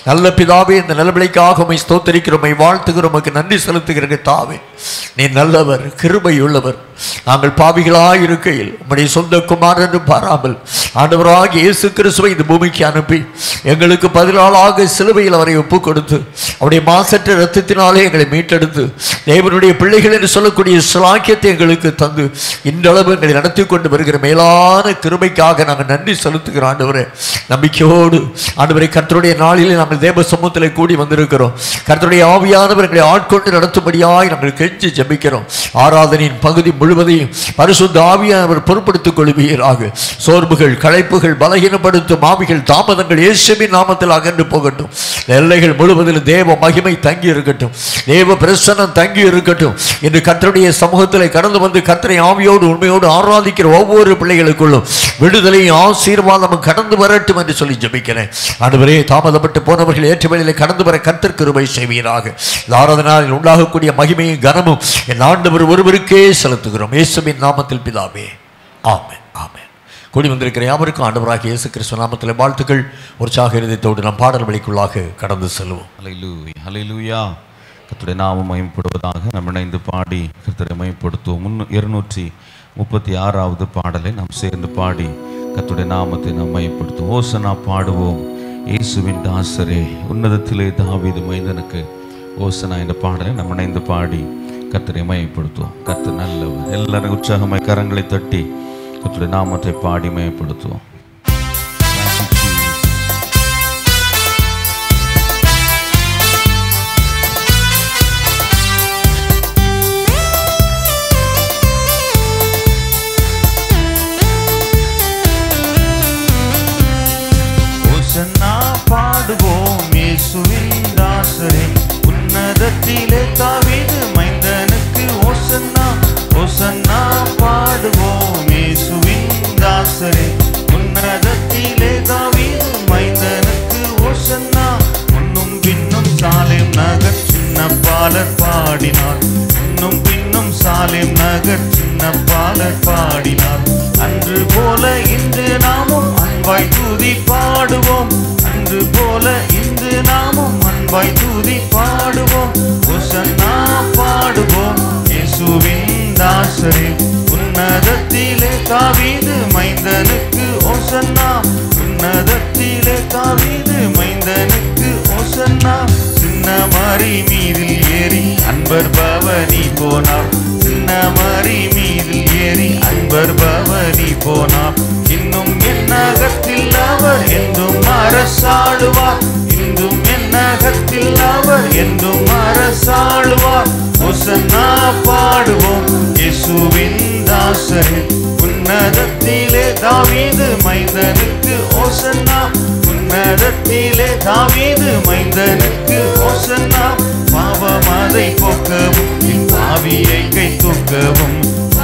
நல்ல பிதாவே இந்த நிலவிலைக்காக உமை ஸ்தோத்தரிக்கிறோம் உம்மை வாழ்த்துகிறோம் உமக்கு நன்றி செலுத்துகிற தாவே நீ நல்லவர் கிருபை உள்ளவர் நாங்கள் பாவிகளாய் இருக்கையில் உம்முடைய சொந்த குமாரன் என்று பாராமல் ஆண்டவராக இயேசு கிறிஸ்துவை இந்த பூமிக்கு அனுப்பி எங்களுக்கு பதிலாளாக சிலுவையில் அவரை ஒப்பு கொடுத்து அவருடைய மாசற்ற இரத்தத்தினாலே எங்களை மீட்டெடுத்து தேவனுடைய பிள்ளைகள் என்று சொல்லக்கூடிய சிலாக்கியத்தை எங்களுக்கு தந்து இன்றளவு எங்களை நடத்தி கொண்டு வருகிற மேலான கிருபைக்காக நாங்கள் நன்றி செலுத்துகிறோம் ஆண்டவரே நம்பிக்கையோடு ஆண்டவரை கர்த்தருடைய நாளிலே நாங்கள் தேவ சமூகத்தில் கூடி வந்திருக்கிறோம் கர்த்தருடைய ஆவியானவர் எங்களை ஆட்கொண்டு நடத்தும்படியாய் நாங்கள் கெஞ்சி ஜெபிக்கிறோம் ஆராதனையின் பகுதி முழுவதையும் பரிசுத்த ஆவியானவர் பொறுப்படுத்திக் கொள்வீராக சோர்வுகள் களைப்புகள் பலகீனப்படுத்தும் ஆவிகள் தாமதங்கள் இயேசுவின் நாமத்தில் அகன்று போகட்டும் எல்லைகள் முழுவதிலும் தேவ மகிமை தங்கி இருக்கட்டும் தேவ பிரசன்னம் தங்கி இருக்கட்டும் என்று கர்த்தருடைய சமூகத்தில் கடந்து வந்து கர்த்தரை ஆவியோடு உண்மையோடு ஆராதிக்கிற ஒவ்வொரு பிள்ளைகளுக்குள்ளும் விடுதலையும் ஆசீர்வாதமும் கடந்து வரட்டும் என்று சொல்லி ஜெபிக்கிறேன் ஆண்டவரே தாமதப்பட்டு போனவர்கள் ஏற்ற வழியில் கடந்து வர கர்த்தர் கிருபை செய்வீராக இந்த ஆராதனால் உண்டாகக்கூடிய மகிமையும் கனமும் என் ஆண்டவர் ஒருவருக்கே செலுத்துகிறோம் இயேசுவின் நாமத்தில் பிதாவே ஆமென் ஆமென் கூடி வந்திருக்கிற யாவருக்கும் ஆண்டவராக இயேசு கிறிஸ்துவ நாமத்தில் வாழ்த்துக்கள் உற்சாக இருதயத்தோடு நம் பாடல் வழிக்குள்ளாக கடந்து செல்வோம் ஹalleluya ஹalleluya கர்த்தருடைய நாமம் மகிமைப்படுவதாக நம்ம இணைந்து பாடி கர்த்தரை மகிமைப்படுத்துவோம் முன் இருநூற்றி முப்பத்தி ஆறாவது பாடலை நாம் சேர்ந்து பாடி கர்த்தருடைய நாமத்தை நாம் மகிமைப்படுத்துவோம் ஓசனா பாடுவோம் இயேசுவின் தாசரே உன்னதத்திலே தாவீது மைந்தனுக்கு ஓசனா என்ற பாடலை நம்ம இணைந்து பாடி கர்த்தரை மகிமைப்படுத்துவோம் கர்த்தர் நல்லவர் எல்லாரும் உற்சாகமாய் கரங்களை தட்டி கர்த்தருடைய நாமத்தை பாடி மகிமைப்படுத்துவோம் Thank you, Jesus. ஓசன்னா பாடுவோம் இயேசுவின் தாசரே உன்னதத்திலே தாவீது மைந்தனுக்கு ஓசன்னா ஓசன்னா பாடுவோம் இயேசுவின் தாசரே உன்னதத்திலே தாவீது மைந்தனுக்கு ஓசன்னா முன்னும் பின்னும் சாலேம் நகர் சின்ன பாலர் பாடினார் முன்னும் பின்னும் சாலேம் நகர் சின்ன பாலர் பாடினார் அன்று போல இன்று நாமும் அன்பாய் தூதி பாடுவோம் அன்று போல இன்று நாமும் அன்பாய் தூதி பாடுவோம் ஒசன்னா பாடுவோம் இயேசுவின் தாசரே உன்னதத்திலே தாவீது மைந்தனுக்கு ஒசன்னா உன்னதத்திலே தாவீது மைந்தனுக்கு ஒசன்னா சின்ன மறி மீதில் ஏறி அன்பர் பவனி போனார் சின்ன மறி மீதில் ஏறி அன்பர் பவனி போனார் இன்னும் என்னகத்தில் அவர் என்றும் அரசாடுவார் இன்றும் என்னகத்தில் அவர் என்றும் அரசாடுவார் ஒசன்னா பாடுவோம் இயேசுவின் தாசரே உன்னதத்திலே தாவீது மைந்தனுக்கு ஓசன்னா உன்னதத்திலே தாவீது மைந்தனுக்கு ஓசன்னா பாவமதை போக்கவும் இப்பாவியை கை தூக்கவும்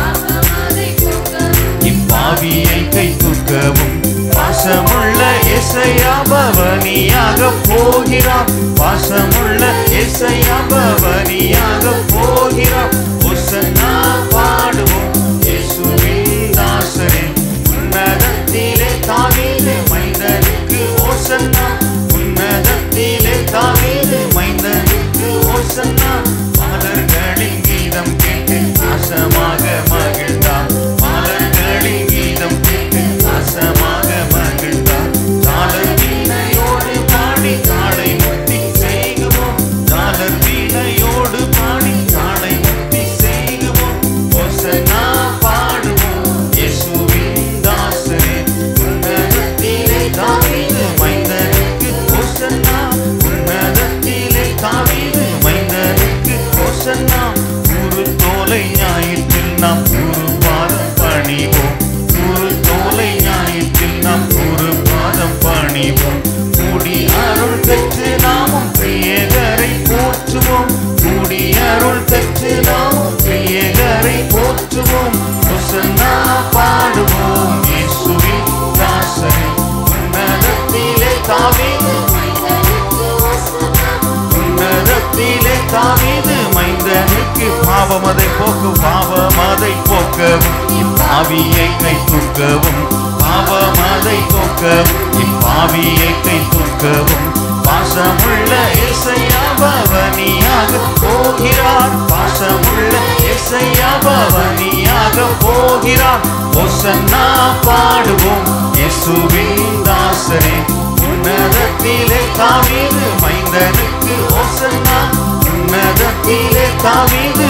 இப்பாவியை கை தூக்கவும் பாசமுள்ள இசையா பவனியாக போகிறார் பாசமுள்ள இசையா பவனியாக போகிறார் ஒசன்னா பாடுவோம் இயேசுவின் தாசரே உன்னதத்திலே தாவீது மைந்தனுக்கு ஓசன்னா உன்னதத்திலே தாவீது மைந்தனுக்கு ஓசன்னா மலர்களின் கீதம் கேட்டு நாசமாக மகிழ்ந்தார் மலர்களின் கீதம் கேட்டு நாசமாக மகிழ்ந்தார் தாளர் வீணையோடு பாடி காளை முட்டி செய்குவோம் தாளர் வீணையோடு பாடி காளை முட்டி செய்குவோம் ஓசனா பாடுவோம் இயேசுவின் தாசரே உன்னதத்திலே தாவீது மைந்தனுக்கு ஓசன்னா உன்னதத்திலே தாவீது மைந்தனுக்கு ஓசன்னா ஒரு தோலை ஞாயிற்றில் நாம் ஒரு பாதம் பணிவோம் ஒரு தோலை ஞாயிற்றில் நாம் ஒரு பாதம் பணிவோம் கூடி அருள் பெற்று நாமும் பிரியகரை போற்றுவோம் கூடி அருள் பெற்று நாமும் பிரியகரை போற்றுவோம் ஒசன்னா பாடுவோம் இயேசுவின் தாசரே உன்னதத்திலே தாவீது உன்னதத்திலே தாவீது மைந்தனுக்கு பாவமதை போக்கு பாவமதை போக்கவும் இப்பாவியை கை தூக்கவும் பாவமதை போக்கவும் இப்பாவியை கை தூக்கவும் பாசமுள்ள இசையா பவனியாக போகிறார் பாசமுள்ள இசையா பவனியாக போகிறார் ஒசன்னா பாடுவோம் இயேசுவின் தாசரே உன்னதத்திலே தாவீது மைந்தனுக்கு ஒசன்னா உன்னதத்திலே தாவீது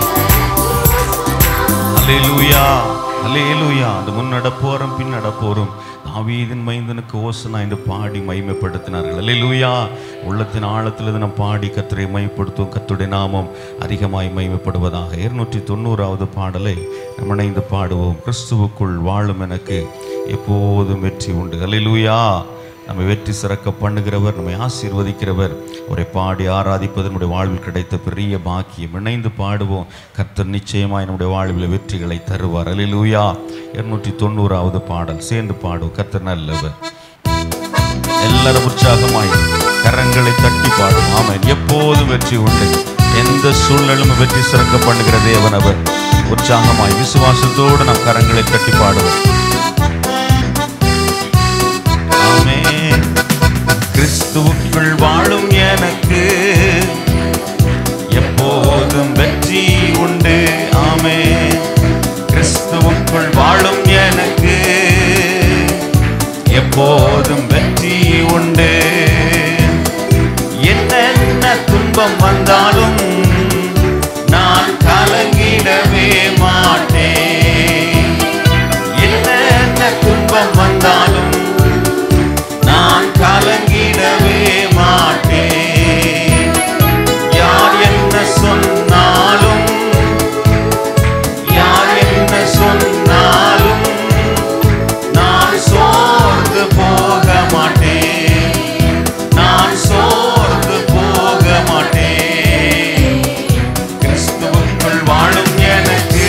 அல்லேலூயா அல்லேலூயா அந்த முன்னட போறோம் பின்னட போறோம் தாவீதின் மைந்தனுக்கு ஓசனா என்று பாடி மகிமைப்படுத்தினார்கள் அல்லேலூயா உள்ளத்தின் ஆழத்தில் நாம் பாடி கத்தரை மைமைப்படுத்தும் கத்துடைய நாமம் அதிகமாய் மகிமைப்படுவதாக இருநூற்றி தொண்ணூறாவது பாடலை நம்ம இணைந்து பாடுவோம் கிறிஸ்துவுக்குள் வாழும் எனக்கு எப்போதும் வெற்றி உண்டு அல்லேலூயா நம்மை வெற்றி சிறக்க பண்ணுகிறவர் நம்மை ஆசீர்வதிக்கிறவர் அவரை பாடி ஆராதிப்பது நம்முடைய வாழ்வில் கிடைத்த பெரிய பாக்கியம் இணைந்து பாடுவோம் கர்த்தர் நிச்சயமாய் நம்முடைய வாழ்வில் வெற்றிகளை தருவார் அல்லேலூயா இருநூற்றி தொண்ணூறாவது பாடல் சேர்ந்து பாடுவோம் கர்த்தர் நல்லவர் எல்லாரும் உற்சாகமாய் கரங்களை தட்டி பாடும் ஆமென் எப்போதும் வெற்றி உண்டு எந்த சூழ்நிலும் வெற்றி சிறக்க பண்ணுகிற தேவன் அவர் உற்சாகமாய் விசுவாசத்தோடு நாம் கரங்களை தட்டி பாடுவோம் ஆமென் கிறிஸ்துவுக்குள் வாழும் எனக்கு எப்போதும் வெற்றி உண்டு ஆமென் கிறிஸ்துவுக்குள் வாழும் எனக்கு எப்போதும் வெற்றி உண்டு என்னென்ன துன்பம் வந்தாலும் நான் கலங்கிடவே மாட்டேன் என்னென்ன துன்பம் வந்தாலும் நான் கலங்கிடவே மாட்டேன் யார் என்ன சொன்னாலும் யார் என்ன சொன்னாலும் நான் சோர்ந்து போக மாட்டேன் நான் சோர்ந்து போக மாட்டேன் கிறிஸ்துவுக்குள் வாழும் எனக்கு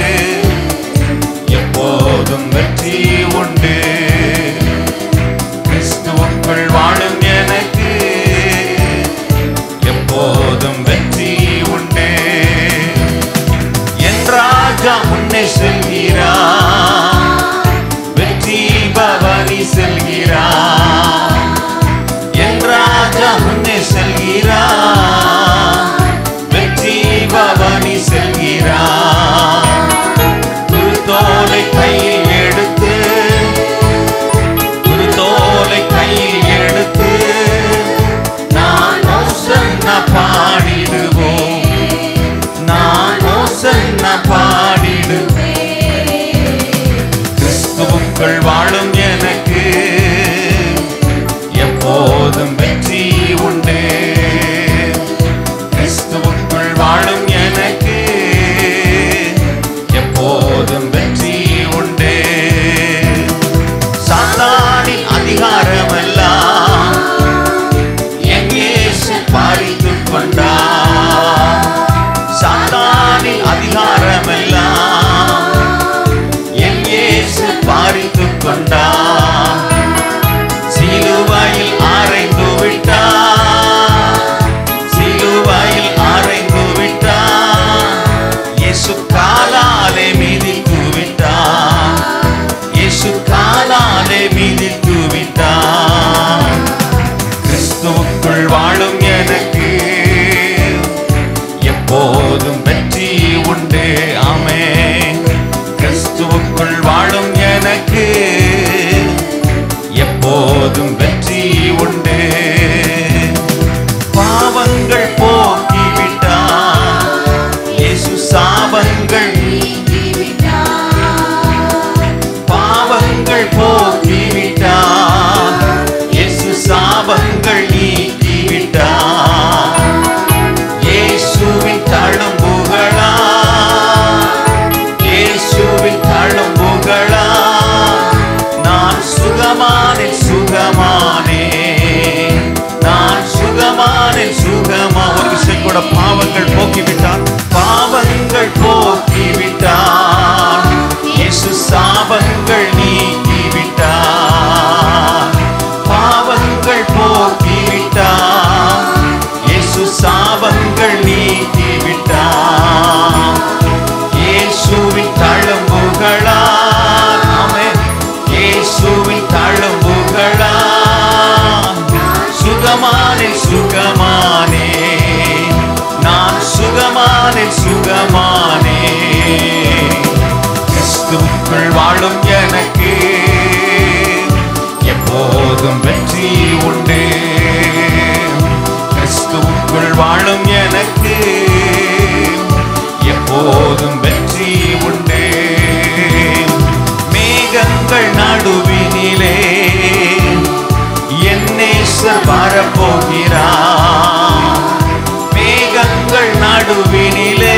எப்போதும் வெற்றி உண்டு கிறிஸ்துவுக்குள் வாழும் எனக்கு எப்போதும் வெற்றி உண்டு என் ராஜா முன்னே செல்கிறார் வெற்றி பவனி செல்கிறார் என் ராஜா முன்னே செல்கிறார் வெற்றி பவனி செல்கிறார் குருத்தோலை கையில் எடுத்து குருத்தோலை கையில் எடுத்து நான் ஓசன்ன பாடிடுவோம் நான் ஓசன்ன பாடிடுவேன் வாழும் எனக்கு எப்போதும் வெற்றி உண்டு கிறிஸ்துவுக்குள் வாழும் எனக்கு எப்போதும் வெற்றி உண்டு மேகங்கள் நடுவினிலே என் நேசர் வரப்போகிறார் மேகங்கள் நடுவினிலே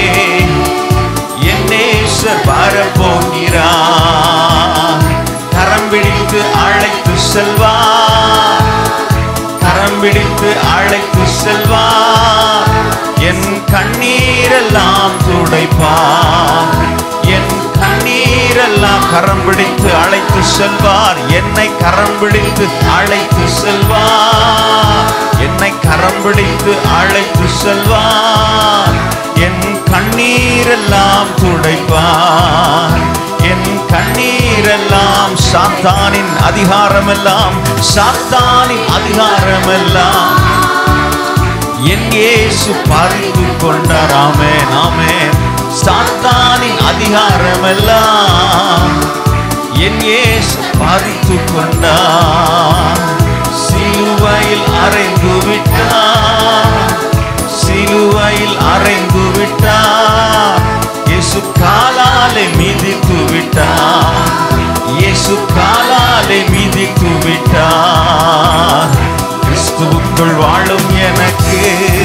என் நேசர் வரப்போகிறார் கரம் பிடித்து அழைத்து செல்வார் கரம் பிடித்து அழைத்து செல்வார் என் கண்ணீரெல்லாம் துடைப்பார் என் கண்ணீரெல்லாம் கரம் பிடித்து அழைத்து செல்வார் என்னை கரம் பிடித்து அழைத்து செல்வார் என்னை கரம் பிடித்து அழைத்து செல்வார் என் கண்ணீரெல்லாம் துடைப்பார் என் கண்ணீரெல்லாம் சாத்தானின் அதிகாரமெல்லாம் சாத்தானின் அதிகாரமெல்லாம் என் இயேசு பறித்து கொண்டார் ஆமென் ஆமென் சாத்தானின் அதிகாரமெல்லாம் என் இயேசு பறித்து கொண்டார் சிலுவையில் அறைந்து விட்டார் சிலுவையில் அறைந்து விட்டார் இயேசு காலாலே மிதித்து விட்டார் இயேசு காலாலே மிதித்து விட்டார் கிறிஸ்துவுக்குள் வாழும் எனக்கு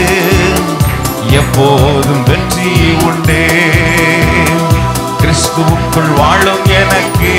எப்போதும் வெற்றி உண்டு கிறிஸ்துவுக்குள் வாழும் எனக்கு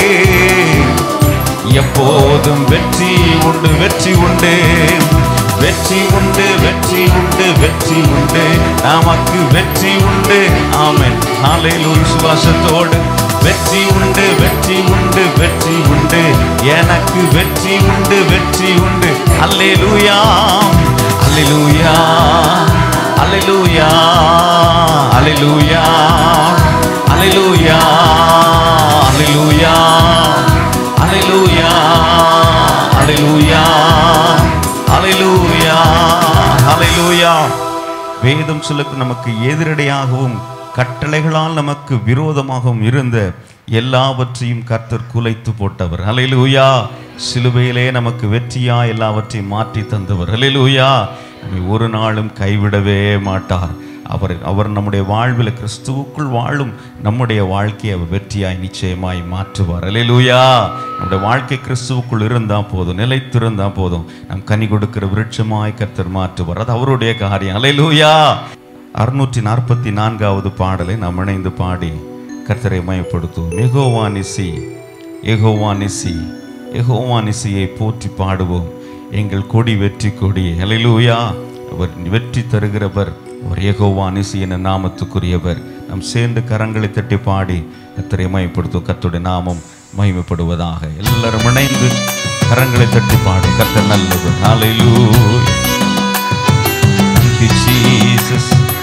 எப்போதும் வெற்றி உண்டு வெற்றி உண்டு வெற்றி உண்டு வெற்றி உண்டு வெற்றி உண்டு நமக்கு வெற்றி உண்டு ஆமென் ஹalleluya சுவாசத்தோடு வெற்றி உண்டு வெற்றி உண்டு வெற்றி உண்டு எனக்கு வெற்றி உண்டு வெற்றி உண்டு அல்லேலூயா அல்லேலூயா அல்லேலூயா அல்லேலூயா அல்லேலூயா அல்லேலூயா அல்லேலூயா அல்லேலூயா அல்லேலூயா அல்லேலூயா வேதம் சொல்லுக்கு நமக்கு எதிரடையாகவும் கட்டளைகளால் நமக்கு விரோதமாகவும் இருந்த எல்லாவற்றையும் கர்த்தர் குலைத்து போட்டவர் ஹalleluya சிலுவையிலே நமக்கு வெற்றியா எல்லாவற்றையும் மாற்றி தந்தவர் ஹalleluya நம்மை ஒரு நாளும் கைவிடவே மாட்டார் அவர் அவர் நம்முடைய வாழ்வில் கிறிஸ்துவுக்குள் வாழும் நம்முடைய வாழ்க்கையை அவர் வெற்றியாய் நிச்சயமாய் மாற்றுவார் அல்லேலூயா நம்முடைய வாழ்க்கை கிறிஸ்துவுக்குள் இருந்தால் போதும் நிலைத்திருந்தால் போதும் நம் கனி கொடுக்கிற விருட்சமாய் கர்த்தர் மாற்றுவார் அது அவருடைய காரியம் அல்லேலூயா அறுநூற்றி நாற்பத்தி நான்காவது பாடலை நாம் இணைந்து பாடி கர்த்தரை மயப்படுத்துவோம் எகோவானிசி எகோவானிசி எகோவானிசியை போற்றி பாடுவோம் எங்கள் கொடி வெற்றி கொடி ஹalleluya அவர் வெற்றி தருகிறவர் அவர் ஏகோவானிசி என நாமத்துக்குரியவர் நாம் சேர்ந்து கரங்களை தட்டி பாடி கர்த்தரை மயப்படுத்தும் கர்த்தருடைய நாமம் மகிமைப்படுவதாக எல்லாரும் இணைந்து கரங்களை தட்டி பாடும் கர்த்தர் நல்லது ஹalleluya Thank you, Jesus.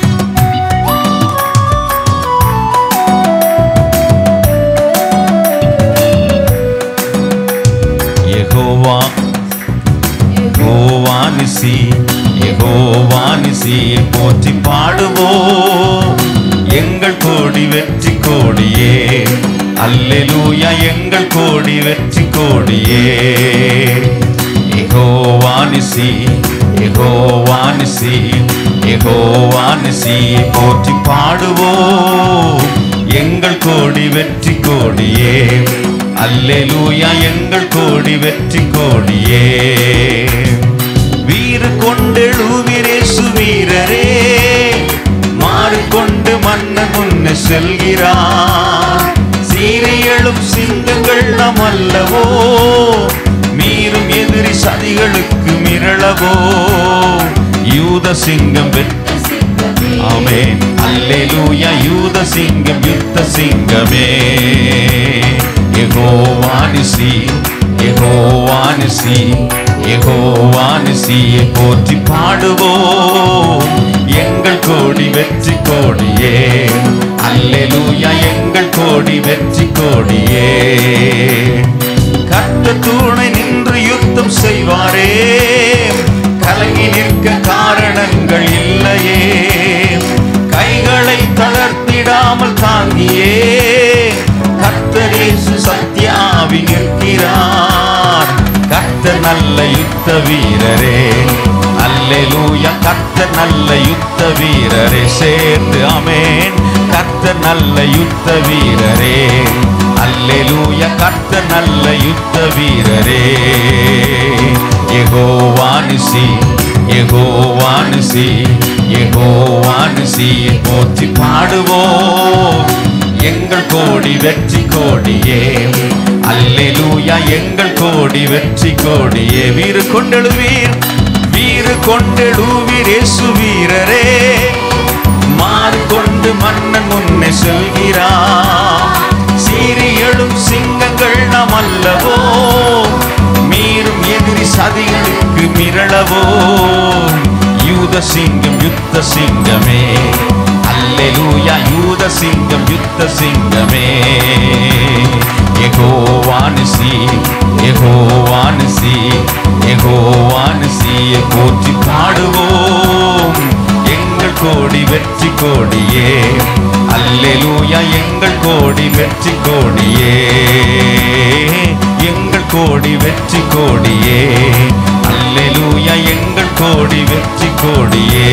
யெகோவா யெகோவானிசி யெகோவானிசியை போற்றி பாடுவோம் எங்கள் கோடி வெற்றி கோடியே அல்லேலூயா எங்கள் கோடி வெற்றி கோடியே யெகோவானிசி யெகோவானிசி யெகோவானிசியை போற்றி பாடுவோம் எங்கள் கோடி வெற்றி கோடியே அல்லேலூயா எங்கள் கோடி வெற்றி கோடியே வீறு கொண்டெழுவீரேசு வீரரே மாறிக்கொண்டு மன்னன் முன்ன செல்கிறார் சீரையெழும் சிங்கங்கள் நம் அல்லவோ மீறும் எதிரி சதிகளுக்கு மிரளவோ யூத சிங்கம் வெற்றி ஆமென் அல்லேலூயா யூத சிங்கம் யுத்த சிங்கமே யெகோவானிசி யெகோவானிசி யெகோவானிசியை போற்றி பாடுவோம் எங்கள் கோடி வெற்றி கோடியே அல்லேலூயா எங்கள் கோடி வெற்றி கோடியே கட்ட தூணை நின்று யுத்தம் செய்வாரே கலங்கி நிற்க காரணங்கள் இல்லையே கைகளை தளர்த்திடாமல் தாங்கியே கர்த்தர் இயேசு சத்யாவி நிற்கிறார் கர்த்தர் நல்ல யுத்த வீரரே அல்லேலூயா கர்த்தர் நல்ல யுத்த வீரரே சேர்ந்து அமேன் கர்த்தர் நல்ல யுத்த வீரரே அல்லேலூயா கர்த்தர் நல்ல யுத்த வீரரே யெகோவானிசி யெகோவானிசி யெகோவானிசி போற்றி பாடுவோம் எங்கள் கோடி வெற்றி கோடியே அல்லேலூயா எங்கள் கோடி வெற்றி கோடியே வீறு கொண்டெழுவீர் வீறு கொண்டெழுவீர் இயேசு வீரரே மாறு கொண்டு மன்னன் முன்னே செல்கிறார் சீறி எழும் சிங்கங்கள் நாம் அல்லவோ மீறும் எதிரி சதிகளுக்கு மிரளவோ யூத சிங்கம் யுத்த சிங்கமே அல்லேலூயா யூத சிங்கம் யுத்த சிங்கமே எகோவானுசி எகோவானுசி எகோவானுசியை போற்றி பாடுவோம் எங்கள் கோடி வெற்றி கோடியே அல்லேலூயா எங்கள் கோடி வெற்றி கோடியே எங்கள் கோடி வெற்றி கோடியே அல்லேலூயா எங்கள் கோடி வெற்றி கோடியே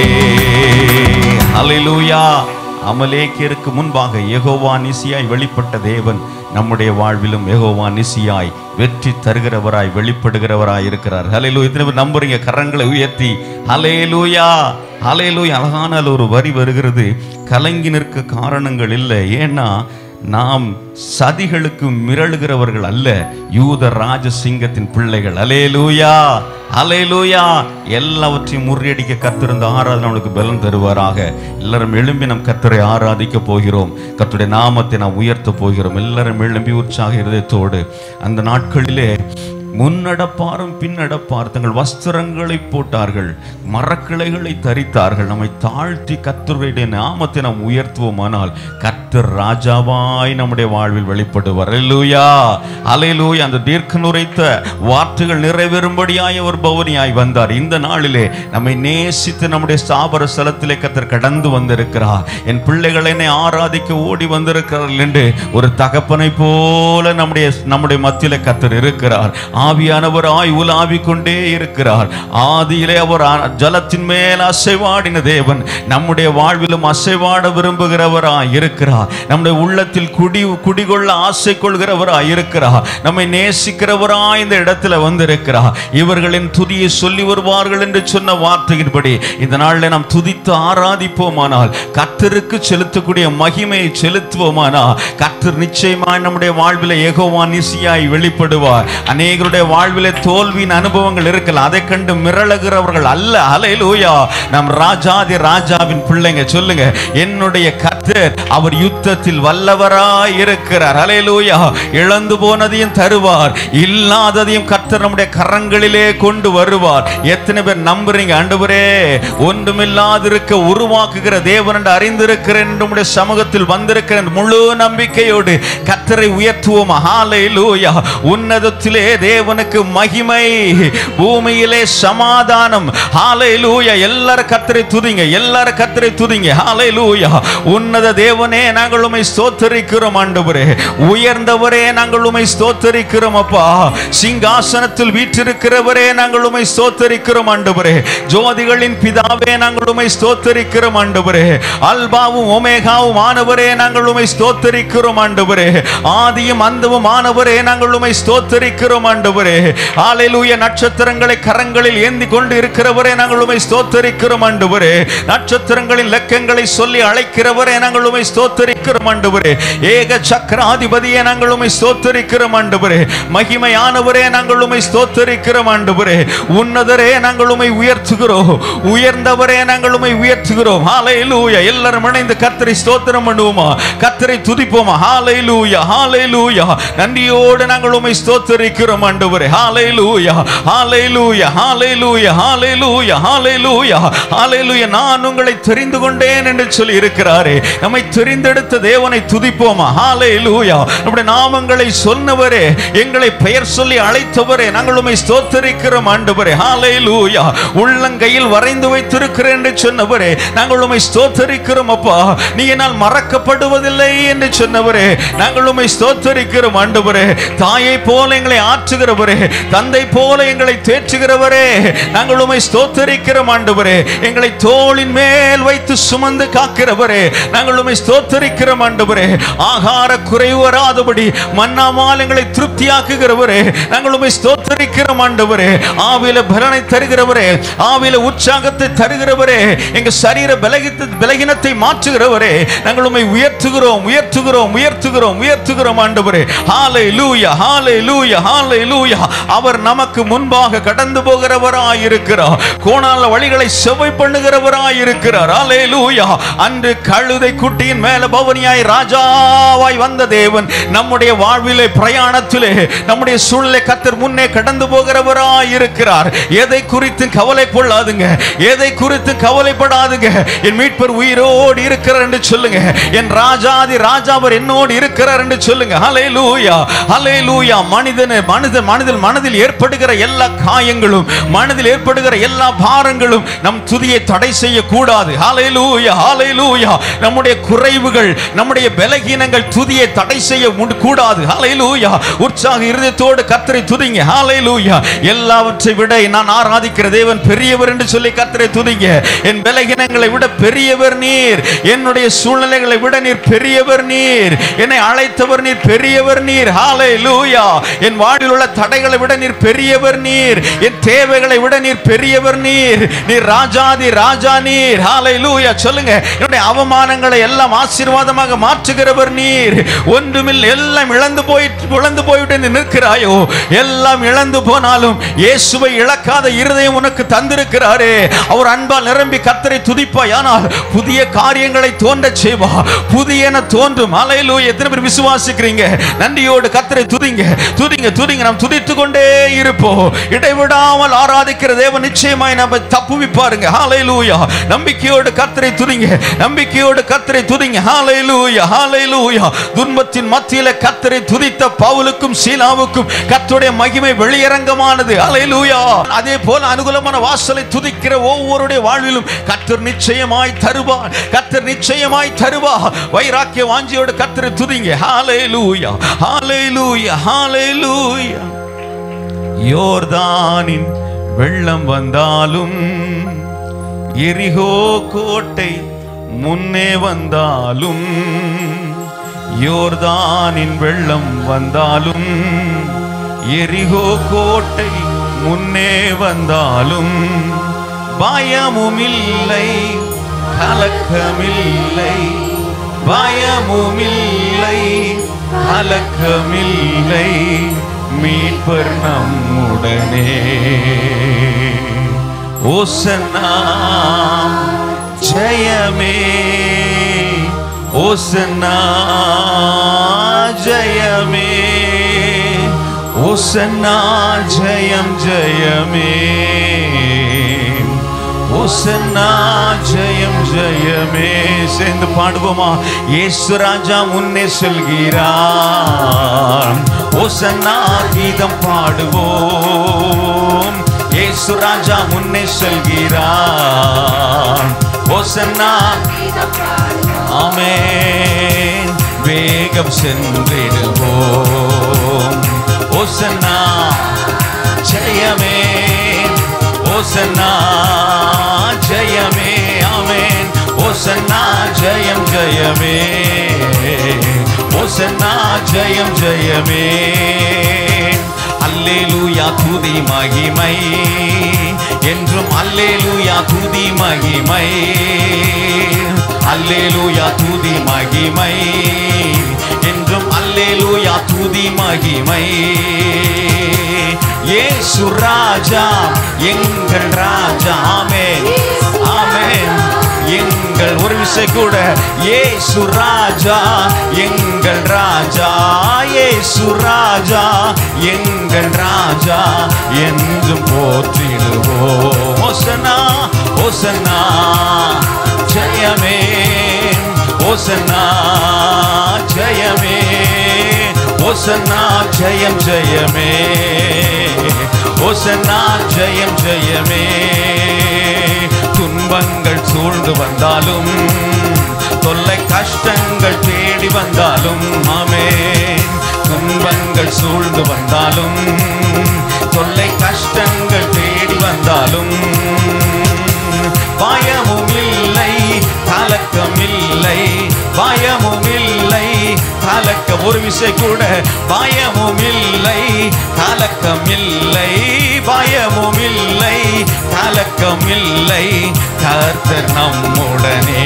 அல்லேலூயா அமலேக்கியருக்கு முன்பாக யெகோவா நிசியாய் வெளிப்பட்ட தேவன் நம்முடைய வாழ்விலும் யெகோவா நிசியாய் வெற்றி தருகிறவராய் வெளிப்படுகிறவராய் இருக்கிறார் ஹalleluya இத்தனை பேர் நம்புறீங்க கரங்களை உயர்த்தி ஹalleluya ஹalleluya அழகான ஒரு வரி வருகிறது கலங்கி நிற்க காரணங்கள் இல்லை ஏன்னா நாம் சதிகளுக்கு மிரளுகிறவர்கள் அல்ல யூத ராஜ சிங்கத்தின் பிள்ளைகள் அலேலூயா அலேலூயா எல்லாவற்றையும் முறியடிக்க கத்திருந்த ஆராதனை அவனுக்கு பலன் தருவாராக எல்லாரும் எழும்பி நம் கத்தரை ஆராதிக்க போகிறோம் கர்த்தருடைய நாமத்தை நாம் உயர்த்த போகிறோம் எல்லாரும் எழும்பி உற்சாக இருதயத்தோடு அந்த நாட்களிலே முன்னடப்பாரும் பின்னடப்பார் தங்கள் வஸ்திரங்களை போட்டார்கள் மரக்கிளைகளை தரித்தார்கள் நம்மை தாழ்த்தி கத்தருடைய நாமத்தை நாம் உயர்த்துவோமானால் கர்த்தர் ராஜாவாய் நம்முடைய வாழ்வில் வெளிப்படுவார் அல்லேலூயா அலையிலூயா அந்த தீர்க்க நுரைத்த வார்த்தைகள் நிறைவேறும்படியாய் அவர் பவனியாய் வந்தார் இந்த நாளிலே நம்மை நேசித்து நம்முடைய ஸ்தாபர ஸ்தலத்திலே கத்தர் கடந்து வந்திருக்கிறார் என் பிள்ளைகளை என்னை ஆராதிக்க ஓடி வந்திருக்கிறார்கள் என்று ஒரு தகப்பனை போல நம்முடைய நம்முடைய மத்தியிலே கத்தர் இருக்கிறார் ஆவியானவர் ஆய் உலாவிக் கொண்டே இருக்கிறார் ஆதியிலே அவர் ஆ- ஜலத்தின் மேல் அசைவாடின தேவன் நம்முடைய வாழ்விலும் அசைவாட விரும்புகிறவராய் இருக்கிறார் நம்முடைய உள்ளத்தில் குடி குடிகொள்ள ஆசை கொள்கிறவராய் இருக்கிறார் நம்மை நேசிக்கிறவராய் இந்த இடத்துல வந்திருக்கிறார் இவர்களின் துதியை சொல்லி வருவார்கள் என்று சொன்ன வார்த்தையின்படி இந்த நாளில் நாம் துதித்து ஆராதிப்போமானால் கர்த்தருக்கு செலுத்தக்கூடிய மகிமையை செலுத்துவோமானால் கர்த்தர் நிச்சயமாய் நம்முடைய வாழ்வில் ஏகோவா நிசியாய் வெளிப்படுவார் அநேகருடைய வாழ்விலே தோல்வியின் அனுபவங்கள் இருக்கலாம் அதை கண்டு மிரளுகிறவர்கள் அல்ல அலையிலூயா நம் ராஜாதி ராஜாவின் பிள்ளைங்க சொல்லுங்க என்னுடைய கர்த்தர் அவர் யுத்தத்தில் வல்லவராய் இருக்கிறார் அலையிலூயா இழந்து போனதையும் தருவார் இல்லாததையும் கர்த்தர் நம்முடைய கரங்களிலே கொண்டு வருவார் எத்தனை பேர் நம்புறீங்க ஆண்டவரே ஒன்றுமில்லாதிருக்க உருவாக்குகிற தேவன் என்று அறிந்திருக்கிறேன் என்று உம்முடைய சமூகத்தில் வந்திருக்கிறேன் முழு நம்பிக்கையோடு கர்த்தரை உயர்த்துவோம் ஹalleluya உன்னதத்திலே தேவனுக்கு மகிமை பூமியிலே சமாதானம் ஹalleluya எல்லாரும் கர்த்தரை துதிங்க எல்லாரும் கர்த்தரை துதிங்க ஹalleluya உன்னத தேவனே நாங்கள் உம்மை ஸ்தோத்தரிக்கிறோம் ஆண்டவரே உயர்ந்தவரே நாங்கள் உம்மை ஸ்தோத்தரிக்கிறோம் அப்பா சிங்காசனத்தில் வீற்றிருக்கிறவரே நாங்கள் உம்மை ஸ்தோத்தரிக்கிறோம் ஆண்டவரே ஜோதிகளின் பிதாவே நாங்கள் உம்மை ஸ்தோத்தரிக்கிறோம் ஆண்டவரே அல்பாவும் ஒமேகாவும் ஆனவரே நாங்கள் உம்மை ஸ்தோத்தரிக்கிறோம் ஆண்டவரே ஆதியும் அந்தமும் ஆனவரே நாங்கள் உம்மை ஸ்தோத்தரிக்கிறோம் ஆண்டவரே ஹalleluya நட்சத்திரங்களை கரங்களில் ஏந்தி கொண்டு இருக்கிறவரே நாங்கள் உம்மை ஸ்தோத்தரிக்கிறோம் ஆண்டவரே நட்சத்திரங்களின் லக்கங்களை சொல்லி அழைக்கிறவரே நாங்கள் உம்மை ஸ்தோத்தரிக்கிறோம் ஆண்டவரே ஏக சக்கராதிபதியே நாங்கள் உம்மை ஸ்தோத்தரிக்கிறோம் ஆண்டவரே மகிமையானவரே நாங்கள் உம்மை ஸ்தோத்தரிக்கிறோம் ஆண்டவரே உன்னதரே நாங்கள் உம்மை உயர்த்துகிறோம் உயர்ந்தவரே நாங்கள் உம்மை உயர்த்துகிறோம் ஹalleluya எல்லாரும் இணைந்து கர்த்தரை ஸ்தோத்திரம் பண்ணுவோமா கர்த்தரை துதிப்போமா ஹalleluya ஹalleluya நன்றியோடு நாங்கள் உம்மை ஸ்தோத்தரிக்கிறோம் ஆண்டவரே ஹalleluya ஹalleluya ஹalleluya ஹalleluya ஹalleluya ஹalleluya நான் உங்களை தெரிந்து கொண்டேன் என்று சொல்லி இருக்கிறாரே நம்மை தெரிந்தெடுத்த தேவனை துதிப்போமா ஹalleluya நம்முடைய நாமங்களை சொன்னவரே எங்களை பெயர் சொல்லி அழைத்தவரே நாங்கள் உம்மை ஸ்தோத்தரிக்கிறோம் ஆண்டவரே ஹalleluya உள்ளங்கையில் வரைந்து வைத்திருக்கிறேன் என்று சொன்னவரே நாங்கள் உம்மை ஸ்தோத்தரிக்கிறோம் அப்பா நீ என்னால் மறக்கப்படுவதில்லை என்று சொன்னவரே நாங்கள் உம்மை ஸ்தோத்தரிக்கிறோம் ஆண்டவரே தாயை போல எங்களை ஆற்றுகிறவரே தந்தை போல எங்களை தேற்றுகிறவரே நாங்கள் உம்மை ஸ்தோத்தரிக்கிறோம் ஆண்டவரே எங்களை தோளின் மேல் வைத்து சுமந்து காக்கிறவரே நாங்கள் உம்மை ஸ்தோத்தரிக்கிறோம் ஆண்டவரே ஆகார குறைவு வராதபடி மன்னாமால் எங்களை திருப்தியாக்குகிறவரே நாங்கள் உம்மை ஸ்தோத்தரிக்கிறோம் ஆண்டவரே ஆவில பலனை தருகிறவரே ஆவில உற்சாகத்தை தருகிறவரே எங்க சரீர பலகித்த பலகீனத்தை மாற்றுகிறவரே நாங்கள் உம்மை உயர்த்துகிறோம் உயர்த்துகிறோம் உயர்த்துகிறோம் உயர்த்துகிறோம் ஆண்டவரே ஹாலே லூயா ஹாலே லூயா ஹாலே லூயா அவர் நமக்கு முன்பாக கடந்து போகிறவராய் இருக்கிறார் கோணால வழிகளை செவ்வை பண்ணுகிறவராய் இருக்கிறார் ஹாலே லூயா அன்று கழுதை குட்டியின் மேல பவனியாய் ராஜாவாய் வந்த தேவன் நம்முடைய வாழ்விலே பிரயாணத்திலே நம்முடைய சூழ்நிலை கத்தர் முன்னே கடந்து போகிறவராய் இருக்கிறார் எதை குறித்து கவலை கொள்ளாதுங்க எதை குறித்து கவலைப்படாதுங்க என் மீட்பர் உயிரோடு இருக்கிறார் என்று சொல்லுங்க என் ராஜாதி ராஜா அவர் என்னோடு இருக்கிறார் என்று சொல்லுங்க ஹலே லூயா ஹலே லூயா மனிதன் மனிதன் மனிதன் மனதில் ஏற்படுகிற எல்லா காயங்களும் மனதில் ஏற்படுகிற எல்லா பாரங்களும் நம் துதியை தடை செய்ய கூடாது ஹலே லூயா ஹலே லூயா நம்முடைய குறைவுகள் நம்முடைய பலகீனங்கள் துதியை தடை செய்ய முடி- கூடாது ஹலே லூயா உற்சாக இருதயத்தோடு கத்தரை துதிங்க ஹலே லூயா எல்லாவற்றை விட நான் ஆராதிக்கிற தேவன் பெரியவர் என்று சொல்லி கத்தரை துதிங்க என் பலகீனங்களை விட பெரியவர் நீர் என்னுடைய சூழ்நிலைகளை விட நீர் பெரியவர் நீர் என்னை அழைத்தவர் நீர் பெரியவர் நீர் ஹாலே லூயா என் வாழ்வில் உள்ள தடைகளை விட நீர் பெரியவர் நீர் என் தேவைகளை விட நீர் பெரியவர் நீர் நீர் ராஜாதி ராஜா நீர் ஹாலே லூயா சொல்லுங்க என்னுடைய அவமானங்களை எல்லாம் ஆசீர்வாதமாக மாற்றுகிறவர் நீர் ஒன்றுமில் எல்லாம் இழந்து போய் இழந்து போய்விட்டு நீ நிற்கிறாயோ எல்லாம் இழந்து போனாலும் இயேசுவை இழக்காத இருதயம் உனக்கு தந்திருக்கிறாரே அவர் அன்பால் நிரம்பி கத்தரை துதிப்பாய் ஆனால் புதிய காரியங்களை தோன்ற செய்வா புதியன தோன்றும் அலையிலோ எத்தனை பேர் விசுவாசிக்கிறீங்க நன்றியோடு கத்தரை துதிங்க துதிங்க துதிங்க நாம் துதித்து கொண்டே இருப்போம் இடைவிடாமல் ஆராதிக்கிற தேவன் நிச்சயமாய் நம்ம தப்புவிப்பாருங்க ஹalleluya நம்பிக்கையோடு கத்தரை துதிங்க நம்பிக்கையோடு கத்தரை துதிங்க ஹalleluya ஹalleluya துன்பத்தின் மத்தியில கத்தரை துதித்த பவுலுக்கும் சீலாவுக்கும் கர்த்தருடைய மகிமை வெளியரங்கமானது ஹalleluya அதே போல அனுகூலமான வாசலை துதிக்கிற ஒவ்வொருடைய வாழ்விலும் கர்த்தர் நிச்சயமாய் தருவார் கர்த்தர் நிச்சயமாய் தருவார் வைராக்கிய வாஞ்சியோடு கர்த்தரை துதிங்க ஹalleluya ஹalleluya ஹalleluya யோர்தானின் வெள்ளம் வந்தாலும் எரிகோ கோட்டை முன்னே வந்தாலும் யோர்தானின் வெள்ளம் வந்தாலும் எரிகோ கோட்டை முன்னே வந்தாலும் பயமுமில்லை கலக்கமில்லை பயமுமில்லை கலக்கமில்லை மீட்பர் நம்முடனே ஓசன்னா ஜெயமே ஓசன்னா ஜெயமே ஓசன்னா ஜெயம் ஜெயமே ஓசன்னா ஜெயம் ஜெயமே சேர்ந்து பாடுவோமா இயேசு ராஜா முன்னே செல்கிறார் ஓசன்னா கீதம் பாடுவோம் இயேசு ராஜா முன்னே செல்கிறார் ஓசன்னா ஆமென் வேகம் சென்றிடுவோம் ஓசன்னா ஜெயமே ஓசன்னா ஜெயமே ஆமென் ஓசன்னா ஜெயம் ஜெயமே ஓசன்னா ஜெயம் ஜெயமே அல்லேலூயா துதி மகிமை என்றும் அல்லேலூயா துதி மகிமை அல்லேலூயா துதி மகிமை என்றும் அல்லேலூயா துதி மகிமை இயேசு ராஜா எங்கள் ராஜா ஆமென் ஆமென் எங்கள் ஒரு விஷயம் கூட இயேசு ராஜா எங்கள் ராஜா இயேசு ராஜா எங்கள் ராஜா என்றும் போற்றிடுவோம் ஓசனா ஓசனா ஜெயமே ஓசனா ஜெயமே ஓசன்னா ஜெயம் ஜெயமே ஓசன்னா ஜெயம் ஜெயமே துன்பங்கள் சூழ்ந்து வந்தாலும் தொல்லை கஷ்டங்கள் தேடி வந்தாலும் ஆமென் துன்பங்கள் சூழ்ந்து வந்தாலும் தொல்லை கஷ்டங்கள் தேடி வந்தாலும் பயமும் இல்லை கலக்கம் இல்லை பயமும் இல்லை கலக்க ஒரு விசை கூட பயமும் இல்லை கலக்கம் இல்லை பயமும் இல்லை கலக்கம் இல்லை கர்த்தர் நம்முடனே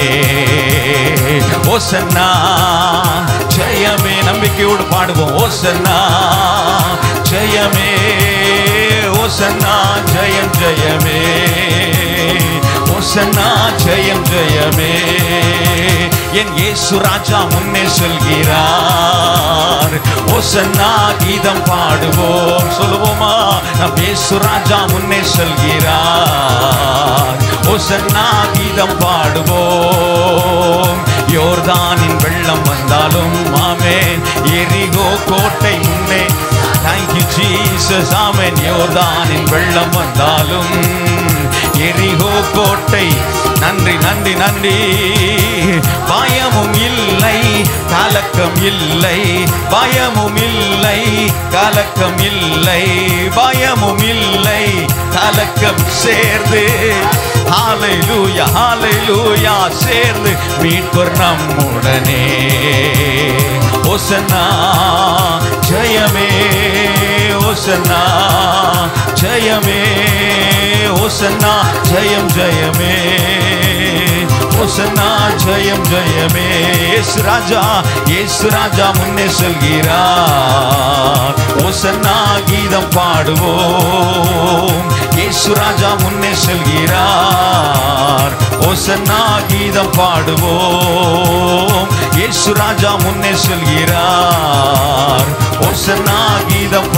ஓசன்னா ஜெயமே நம்பிக்கையோடு பாடுவோம் ஓசன்னா ஜெயமே ஓசன்னா ஜெயம் ஜெயமே ஓசன்னா ஜெயம் ஜெயமே என் இயேசு ராஜா முன்னே செல்கிறார் ஓசன்னா கீதம் பாடுவோம் சொல்லுவோமா நம் இயேசு ராஜா முன்னே செல்கிறார் ஓசன்னா கீதம் பாடுவோம் யோர்தானின் வெள்ளம் வந்தாலும் ஆமென் எரிகோ கோட்டை முன்னே தேங்க்யூ ஜீசஸ் ஆமென் யோர்தானின் வெள்ளம் வந்தாலும் எரிகோ கோட்டை நன்றி நன்றி நன்றி பயமும் இல்லை கலக்கம் இல்லை பயமும் இல்லை கலக்கம் இல்லை பயமும் இல்லை கலக்கம் சேர்ந்து ஹalleluya ஹalleluya சேர்ந்து மீட்பர் நம்முடனே ஓசன்னா ஜெயமே ஓசன்னா ஜெயமே ஓசன்னா ஜெயம் ஜெயமே ஓசன்னா ஜெயம் ஜெயமே இயேசு ராஜா இயேசு ராஜா முன்னே செல்கிறார் ஓசன்னா கீதம் பாடுவோம் இயேசு ராஜா முன்னே செல்கிறார் ஓசன்னா கீதம் பாடுவோம் இயேசு ராஜா முன்னே செல்கிறார் ஓசன்னா கீதம்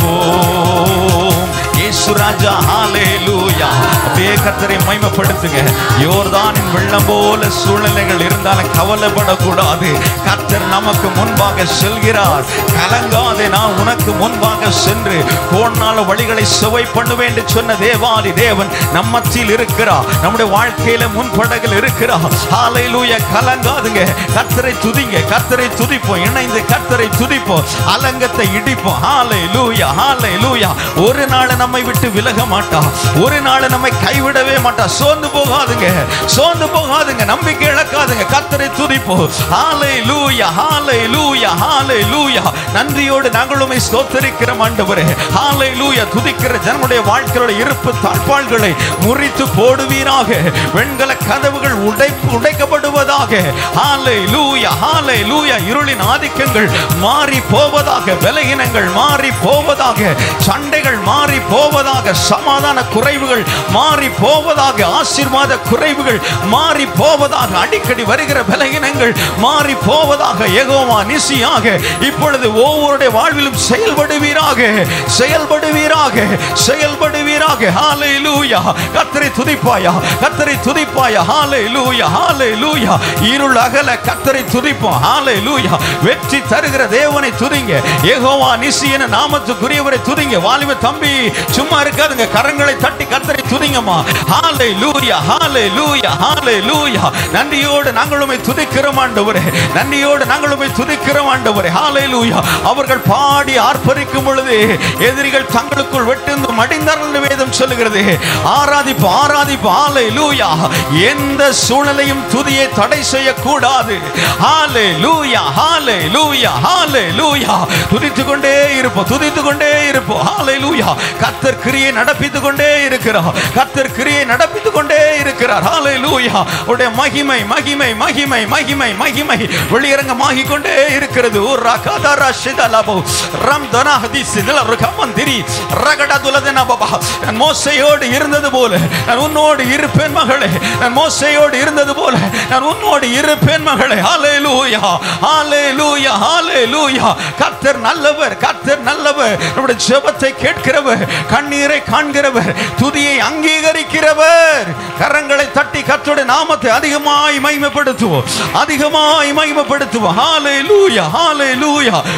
பாடுவோம் இயேசு ராஜா ஹalleluya அப்படியே கர்த்தரை மகிமைப்படுத்துங்க யோர்தானின் வெள்ளம் போல சூழ்நிலைகள் இருந்தாலும் கவலைப்படக்கூடாது கர்த்தர் நமக்கு முன்பாக செல்கிறார் கலங்காதே நான் உனக்கு முன்பாக சென்று போனால வழிகளை சுவை பண்ணுவேன் என்று சொன்ன தேவாதி தேவன் நம்ம மத்தியில் இருக்கிறார் நம்முடைய வாழ்க்கையில முன்படகள் இருக்கிறார் ஹalleluya கலங்காதுங்க கர்த்தரை துதிங்க கர்த்தரை துதிப்போம் இணைந்து கர்த்தரை துதிப்போம் அலங்கத்தை இடிப்போம் ஹalleluya ஹalleluya ஒரு நாள் நம்மை விட்டு விலக மாட்டா ஒரு நாள் நம்மை கைவிடவே மாட்டா சோர்ந்து போகாதுங்க சோர்ந்து போகாதுங்க நம்பிக்கை இழக்காதுங்க கர்த்தரை துதிப்போம் ஹalleluya ஹalleluya ஹalleluya நன்றியோடு நாங்களுமே ஸ்தோத்தரிக்கிறோம் ஆண்டவரே ஹalleluya துதிக்கிற ஜனமுடைய வாழ்க்கையோட இருப்பு தாழ்பாள்களை முறித்து போடுவீராக வெண்கல கதவுகள் உடைப்பு உடைக்கப்படுவதாக ஹalleluya ஹalleluya இருளின் ஆதிக்கங்கள் மாறி போவதாக பலகீனங்கள் மாறி போவதாக சண்டைகள் மாறி போவதாக சமாதான குறைவுகள் மாறி போவதாக ஆசீர்வாத குறைவுகள் மாறி போவதாக அடிக்கடி வருகிற பலகீனங்கள் மாறி போவதாக எகோவா நிசியாக இப்பொழுது ஒவ்வொருடைய வாழ்விலும் செயல்படுவீராக செயல்படுவீராக செயல்படுவீராக ஹalleluya கர்த்தரை துதிப்பாயா கர்த்தரை துதிப்பாயா ஹalleluya ஹalleluya இருள் அகல கர்த்தரை துதிப்போம் ஹalleluya வெற்றி தருகிற தேவனை துதிங்க யெகோவா நிசி என நாமத்துக்குரியவரை துதிங்க வாலிப தம்பி சும்மா இருக்காதுங்க கரங்களை தட்டி கர்த்தரை துதிங்கம்மா ஹalleluya ஹalleluya ஹalleluya நன்றியோடு நாங்களுமே துதிக்கிறோம் ஆண்டவரே நன்றியோடு நாங்களுமே துதிக்கிறோம் ஆண்டவரே ஹalleluya அவர்கள் பாடி ஆர்ப்பரிக்கும் பொழுது எதிரிகள் தங்களுக்குள் வெட்டுந்து மடிந்தார்கள் என்று வேதம் சொல்லுகிறது ஆராதிப்பு ஆராதிப்பு ஹalleluya எந்த சூழ்நிலையும் துதியை தடை செய்யக்கூடாது ஹalleluya ஹalleluya ஹalleluya துதித்துக் கொண்டே இருப்போம் துதித்துக் கொண்டே இருப்போம் ஹalleluya கர்த்தர் கிரியை நடப்பித்துக் கொண்டே இருக்கிறார் கர்த்தர் கிரியை நடப்பித்துக் கொண்டே இருக்கிறார் ஹalleluya உடைய மகிமை மகிமை மகிமை மகிமை மகிமை வெளியரங்கமாகி கொண்டே இருக்கிறது ஓ ரகதர ஷிதலபு ரம் தன ஹதீஸில் ருகமந்திரி ரகட துலதன பபா நான் மோசையோடு இருந்தது போல நான் உன்னோடு இருப்பேன் மகளே நான் மோசையோடு இருந்தது போல நான் உன்னோடு இருப்பேன் மகளே ஹalleluya ஹalleluya ஹalleluya கர்த்தர் நல்லவர் கர்த்தர் நல்லவர் நம்முடைய ஜெபத்தை கேட்கிறவர் கண்ணீரை காண்கிறவர் துதியை அங்கீகரிக்கிறவர் கரங்களை தட்டி கர்த்தருடைய நாமத்தை அதிகமாய் மகிமைப்படுத்துவோம் அதிகமாய் மகிமைப்படுத்துவோம் ஹalleluya ஹalleluya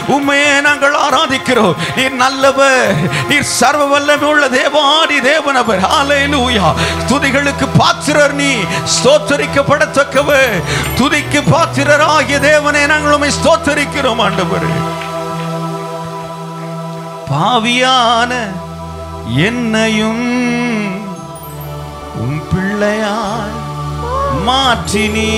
உண்மையே நாங்கள் ஆராதிக்கிறோம் நீர் நல்லவர் நீர் சர்வ வல்லமை உள்ள தேவாதி தேவனவர் ஹalleluya துதிகளுக்கு பாத்திரர் நீ ஸ்தோத்தரிக்கப்படத்தக்கவர் துதிக்கு பாத்திரராகிய தேவனே நாங்கள் உம்மை ஸ்தோத்தரிக்கிறோம் ஆண்டவரே பாவியான என்னையும் உன் பிள்ளையாய் மாற்றினீ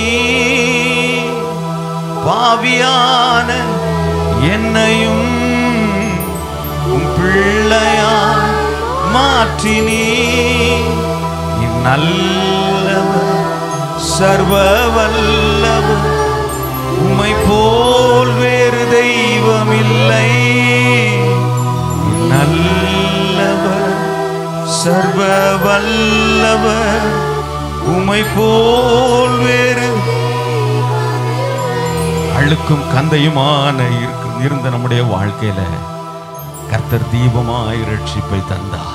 பாவியான என்னையும் உன் பிள்ளையாய் மாற்றினீ நீ நல்லவர் சர்வ வல்லவர் உம்மை போல் வேறு தெய்வமில்லை நீ நல்லவர் சர்வ வல்லவர் உம்மை போல் வேறு அழுக்கும் கந்தையுமான இருக்கு- இருந்த நம்முடைய வாழ்க்கையில கர்த்தர் தீபமாய் ரட்சிப்பை தந்தார்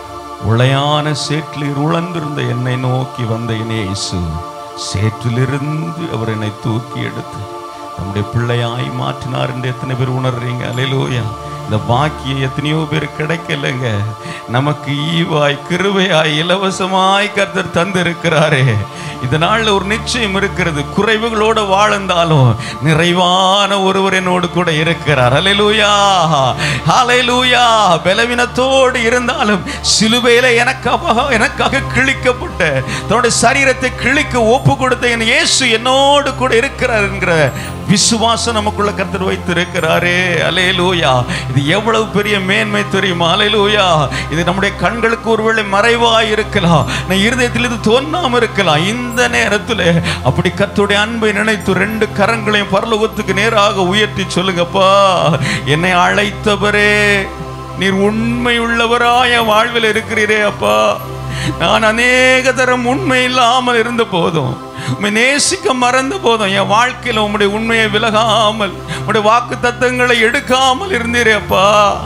உளையான சேற்றில் உழந்திருந்த என்னை நோக்கி வந்த என் இயேசு சேற்றிலிருந்து அவர் என்னை தூக்கி எடுத்து நம்முடைய பிள்ளையாய் மாற்றினார் என்று எத்தனை பேர் உணர்றீங்க அலையிலோயா இந்த பாக்கியம் எத்தனையோ பேர் கிடைக்கலங்க நமக்கு ஈவாய் கிருபையாய் இலவசமாய் கர்த்தர் தந்திருக்கிறாரே இதனால ஒரு நிச்சயம் இருக்கிறது குறைவுகளோடு வாழ்ந்தாலும் நிறைவான ஒருவர் என்னோடு கூட இருக்கிறார் அலையிலூயா ஹalleluya பலவீனத்தோடு இருந்தாலும் சிலுவையில எனக்காக எனக்காக கிழிக்கப்பட்ட தன்னுடைய சரீரத்தை கிழிக்க ஒப்பு கொடுத்த என் இயேசு என்னோடு கூட இருக்கிறார் என்கிற விசுவாசம் நமக்குள்ள கர்த்தர் வைத்திருக்கிறாரே அலையலூயா இது எவ்வளவு பெரிய மேன்மை தெரியுமா அலையலூயா இது நம்முடைய கண்களுக்கு ஒருவேளை மறைவாய் இருக்கலாம் நம் இருதயத்தில் இது தோன்றாம இருக்கலாம் இந்த நேரத்தில் அப்படி கர்த்தருடைய அன்பை நினைத்து ரெண்டு கரங்களையும் பரலோகத்துக்கு நேராக உயர்த்தி சொல்லுங்கப்பா என்னை அழைத்தவரே நீர் உண்மை உள்ளவராய வாழ்வில் இருக்கிறீரே அப்பா நான் அநேக தரம் உண்மை இல்லாமல் இருந்த போதும் உம்மை நேசிக்க மறந்த போதும் என் வாழ்க்கையில் உம்முடைய உண்மையை விலகாமல் உம்முடைய வாக்கு தத்தங்களை எடுக்காமல் இருந்தீரே அப்பா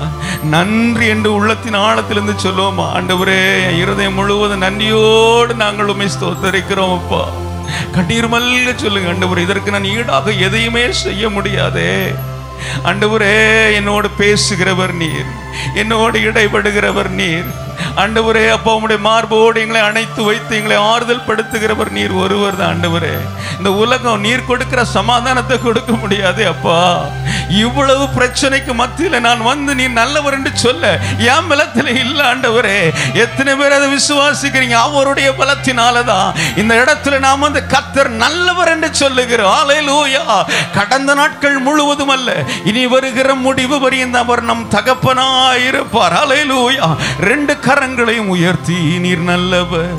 நன்றி என்று உள்ளத்தின் ஆழத்திலிருந்து சொல்லுவோம் ஆண்டவரே என் இருதயம் முழுவதும் நன்றியோடு நாங்கள் உண்மை ஸ்தோத்தரிக்கிறோம் அப்பா கண்ணீர் மல்க சொல்லுங்க ஆண்டவரே இதற்கு நான் ஈடாக எதையுமே செய்ய முடியாதே ஆண்டவரே என்னோடு பேசுகிறவர் நீர் என்னோடு இடைபடுகிறவர் நீர் ஆண்டவரே அப்பா உம்முடைய மார்போடு எங்களை அணைத்து வைத்து எங்களை ஆறுதல் படுத்துகிறவர் நீர் ஒருவர் தான் ஆண்டவரே இந்த உலகம் நீர் கொடுக்கிற சமாதானத்தை கொடுக்க முடியாது அப்பா இவ்வளவு பிரச்சனைக்கு மத்தியில நான் வந்து நீ நல்லவர் என்று சொல்ல என் பலத்தில் இல்ல ஆண்டவரே எத்தனை பேர் அதை விசுவாசிக்கிறீங்க அவருடைய பலத்தினால தான் இந்த இடத்துல நாம் வந்து கத்தர் நல்லவர் என்று சொல்லுகிறோம் ஹalleluya கடந்த நாட்கள் முழுவதும் அல்ல இனி வருகிற முடிவு வரையும் அவர் நம் தகப்பனாய் இருப்பார் ஹalleluya ரெண்டு கரங்களையும் உயர்த்தி நீர் நல்லவர்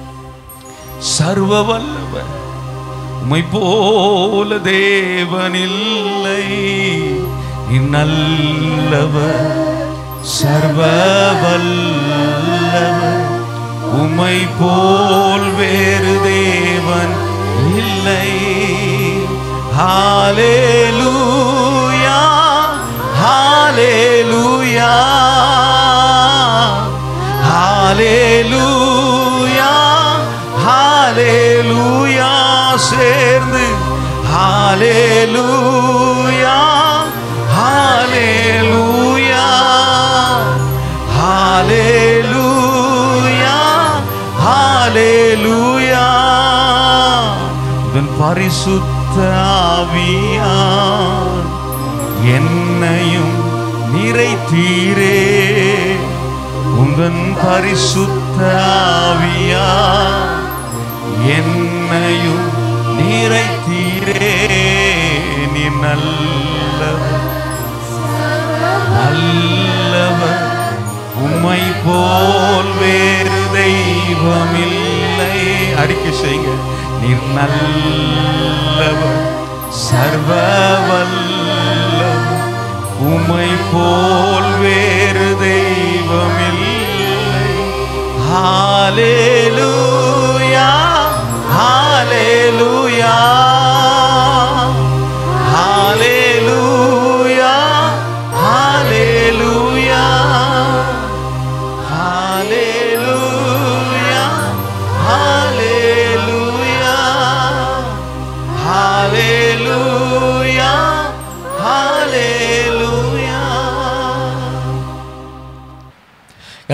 சர்வ வல்லவர் உம்மை போல தேவனில்லை நீ நல்லவர் சர்வ வல்லவர் உம்மை போல் வேறு தேவன் இல்லை ஹalleluya ஹalleluya ஹalleluya ஹalleluya சேர்ந்து ஹalleluya ஹalleluya ஹalleluya ஹalleluya இவன் பரிசுத்த ஆவியான் என்னையும் நிறைத்தீரே உந்தன் பரிசுத்த ஆவியான் என்னையும் நிறைத்தீரே நீ நல்லவர் நல்லவர் உம்மை போல் வேறு தெய்வமில்லை அறிக்கை செய்யுங்க நீர் நல்லவர் சர்வ வல்லவர் உம்மை போல் வேறு தெய்வமில்லை ஹalleluya ஹalleluya ஹalleluya ஹalleluya ஹalleluya ஹalleluya ஹalleluya ஹalleluya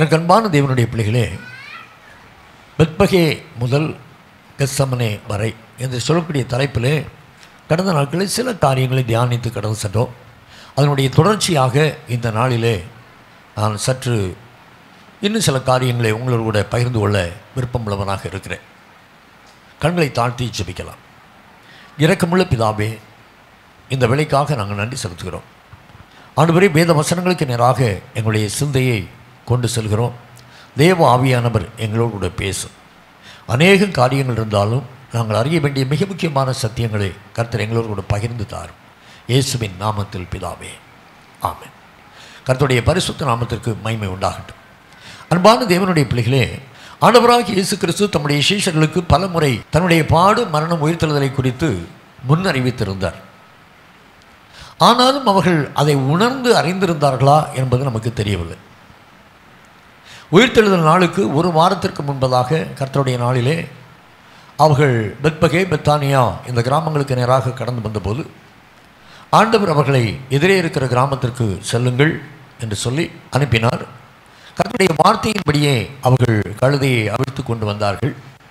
எனக்கு அன்பான தேவனுடைய பிள்ளைகளே பெத்பகே முதல் கெஸ்ஸமனே வரை என்று சொல்லக்கூடிய தலைப்பிலே கடந்த நாட்களில் சில காரியங்களை தியானித்து கடந்து சென்றோம் அதனுடைய தொடர்ச்சியாக இந்த நாளிலே நான் சற்று இன்னும் சில காரியங்களை உங்களோடு கூட பகிர்ந்து கொள்ள விருப்பமுள்ளவனாக இருக்கிறேன் கண்களை தாழ்த்தி ஜெபிக்கலாம் இரக்கமுள்ள பிதாவே இந்த வேலைக்காக நாங்கள் நன்றி செலுத்துகிறோம் ஆண்டுவரை வேத வசனங்களுக்கு நேராக எங்களுடைய சிந்தையை கொண்டு செல்கிறோம் தேவ ஆவியானவர் எங்களோடு கூட பேசும் அநேக காரியங்கள் இருந்தாலும் நாங்கள் அறிய வேண்டிய மிக முக்கியமான சத்தியங்களை கர்த்தர் எங்களோடு கூட பகிர்ந்து தாரும் இயேசுவின் நாமத்தில் பிதாவே ஆமென் கர்த்தருடைய பரிசுத்த நாமத்திற்கு மகிமை உண்டாகட்டும் அன்பான தேவனுடைய பிள்ளைகளே ஆண்டவராக இயேசு கிறிஸ்து தம்முடைய சீஷர்களுக்கு பல முறை தன்னுடைய பாடு மரணம் உயிர்த்தெழுதலை குறித்து முன்னறிவித்திருந்தார் ஆனாலும் அவர்கள் அதை உணர்ந்து அறிந்திருந்தார்களா என்பது நமக்கு தெரியவில்லை உயிர்த்தெழுதல் நாளுக்கு ஒரு வாரத்திற்கு முன்பதாக கர்த்தருடைய நாளிலே அவர்கள் பெத்பகே பெத்தானியா இந்த கிராமங்களுக்கு நேராக கடந்து வந்தபோது ஆண்டவர் அவர்களை எதிரே இருக்கிற கிராமத்திற்கு செல்லுங்கள் என்று சொல்லி அனுப்பினார் கர்த்தருடைய வார்த்தையின்படியே அவர்கள் கழுதையை அவிழ்த்து கொண்டு வந்தார்கள்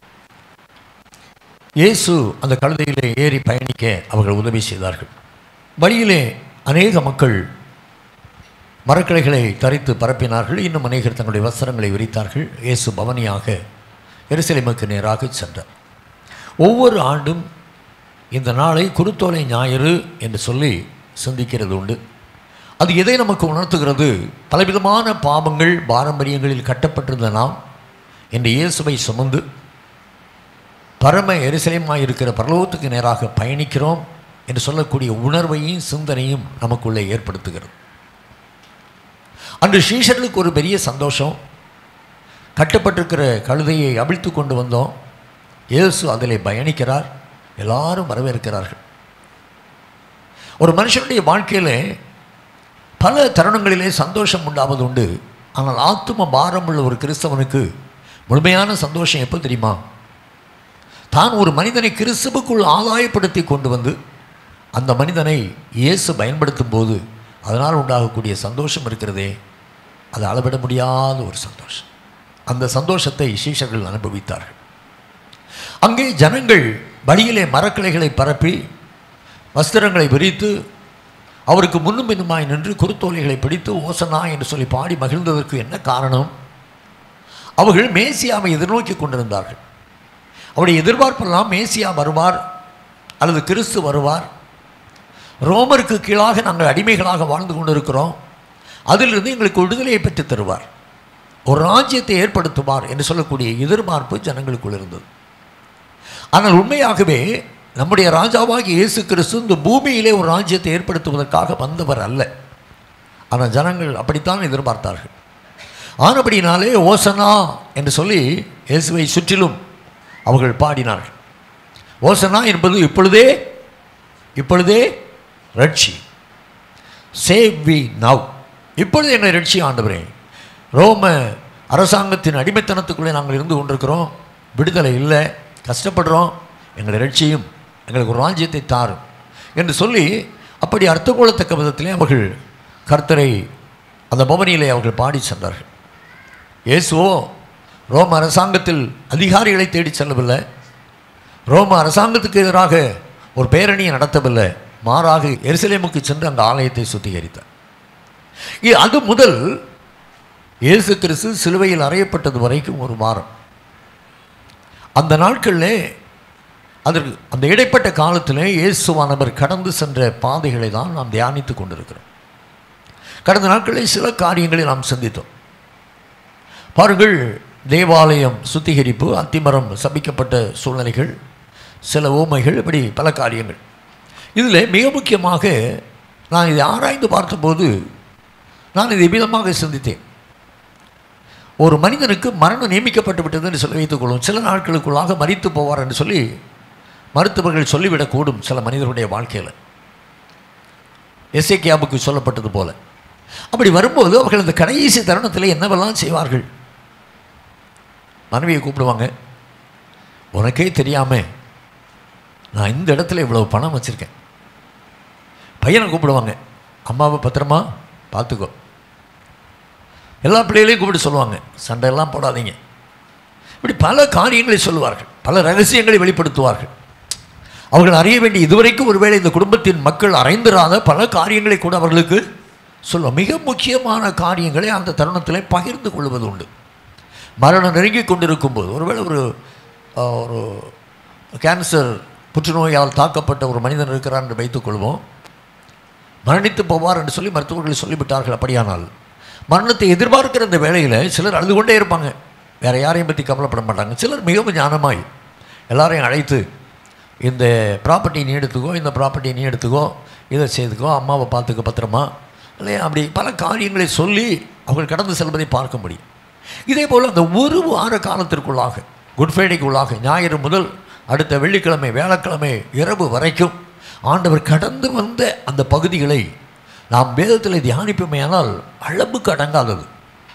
இயேசு அந்த கழுதையிலே ஏறி பயணிக்க அவர்கள் உதவி செய்தார்கள் வழியிலே அநேக மக்கள் மரக்கிளைகளை தரித்து பரப்பினார்கள் இன்னும் அநேகர் தங்களுடைய வஸ்திரங்களை விரித்தார்கள் இயேசு பவனியாக எருசலேமுக்கு நேராக சென்றார் ஒவ்வொரு ஆண்டும் இந்த நாளை குருத்தோலை ஞாயிறு என்று சொல்லி சிந்திக்கிறது உண்டு அது எதை நமக்கு உணர்த்துகிறது பலவிதமான பாவங்கள் பாரம்பரியங்களில் கட்டப்பட்டிருந்த நாம் இன்று இயேசுவை சுமந்து பரம எரிசலமாக இருக்கிற பரலோகத்துக்கு நேராக பயணிக்கிறோம் என்று சொல்லக்கூடிய உணர்வையும் சிந்தனையும் நமக்குள்ளே ஏற்படுத்துகிறது அன்று ஸ்ரீஷர்களுக்கு ஒரு பெரிய சந்தோஷம் கட்டப்பட்டிருக்கிற கழுதையை அவிழ்த்து கொண்டு வந்தோம் இயேசு அதிலே பயணிக்கிறார் எல்லாரும் வரவேற்கிறார்கள் ஒரு மனுஷனுடைய வாழ்க்கையில் பல தருணங்களிலே சந்தோஷம் உண்டாவது உண்டு ஆனால் ஆத்தும பாரம் உள்ள ஒரு கிறிஸ்தவனுக்கு முழுமையான சந்தோஷம் எப்போ தெரியுமா தான் ஒரு மனிதனை கிறிஸ்துவுக்குள் ஆதாயப்படுத்தி கொண்டு வந்து அந்த மனிதனை இயேசு பயன்படுத்தும் போது அதனால் உண்டாகக்கூடிய சந்தோஷம் இருக்கிறதே அது அளவிட முடியாத ஒரு சந்தோஷம் அந்த சந்தோஷத்தை சீஷர்கள் அனுபவித்தார்கள் அங்கே ஜனங்கள் வழியிலே மரக்கிளைகளை பரப்பி வஸ்திரங்களை விரித்து அவருக்கு முன்னும் பின்னுமாய் நின்று குருத்தோலைகளை பிடித்து ஓசனா என்று சொல்லி பாடி மகிழ்ந்ததற்கு என்ன காரணம் அவர்கள் மேசியாவை எதிர்நோக்கி கொண்டிருந்தார்கள் அவருடைய எதிர்பார்ப்பெல்லாம் மேசியா வருவார் அல்லது கிறிஸ்து வருவார் ரோமருக்கு கீழாக நாங்கள் அடிமைகளாக வாழ்ந்து கொண்டிருக்கிறோம் அதிலிருந்து எங்களுக்கு விடுதலையை பெற்றுத் தருவார் ஒரு ராஜ்யத்தை ஏற்படுத்துவார் என்று சொல்லக்கூடிய எதிர்பார்ப்பு ஜனங்களுக்குள் இருந்தது ஆனால் உண்மையாகவே நம்முடைய ராஜாவாகிய இயேசு கிறிஸ்து இந்த பூமியிலே ஒரு ராஜ்யத்தை ஏற்படுத்துவதற்காக வந்தவர் அல்ல ஆனால் ஜனங்கள் அப்படித்தான் எதிர்பார்த்தார்கள் ஆனபடினாலே ஓசனா என்று சொல்லி இயேசுவை சுற்றிலும் அவர்கள் பாடினார்கள் ஓசனா என்பது இப்பொழுதே இப்பொழுதே ரட்சி சேவ் வி நவ் இப்பொழுது என்னை ரட்சி ஆண்டவரே ரோம அரசாங்கத்தின் அடிமைத்தனத்துக்குள்ளே நாங்கள் இருந்து கொண்டிருக்கிறோம் விடுதலை இல்லை கஷ்டப்படுறோம் எங்களை ரட்சியும் எங்களுக்கு ஒரு ராஜ்யத்தை தாரும் என்று சொல்லி அப்படி அர்த்தம் கொள்ளத்தக்க விதத்திலே அவர்கள் கர்த்தரை அந்த பவனியிலே அவர்கள் பாடி சென்றார்கள் இயேசுவோ ரோம அரசாங்கத்தில் அதிகாரிகளை தேடி செல்லவில்லை ரோம அரசாங்கத்துக்கு எதிராக ஒரு பேரணியை நடத்தவில்லை மாறாக எருசலேமுக்கு சென்று அந்த ஆலயத்தை சுத்திகரித்தார் இ- அது முதல் இயேசு கிறிஸ்து சிலுவையில் அறையப்பட்டது வரைக்கும் ஒரு வாரம் அந்த நாட்களிலே அதற்கு அந்த இடைப்பட்ட காலத்திலே இயேசுவானவர் கடந்து சென்ற பாதைகளை தான் நாம் தியானித்து கொண்டிருக்கிறோம் கடந்த நாட்களில் சில காரியங்களை நாம் சிந்தித்தோம் பாருங்கள் தேவாலயம் சுத்திகரிப்பு அத்திமரம் சபிக்கப்பட்ட சூழ்நிலைகள் சில ஊமைகள் இப்படி பல காரியங்கள் இதில் மிக முக்கியமாக நான் இதை ஆராய்ந்து பார்த்தபோது நான் இதை விதமாக சிந்தித்தேன் ஒரு மனிதனுக்கு மரணம் நியமிக்கப்பட்டு விட்டது என்று சொல்லி வைத்துக்கொள்ளும் சில நாட்களுக்குள்ளாக மரித்து போவார் என்று சொல்லி மருத்துவர்கள் சொல்லிவிடக்கூடும் சில மனிதர்களுடைய வாழ்க்கையில் எஸ்ஏகேபுக்கு சொல்லப்பட்டது போல அப்படி வரும்போது அவர்கள் அந்த கடைசி தருணத்தில் என்னவெல்லாம் செய்வார்கள் மனைவியை கூப்பிடுவாங்க உனக்கே தெரியாம நான் இந்த இடத்துல இவ்வளவு பணம் வச்சுருக்கேன் பையனை கூப்பிடுவாங்க அம்மாவை பத்திரமா பார்த்துக்கோ எல்லா பிள்ளைகளையும் கூப்பிட்டு சொல்லுவாங்க சண்டையெல்லாம் போடாதீங்க இப்படி பல காரியங்களை சொல்லுவார்கள் பல ரகசியங்களை வெளிப்படுத்துவார்கள் அவர்கள் அறிய வேண்டிய இதுவரைக்கும் ஒருவேளை இந்த குடும்பத்தின் மக்கள் அறிந்திராத பல காரியங்களை கூட அவர்களுக்கு சொல்லுவோம் மிக முக்கியமான காரியங்களை அந்த தருணத்திலே பகிர்ந்து கொள்வது உண்டு மரணம் நெருங்கி கொண்டிருக்கும் போது ஒருவேளை ஒரு அஹ், ஒரு கேன்சர் புற்றுநோயால் தாக்கப்பட்ட ஒரு மனிதன் இருக்கிறார் என்று வைத்துக்கொள்வோம் மரணித்து போவார் என்று சொல்லி மருத்துவர்கள் சொல்லிவிட்டார்கள் அப்படியானால் மரணத்தை எதிர்பார்க்கிற இந்த வேளையில் சிலர் அழுது கொண்டே இருப்பாங்க வேற யாரையும் பற்றி கவலைப்பட மாட்டாங்க சிலர் மிகவும் ஞானமாய் எல்லாரையும் அழைத்து இந்த ப்ராப்பர்ட்டி நீ எடுத்துக்கோ இந்த ப்ராப்பர்ட்டி நீ எடுத்துக்கோ இதை செய்துக்கோ அம்மாவை பார்த்துக்க பத்திரமா இல்லையா அப்படி பல காரியங்களை சொல்லி அவர்கள் கடந்து செல்வதை பார்க்க முடியும் இதே போல் அந்த ஒரு வார காலத்திற்குள்ளாக குட் ஃப்ரைடேக்குள்ளாக ஞாயிறு முதல் அடுத்த வெள்ளிக்கிழமை வேளக்கிழமை இரவு வரைக்கும் ஆண்டவர் கடந்து வந்த அந்த பகுதிகளை நாம் வேதத்தில் தியானிப்போமேயானால் அளவுக்கு அடங்காதது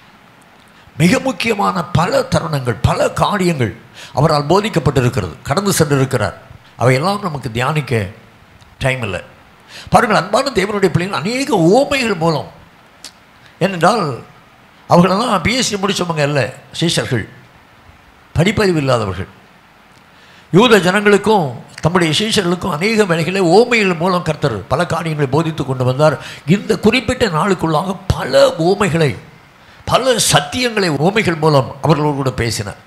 மிக முக்கியமான பல தருணங்கள் பல காரியங்கள் அவரால் போதிக்கப்பட்டிருக்கிறது கடந்து சென்றிருக்கிறார் அவையெல்லாம் நமக்கு தியானிக்க டைம் இல்லை பாருங்கள் அன்பான தேவனுடைய பிள்ளைகள் அநேக ஓமைகள் மூலம் ஏனென்றால் அவர்களெல்லாம் பிஎஸ்சி முடித்தவங்க அல்ல சீஷர்கள் படிப்பறிவு இல்லாதவர்கள் யூத ஜனங்களுக்கும் தம்முடைய சீஷர்களுக்கும் அநேக வேலைகளை ஓமைகள் மூலம் கர்த்தர் பல காரியங்களை போதித்து கொண்டு வந்தார் இந்த குறிப்பிட்ட நாளுக்குள்ளாக பல ஓமைகளை பல சத்தியங்களை ஓமைகள் மூலம் அவர்களோடு கூட பேசினார்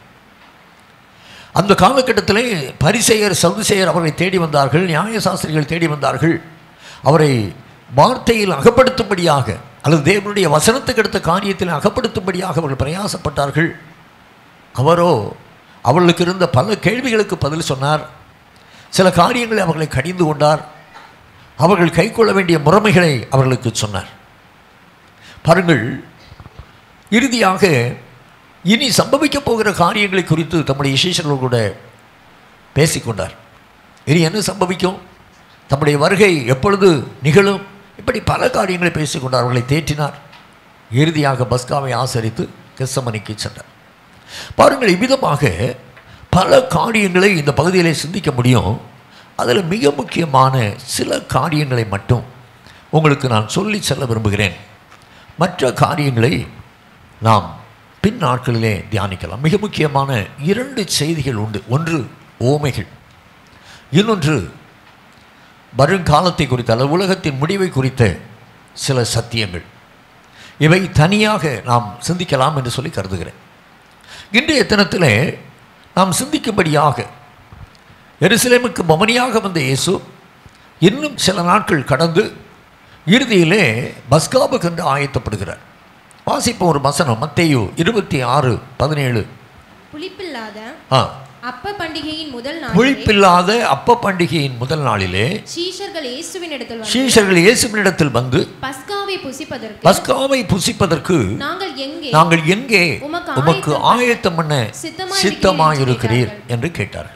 அந்த காலகட்டத்திலே பரிசெயர் சதுசெயர் அவரை தேடி வந்தார்கள் நியாயசாஸ்திரிகள் தேடி வந்தார்கள் அவரை வார்த்தையில் அகப்படுத்தும்படியாக அல்லது தேவனுடைய வசனத்துக்கு அடுத்த காரியத்தில் அகப்படுத்தும்படியாக அவர்கள் பிரயாசப்பட்டார்கள் அவரோ அவர்களுக்கு இருந்த பல கேள்விகளுக்கு பதில் சொன்னார் சில காரியங்களை அவர்களை கடிந்து கொண்டார் அவர்கள் கைக்கொள்ள வேண்டிய முறைமைகளை அவர்களுக்கு சொன்னார் பாருங்கள் இறுதியாக இனி சம்பவிக்கப் போகிற காரியங்களை குறித்து தம்முடைய சீஷர்கள் கூட பேசிக்கொண்டார் இனி என்ன சம்பவிக்கும் தம்முடைய வருகை எப்பொழுது நிகழும் இப்படி பல காரியங்களை பேசிக்கொண்டார் அவர்களை தேற்றினார் இறுதியாக பஸ்காவை ஆசரித்து கெசமணிக்கு சென்றார் பாருங்கள் இவ்விதமாக பல காரியங்களை இந்த பகுதியிலே சிந்திக்க முடியும் அதில் மிக முக்கியமான சில காரியங்களை மட்டும் உங்களுக்கு நான் சொல்லி செல்ல விரும்புகிறேன் மற்ற காரியங்களை நாம் பின் நாட்களிலே தியானிக்கலாம் மிக முக்கியமான இரண்டு செய்திகள் உண்டு ஒன்று ஓமைகள் இன்னொன்று வருங்காலத்தை குறித்த அல்லது உலகத்தின் முடிவை குறித்த சில சத்தியங்கள் இவை தனியாக நாம் சிந்திக்கலாம் என்று சொல்லி கருதுகிறேன் இன்றைய தினத்தில் நாம் சிந்திக்கும்படியாக எருசலேமுக்கு மமனியாக வந்த இயேசு இன்னும் சில நாட்கள் கடந்து இறுதியிலே பஸ்காவுக்கு என்று ஆயத்தப்படுகிறார் வாசிப்போம் ஒரு வசனம் மத்தேயு இருபத்தி ஆறு பதினேழு புளிப்பில்லாத ஆ அப்ப பண்டிகையின் முதல் நாள் புளிப்பில்லாத அப்ப பண்டிகையின் முதல் நாளிலே சீஷர்கள் இயேசுவின் இடத்தில் வந்து சீஷர்கள் இயேசுவினிடத்தில் வந்து பஸ்காவை புசிப்பதற்கு பஸ்காவை புசிப்பதற்கு நாங்கள் எங்கே நாங்கள் எங்கே உமக்கு உமக்கு ஆயத்தம் ஆயத்தம் பண்ண சித்தமாய் சித்தமாயிருக்கிறீர் இருக்கிறீர் என்று கேட்டார்கள்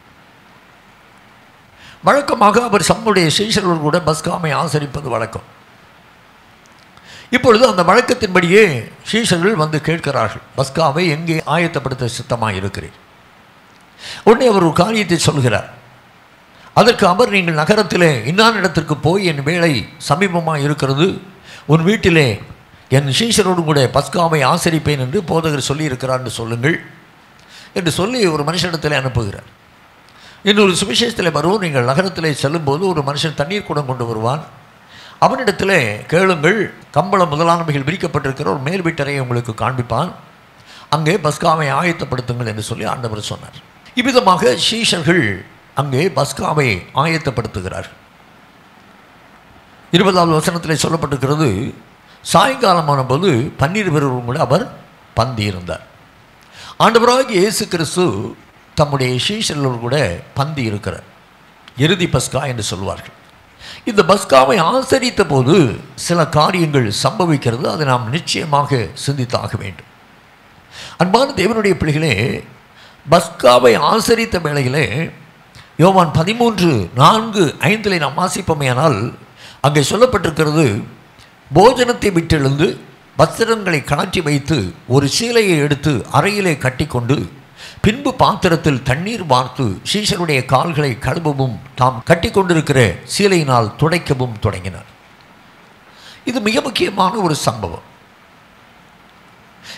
வழக்கமாக அவர் சம்முடைய சீஷர்கள் கூட பஸ்காமை ஆசரிப்பது வழக்கம் இப்பொழுது அந்த வழக்கத்தின்படியே சீஷர்கள் வந்து கேட்கிறார்கள் பஸ்காவை எங்கே ஆயத்தப்படுத்த சித்தமாக இருக்கிறீர் உடனே அவர் ஒரு காரியத்தை சொல்கிறார் அதற்கு அவர் நீங்கள் நகரத்திலே இன்னான் இடத்திற்கு போய் என் வேலை சமீபமாக இருக்கிறது உன் வீட்டிலே என் சீஷரோடு கூட பஸ்காவை ஆசரிப்பேன் என்று போதகர் சொல்லியிருக்கிறார் என்று சொல்லுங்கள் என்று சொல்லி ஒரு மனுஷனிடத்தில் அனுப்புகிறார் இன்னொரு சுவிசேஷத்தில் வருவோம் நீங்கள் நகரத்திலே செல்லும்போது ஒரு மனுஷன் தண்ணீர் குடம் கொண்டு வருவான் அவனிடத்தில் கேளுங்கள் கம்பளம் முதலானவைகள் விரிக்கப்பட்டிருக்கிற ஒரு மேல் வீட்டறையை உங்களுக்கு காண்பிப்பான் அங்கே பஸ்காவை ஆயத்தப்படுத்துங்கள் என்று சொல்லி ஆண்டவர் சொன்னார் இவ்விதமாக சீஷர்கள் அங்கே பஸ்காவை ஆயத்தப்படுத்துகிறார்கள் இருபதாவது வசனத்தில் சொல்லப்பட்டிருக்கிறது சாயங்காலமான போது பன்னீர் பெறுவரும் கூட அவர் பந்தி இருந்தார் ஆண்டவராகிய இயேசு கிறிஸ்து தம்முடைய சீஷர்களோடு கூட பந்தி இருக்கிறார் இறுதி பஸ்கா என்று சொல்வார்கள் இந்த பஸ்காவை ஆசரித்த போது சில காரியங்கள் சம்பவிக்கிறது அதை நாம் நிச்சயமாக சிந்தித்தாக வேண்டும் அன்பான தேவனுடைய பிள்ளைகளே பஸ்காவை ஆசரித்த வேளையிலே யோவான் பதிமூன்று நான்கு ஐந்தில் நாம் வாசிப்போமேயானால் அங்கே சொல்லப்பட்டிருக்கிறது போஜனத்தை விட்டெழுந்து வஸ்திரங்களை கணற்றி வைத்து ஒரு சீலையை எடுத்து அறையிலே கட்டிக்கொண்டு பின்பு பாத்திரத்தில் தண்ணீர் வார்த்து சீஷருடைய கால்களை கழுவவும் தாம் கட்டிக்கொண்டிருக்கிற சீலையினால் துடைக்கவும் தொடங்கினார் இது மிக முக்கியமான ஒரு சம்பவம்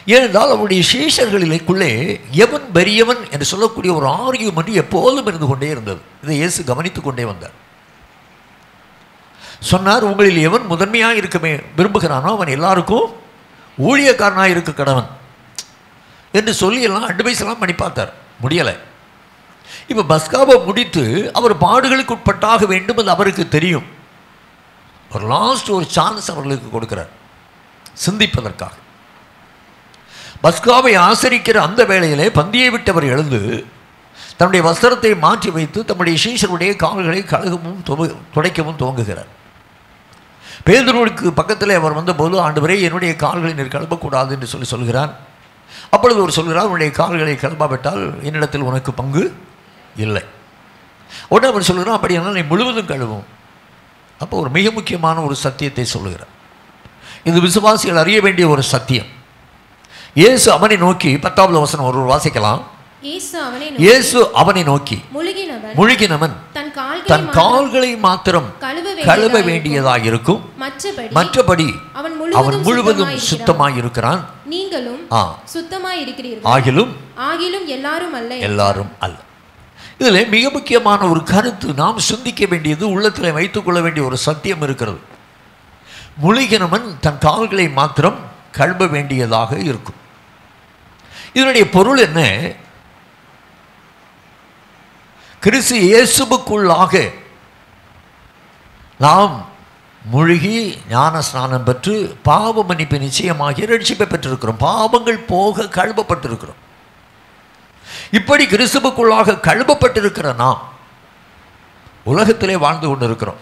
ஏனென்றால் அவருடைய சீஷர்களிலேக்குள்ளே எவன் பெரியவன் என்று சொல்லக்கூடிய ஒரு ஆர்கியூமெண்ட் எப்போதும் இருந்து கொண்டே இருந்தது இதை இயேசு கவனித்துக் கொண்டே வந்தார் சொன்னார் உங்களில் எவன் முதன்மையாக இருக்கமே விரும்புகிறானோ அவன் எல்லாருக்கும் ஊழியக்காரனாக இருக்க கடவன் என்று சொல்லி எல்லாம் அட்வைஸ் எல்லாம் பண்ணி பார்த்தார் முடியலை இப்போ பஸ்காவை முடித்து அவர் பாடுகளுக்கு உட்பட்டாக வேண்டும் அது அவருக்கு தெரியும் ஒரு லாஸ்ட் ஒரு சான்ஸ் அவர்களுக்கு கொடுக்கிறார் சிந்திப்பதற்காக பஸ்காவை ஆசரிக்கிற அந்த வேளையிலே பந்தியை விட்டவர் எழுந்து தன்னுடைய வஸ்திரத்தை மாற்றி வைத்து தம்முடைய சீஷருடைய கால்களை கழுகவும் துவ துடைக்கவும் துவங்குகிறார் பேதுருவுக்கு பக்கத்தில் அவர் வந்தபோது ஆண்டவரே என்னுடைய கால்களை நீர் கழுவக்கூடாது என்று சொல்லி சொல்கிறார் அப்பொழுது அவர் சொல்கிறார் உன்னுடைய கால்களை கழுவாவிட்டால் என்னிடத்தில் உனக்கு பங்கு இல்லை உடனே அவர் சொல்கிறார் அப்படியானால் நீ முழுவதும் கழுவும் அப்போ ஒரு மிக முக்கியமான ஒரு சத்தியத்தை சொல்லுகிறார் இது விசுவாசிகள் அறிய வேண்டிய ஒரு சத்தியம் இயேசு அவனை நோக்கி பத்தாவது வசனம் ஒரு வாசிக்கலாம் இயேசு அவனை நோக்கி, இயேசு அவனை நோக்கி முழுகினவன் முழுகினவன் தன் கால்களை தன் மாத்திரம் கால்களை மாத்திரம் கழுவ கழுவ வேண்டியதாயிருக்கும். வேண்டியதாக இருக்கும் மற்றபடி மற்றபடி அவன் அவன் முழுவதும் சுத்தமாயிருக்கிறான். சுத்தமாய் இருக்கிறான் நீங்களும் நீங்களும் ஆ சுத்தமாய் இருக்கிறீர்கள் ஆகிலும் ஆகிலும் எல்லாரும் அல்ல எல்லாரும் அல்ல இதில் மிக முக்கியமான ஒரு கருத்து நாம் சிந்திக்க வேண்டியது உள்ளத்தில் வைத்துக்கொள்ள வேண்டிய ஒரு சத்தியம் இருக்கிறது முழுகினவன் தன் கால்களை மாத்திரம் கழுவ வேண்டியதாக இருக்கும் இதனுடைய பொருள் என்ன கிறிஸ்து இயேசுவுக்குள்ளாக நாம் முழுகி ஞான ஸ்நானம் பெற்று பாவ மன்னிப்பு நிச்சயமாகி ரட்சிப்பை பெற்றிருக்கிறோம் பாவங்கள் போக கழுவப்பட்டிருக்கிறோம் இப்படி கிறிஸ்துவுக்குள்ளாக கழுவப்பட்டிருக்கிற நாம் உலகத்திலே வாழ்ந்து கொண்டிருக்கிறோம்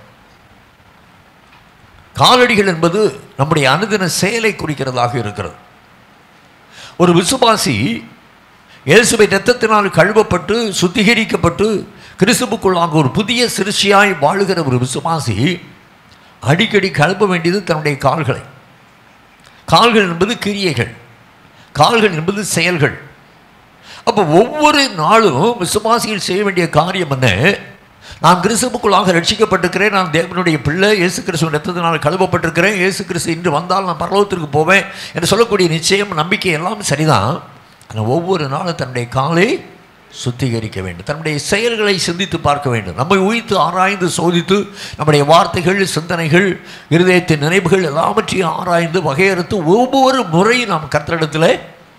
காலடிகள் என்பது நம்முடைய அனுதின செயலை குறிக்கிறதாக இருக்கிறது ஒரு விசுவாசி இயேசுவை இரத்தத்தினால் கழுவப்பட்டு சுத்திகரிக்கப்பட்டு கிறிஸ்துவுக்குள்ளாக ஒரு புதிய சிறுச்சியாய் வாழுகிற ஒரு விசுவாசி அடிக்கடி கழுவ வேண்டியது தன்னுடைய கால்களை கால்கள் என்பது கிரியைகள் கால்கள் என்பது செயல்கள் அப்போ ஒவ்வொரு நாளும் விசுவாசிகள் செய்ய வேண்டிய காரியம் என்ன நான் கிறிஸ்துவுக்குள்ளாக ரட்சிக்கப்பட்டிருக்கிறேன் நான் தேவனுடைய பிள்ளை இயேசு கிறிஸ்துவின் ரத்தத்தினால் கழுவப்பட்டிருக்கிறேன் இயேசு கிறிஸ்து இன்று வந்தால் நான் பரலோகத்திற்கு போவேன் என்று சொல்லக்கூடிய நிச்சயம் நம்பிக்கை எல்லாம் சரிதான் ஆனால் ஒவ்வொரு நாளும் தன்னுடைய காலை சுத்திகரிக்க வேண்டும் தன்னுடைய செயல்களை சிந்தித்து பார்க்க வேண்டும் நம்மை உயித்து ஆராய்ந்து சோதித்து நம்முடைய வார்த்தைகள் சிந்தனைகள் இருதயத்தின் நினைவுகள் எல்லாவற்றையும் ஆராய்ந்து வகையறுத்து ஒவ்வொரு முறை நாம் கர்த்தரிடத்தில்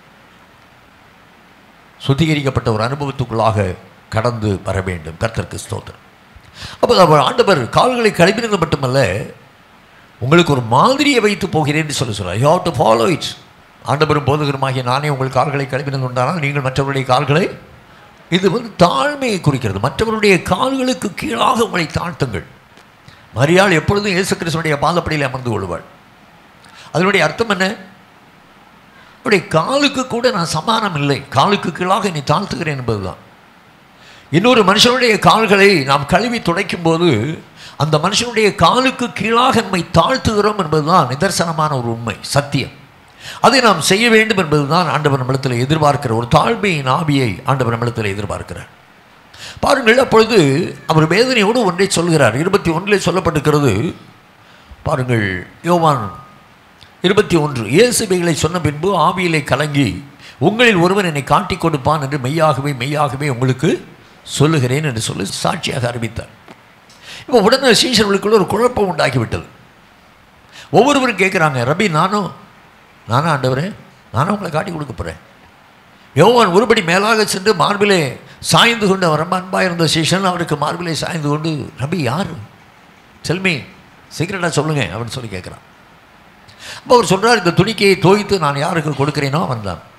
சுத்திகரிக்கப்பட்ட ஒரு அனுபவத்துக்குள்ளாக கடந்து வர வேண்டும் கர்த்தருக்கு ஸ்தோத்திரம் அப்போ அவர் ஆண்டவர் கால்களை கழுவினது மட்டுமல்ல உங்களுக்கு ஒரு மாதிரியை வைத்து போகிறேன் என்று சொல்லி சொல்கிறார் you have to follow it ஆண்டவரும் போதுகரமாகிய நானே உங்கள் கால்களை கழுவினது உண்டானால் நீங்கள் மற்றவருடைய கால்களை இது வந்து தாழ்மையை குறிக்கிறது மற்றவருடைய கால்களுக்கு கீழாக உங்களை தாழ்த்துங்கள் மரியாள் எப்பொழுதும் இயேசு கிறிஸ்துவனுடைய பாதப்படியில் அமர்ந்து கொள்வாள் அதனுடைய அர்த்தம் என்ன அவருடைய காலுக்கு கூட நான் சமானம் இல்லை காலுக்கு கீழாக நீ தாழ்த்துகிறேன் என்பதுதான் இன்னொரு மனுஷனுடைய கால்களை நாம் கழுவி துடைக்கும் போது அந்த மனுஷனுடைய காலுக்கு கீழாக நம்மை தாழ்த்துகிறோம் என்பதுதான் நிதர்சனமான ஒரு உண்மை சத்தியம் அதை நாம் செய்ய வேண்டும் என்பதுதான் ஆண்டவர் நம்மிடத்தில் எதிர்பார்க்கிற ஒரு தாழ்மையின் ஆவியை ஆண்டவர் நம்மிடத்தில் எதிர்பார்க்கிறார் பாருங்கள் அப்பொழுது அவர் வேதனையோடு ஒன்றை சொல்கிறார் இருபத்தி ஒன்றில் சொல்லப்பட்டிருக்கிறது பாருங்கள் யோவான் இருபத்தி ஒன்று இயேசுவைகளை சொன்ன பின்பு ஆவியிலே கலங்கி உங்களில் ஒருவன் என்னை காட்டிக் கொடுப்பான் என்று மெய்யாகவே மெய்யாகவே உங்களுக்கு சொல்லுகிறேன் என்று சொல்லி சாட்சியாக அறிவித்தார் இப்போ உடனே சீஷர்களுக்குள்ள ஒரு குழப்பம் உண்டாகிவிட்டது ஒவ்வொருவரும் கேட்குறாங்க ரபி நானும் நானும் ஆண்டவரே நானும் உங்களை காட்டி கொடுக்க போகிறேன் யோவான் ஒருபடி மேலாக சென்று மார்பிலே சாய்ந்து கொண்டு அவர் ரொம்ப அன்பாக இருந்த சீஷன் அவருக்கு மார்பிலே சாய்ந்து கொண்டு ரபி யார் செல்மி சீக்கிரட்டாக சொல்லுங்க அப்படின்னு சொல்லி கேட்குறான் அப்போ அவர் சொல்றார் இந்த துணிக்கையை தோய்த்து நான் யாருக்கு கொடுக்கிறேனோ அவன் தான்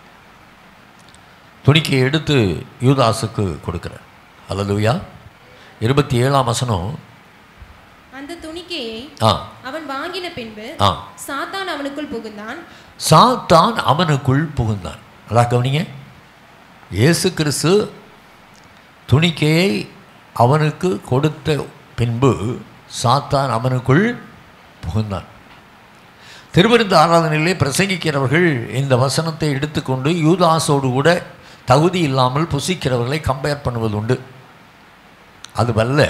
துணிக்கையை எடுத்து யூதாசுக்கு கொடுக்குறார் அல்லதுயா இருபத்தி ஏழாம் வசனம் அந்த துணிக்கையை ஆ அவன் வாங்கின பின்பு ஆ சாத்தான் அவனுக்குள் புகுந்தான் சாத்தான் அவனுக்குள் புகுந்தான் நல்லா கவனிங்க இயேசு கிறிஸ்து துணிக்கையை அவனுக்கு கொடுத்த பின்பு சாத்தான் அவனுக்குள் புகுந்தான் திருவிருந்த ஆராதனையிலே பிரசங்கிக்கிறவர்கள் இந்த வசனத்தை எடுத்துக்கொண்டு யூதாசோடு கூட தகுதி இல்லாமல் புசிக்கிறவர்களை கம்பேர் பண்ணுவது உண்டு அதுவல்ல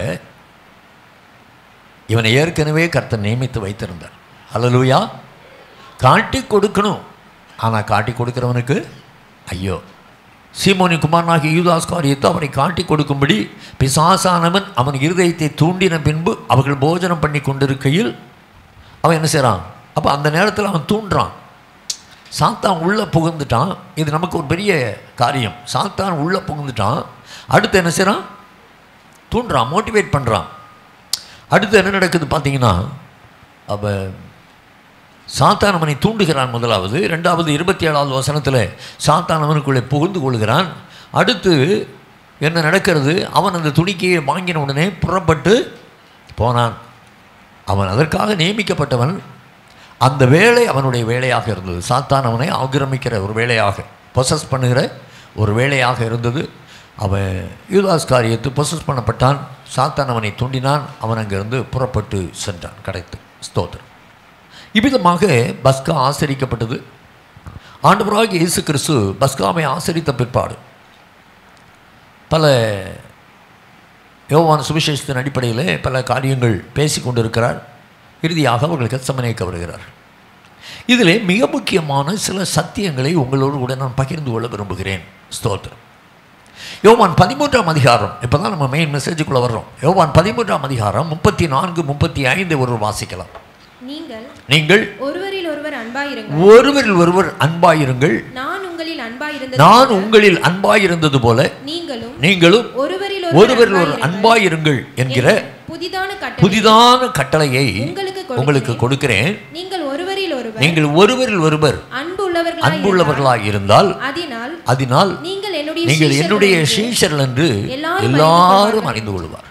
இவனை ஏற்கனவே கர்த்தர் நியமித்து வைத்திருந்தார் அல்லலுயா காட்டி கொடுக்கணும் ஆனால் காட்டி கொடுக்கிறவனுக்கு ஐயோ சீமோனின் குமாரனாகிய யூதாஸ் காரியத்தை அவனை காட்டி கொடுக்கும்படி பிசாசானவன் அவன் இருதயத்தை தூண்டின பின்பு அவர்கள் போஜனம் பண்ணி கொண்டிருக்கையில் அவன் என்ன செய்கிறான் அப்போ அந்த நேரத்தில் அவன் தூண்டுறான் சாத்தான் உள்ளே புகுந்துட்டான் இது நமக்கு ஒரு பெரிய காரியம் சாத்தான் உள்ளே புகுந்துட்டான் அடுத்து என்ன செய்கிறான் தூண்டுறான் மோட்டிவேட் பண்ணுறான் அடுத்து என்ன நடக்குது பார்த்தீங்கன்னா அவ சாத்தான் அவனை தூண்டுகிறான் முதலாவது ரெண்டாவது இருபத்தி ஏழாவது வசனத்தில் சாத்தான் அவனுக்குள்ளே புகுந்து கொள்கிறான் அடுத்து என்ன நடக்கிறது அவன் அந்த துணிக்கையை வாங்கின உடனே புறப்பட்டு போனான் அவன் அதற்காக நியமிக்கப்பட்டவன் அந்த வேலை அவனுடைய வேலையாக இருந்தது சாத்தான் அவனை ஆக்கிரமிக்கிற ஒரு வேலையாக பொசஸ் பண்ணுகிற ஒரு வேலையாக இருந்தது அவன் யூதாஸ் காரியத்து பொசஸ் பண்ணப்பட்டான் சாத்தான் அவனை தூண்டினான் அவன் அங்கிருந்து புறப்பட்டு சென்றான் கிடைத்து ஸ்தோத்திரம் இவ்விதமாக பஸ்கா ஆசரிக்கப்பட்டது ஆண்டவராகிய இயேசு கிறிஸ்து பஸ்காவை ஆசரித்த பிற்பாடு பல யோவான் சுவிசேஷத்தின் அடிப்படையில் பல காரியங்கள் பேசி கொண்டிருக்கிறார் இறுதியாக அவர்கள் கெத்சமனைக்கு வருகிறார் இதிலே மிக முக்கியமான சில சத்தியங்களை உங்களோடு கூட நான் பகிர்ந்து கொள்ள விரும்புகிறேன் ஸ்தோத்திரம் யோவான் பதிமூன்றாம் அதிகாரம் இப்போ தான் நம்ம மெயின் மெசேஜுக்குள்ளே வர்றோம் யோவான் பதிமூன்றாம் அதிகாரம் முப்பத்தி நான்கு முப்பத்தி ஐந்து ஒரு வாசிக்கலாம் நீங்கள் நீங்கள் ஒருவரில் ஒருவர் அன்பாயிருங்கள் ஒருவரில் ஒருவர் அன்பாயிருங்கள் நான் உங்களில் அன்பாயிருந்தது நான் உங்களில் அன்பாயிருந்தது போல நீங்களும் நீங்களும் ஒருவரில் ஒருவரில் ஒரு அன்பாயிருங்கள் என்கிற புதிதான கட்டளை புதிதான கட்டளையை உங்களுக்கு உங்களுக்கு கொடுக்கிறேன் நீங்கள் ஒருவரில் ஒருவர் நீங்கள் ஒருவரில் ஒருவர் அன்பு உள்ளவர்களாய் அன்புள்ளவர்களாக இருந்தால் அதனால் அதனால் நீங்கள் என்னுடைய நீங்கள் சீஷர்கள் என்னுடைய என்று சீஷர்கள் என்று எல்லாரும் எல்லாரும் அறிந்து கொள்வார்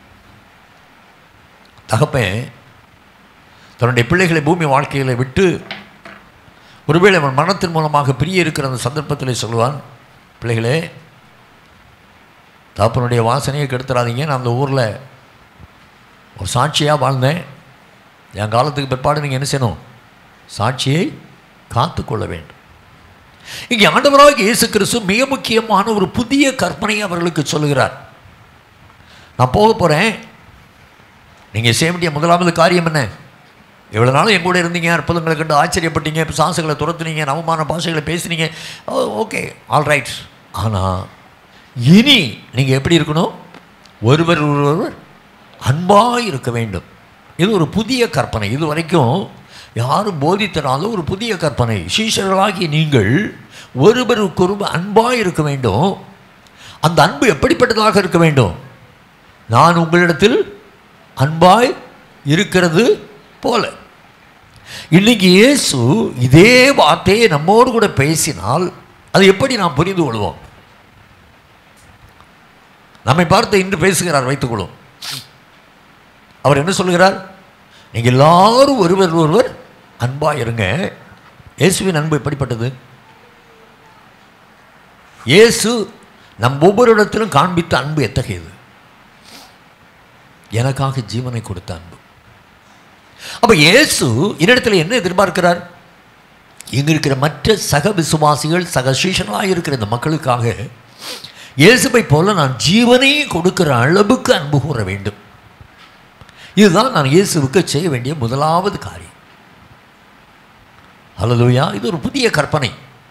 தகப்பன் தன்னுடைய பிள்ளைகளை பூமி வாழ்க்கையில விட்டு ஒருவேளை அவன் மரணத்தின் மூலமாக பிரிய இருக்கிற அந்த சந்தர்ப்பத்தில் சொல்லுவான் பிள்ளைகளே தகப்பனுடைய வாசனையை கெடுத்துறாதீங்க நான் அந்த ஊரில் ஒரு சாட்சியாக வாழ்ந்தேன் என் காலத்துக்கு பிற்பாடு நீங்கள் என்ன செய்யணும் சாட்சியை காத்துக்கொள்ள வேண்டும் இங்கே ஆண்டவராக இயேசு கிறிஸ்து மிக முக்கியமான ஒரு புதிய கற்பனையை அவர்களுக்கு சொல்லுகிறார் நான் போக போகிறேன் நீங்கள் செய்ய வேண்டிய முதலாவது காரியம் என்ன எவ்வளோ நாளும் என் கூட இருந்தீங்க அற்புதங்களை கண்டு ஆச்சரியப்பட்டீங்க சாசுகளை துரத்துனீங்க நவமான பாஷைகளை பேசுனீங்க ஓகே ஆல் ரைட் ஆனால் இனி நீங்கள் எப்படி இருக்கணும் ஒருவர் ஒருவர் அன்பாக இருக்க வேண்டும் இது ஒரு புதிய கற்பனை இது வரைக்கும் யாரும் போதித்தனாலும் ஒரு புதிய கற்பனை சீஷர்களாகிய நீங்கள் ஒருவருக்கொருவர் அன்பாக இருக்க வேண்டும் அந்த அன்பு எப்படிப்பட்டதாக இருக்க வேண்டும் நான் உங்களிடத்தில் அன்பாய் இருக்கிறது போல இன்னைக்கு இயேசு இதே வார்த்தையை நம்மோடு கூட பேசினால் அது எப்படி நாம் புரிந்து கொள்வோம் நம்மை பார்த்து இன்று பேசுகிறார் வைத்துக்கொள்வோம் அவர் என்ன சொல்கிறார் நீங்கள் எல்லாரும் ஒருவர் ஒருவர் அன்பாக இருங்க இயேசுவின் அன்பு எப்படிப்பட்டது இயேசு நம் ஒவ்வொரு இடத்திலும் காண்பித்த அன்பு எத்தகையது எனக்காக ஜீவனை கொடுத்த அன்பு அப்ப இயேசு என்னிடத்தில் என்ன எதிர்பார்க்கிறார் இங்க இருக்கிற மற்ற சக விசுவாசிகள் சக சீஷனாக இருக்கிற இந்த மக்களுக்காக இயேசுவை போல நான் ஜீவனை கொடுக்கிற அளவுக்கு அன்பு கூற வேண்டும் இதுதான் நான் இயேசுவுக்கு செய்ய வேண்டிய முதலாவது காரியம் அல்லதுயா இது ஒரு புதிய கற்பனை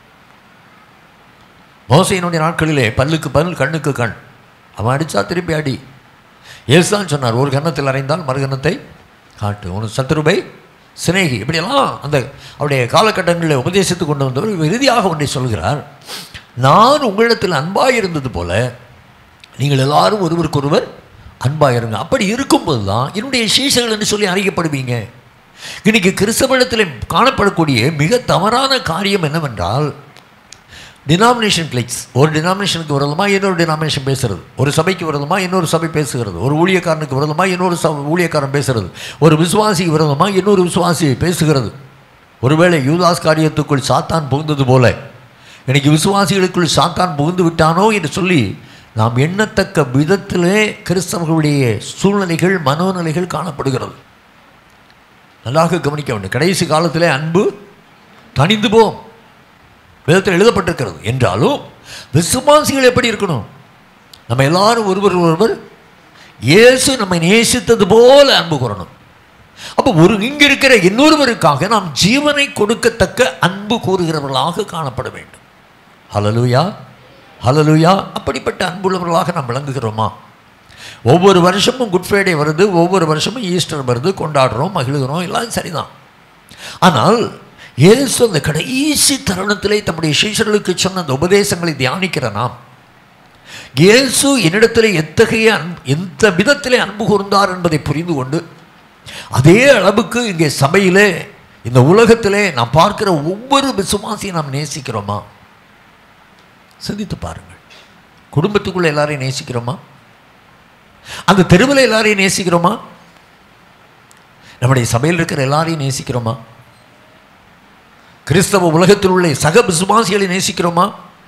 மோசையினுடைய நாட்களிலே பல்லுக்கு பல் கண்ணுக்கு கண் அவன் அடித்தா திருப்பி அடி இயேசுதான் சொன்னார் ஒரு கன்னத்தில் அறைந்தால் மறுகன்னத்தை காட்டு உன் சத்துருபை சிநேகி இப்படியெல்லாம் அந்த அவருடைய காலகட்டங்களில் உபதேசித்து கொண்டு வந்தவர் இறுதியாக ஒன்றை சொல்கிறார் நான் உங்களிடத்தில் அன்பாக இருந்தது போல நீங்கள் எல்லாரும் ஒருவருக்கொருவர் அன்பாக இருங்க அப்படி இருக்கும்போது தான் என்னுடைய சீசர்கள் என்று சொல்லி அறியப்படுவீங்க இன்னைக்கு கிறிஸ்தவத்தில் காணப்படக்கூடிய மிக தவறான காரியம் என்னவென்றால் டினாமினேஷன் கிளிக்ஸ் ஒரு டினாமினேஷனுக்கு விரோதமா இன்னொரு டினாமினேஷன் பேசுறது ஒரு சபைக்கு விரோதமா இன்னொரு சபை பேசுகிறது ஒரு ஊழியக்காரனுக்கு விரோதமா இன்னொரு சபை ஊழியக்காரன் பேசுறது ஒரு விசுவாசிக்கு விரோதமா இன்னொரு விசுவாசி பேசுகிறது ஒருவேளை யூதாஸ் காரியத்துக்குள் சாத்தான் புகுந்தது போல இன்னைக்கு விசுவாசிகளுக்குள் சாத்தான் புகுந்து விட்டானோ என்று சொல்லி நாம் எண்ணத்தக்க விதத்திலே கிறிஸ்தவர்களுடைய சூழ்நிலைகள் மனோநிலைகள் காணப்படுகிறது நன்றாக கவனிக்க வேண்டும் கடைசி காலத்திலே அன்பு தணிந்து போம் வேதத்தில் எழுதப்பட்டிருக்கிறது என்றாலும் விசுவாசிகள் எப்படி இருக்கணும் நம்ம எல்லாரும் ஒருவர் ஒருவர் இயேசு நம்மை நேசித்தது போல அன்பு கூறணும் அப்போ ஒரு இங்க இருக்கிற இன்னொருவருக்காக நாம் ஜீவனை கொடுக்கத்தக்க அன்பு கூறுகிறவர்களாக காணப்பட வேண்டும் ஹலலுயா ஹலலுயா அப்படிப்பட்ட அன்புள்ளவர்களாக நாம் விளங்குகிறோமா ஒவ்வொரு வருஷமும் குட் ஃப்ரைடே வருது ஒவ்வொரு வருஷமும் ஈஸ்டர் வருது கொண்டாடுறோம் மகிழ்கிறோம் எல்லாம் சரிதான் ஆனால் இயேசு அந்த கடைசி தருணத்திலே தம்முடைய சீஷர்களுக்கு சொன்ன அந்த உபதேசங்களை தியானிக்கிற நாம் இயேசு என்னிடத்தில் எத்தகைய அன்பு எந்த விதத்திலே அன்பு கூர்ந்தார் என்பதை புரிந்து கொண்டு அதே அளவுக்கு இங்கே சபையிலே இந்த உலகத்திலே நாம் பார்க்கிற ஒவ்வொரு விசுவாசியும் நாம் நேசிக்கிறோமா சிந்தித்து பாருங்கள் குடும்பத்துக்குள்ள எல்லாரையும் நேசிக்கிறோமா அந்த தெருவில் எல்லாரையும் நேசிக்கிறோமா நம்முடைய சபையில் இருக்கிற எல்லாரையும் நேசிக்கிறோமா கிறிஸ்தவ உலகத்தில் உள்ள சக விசுவாசிகளை நேசிக்கிறோமா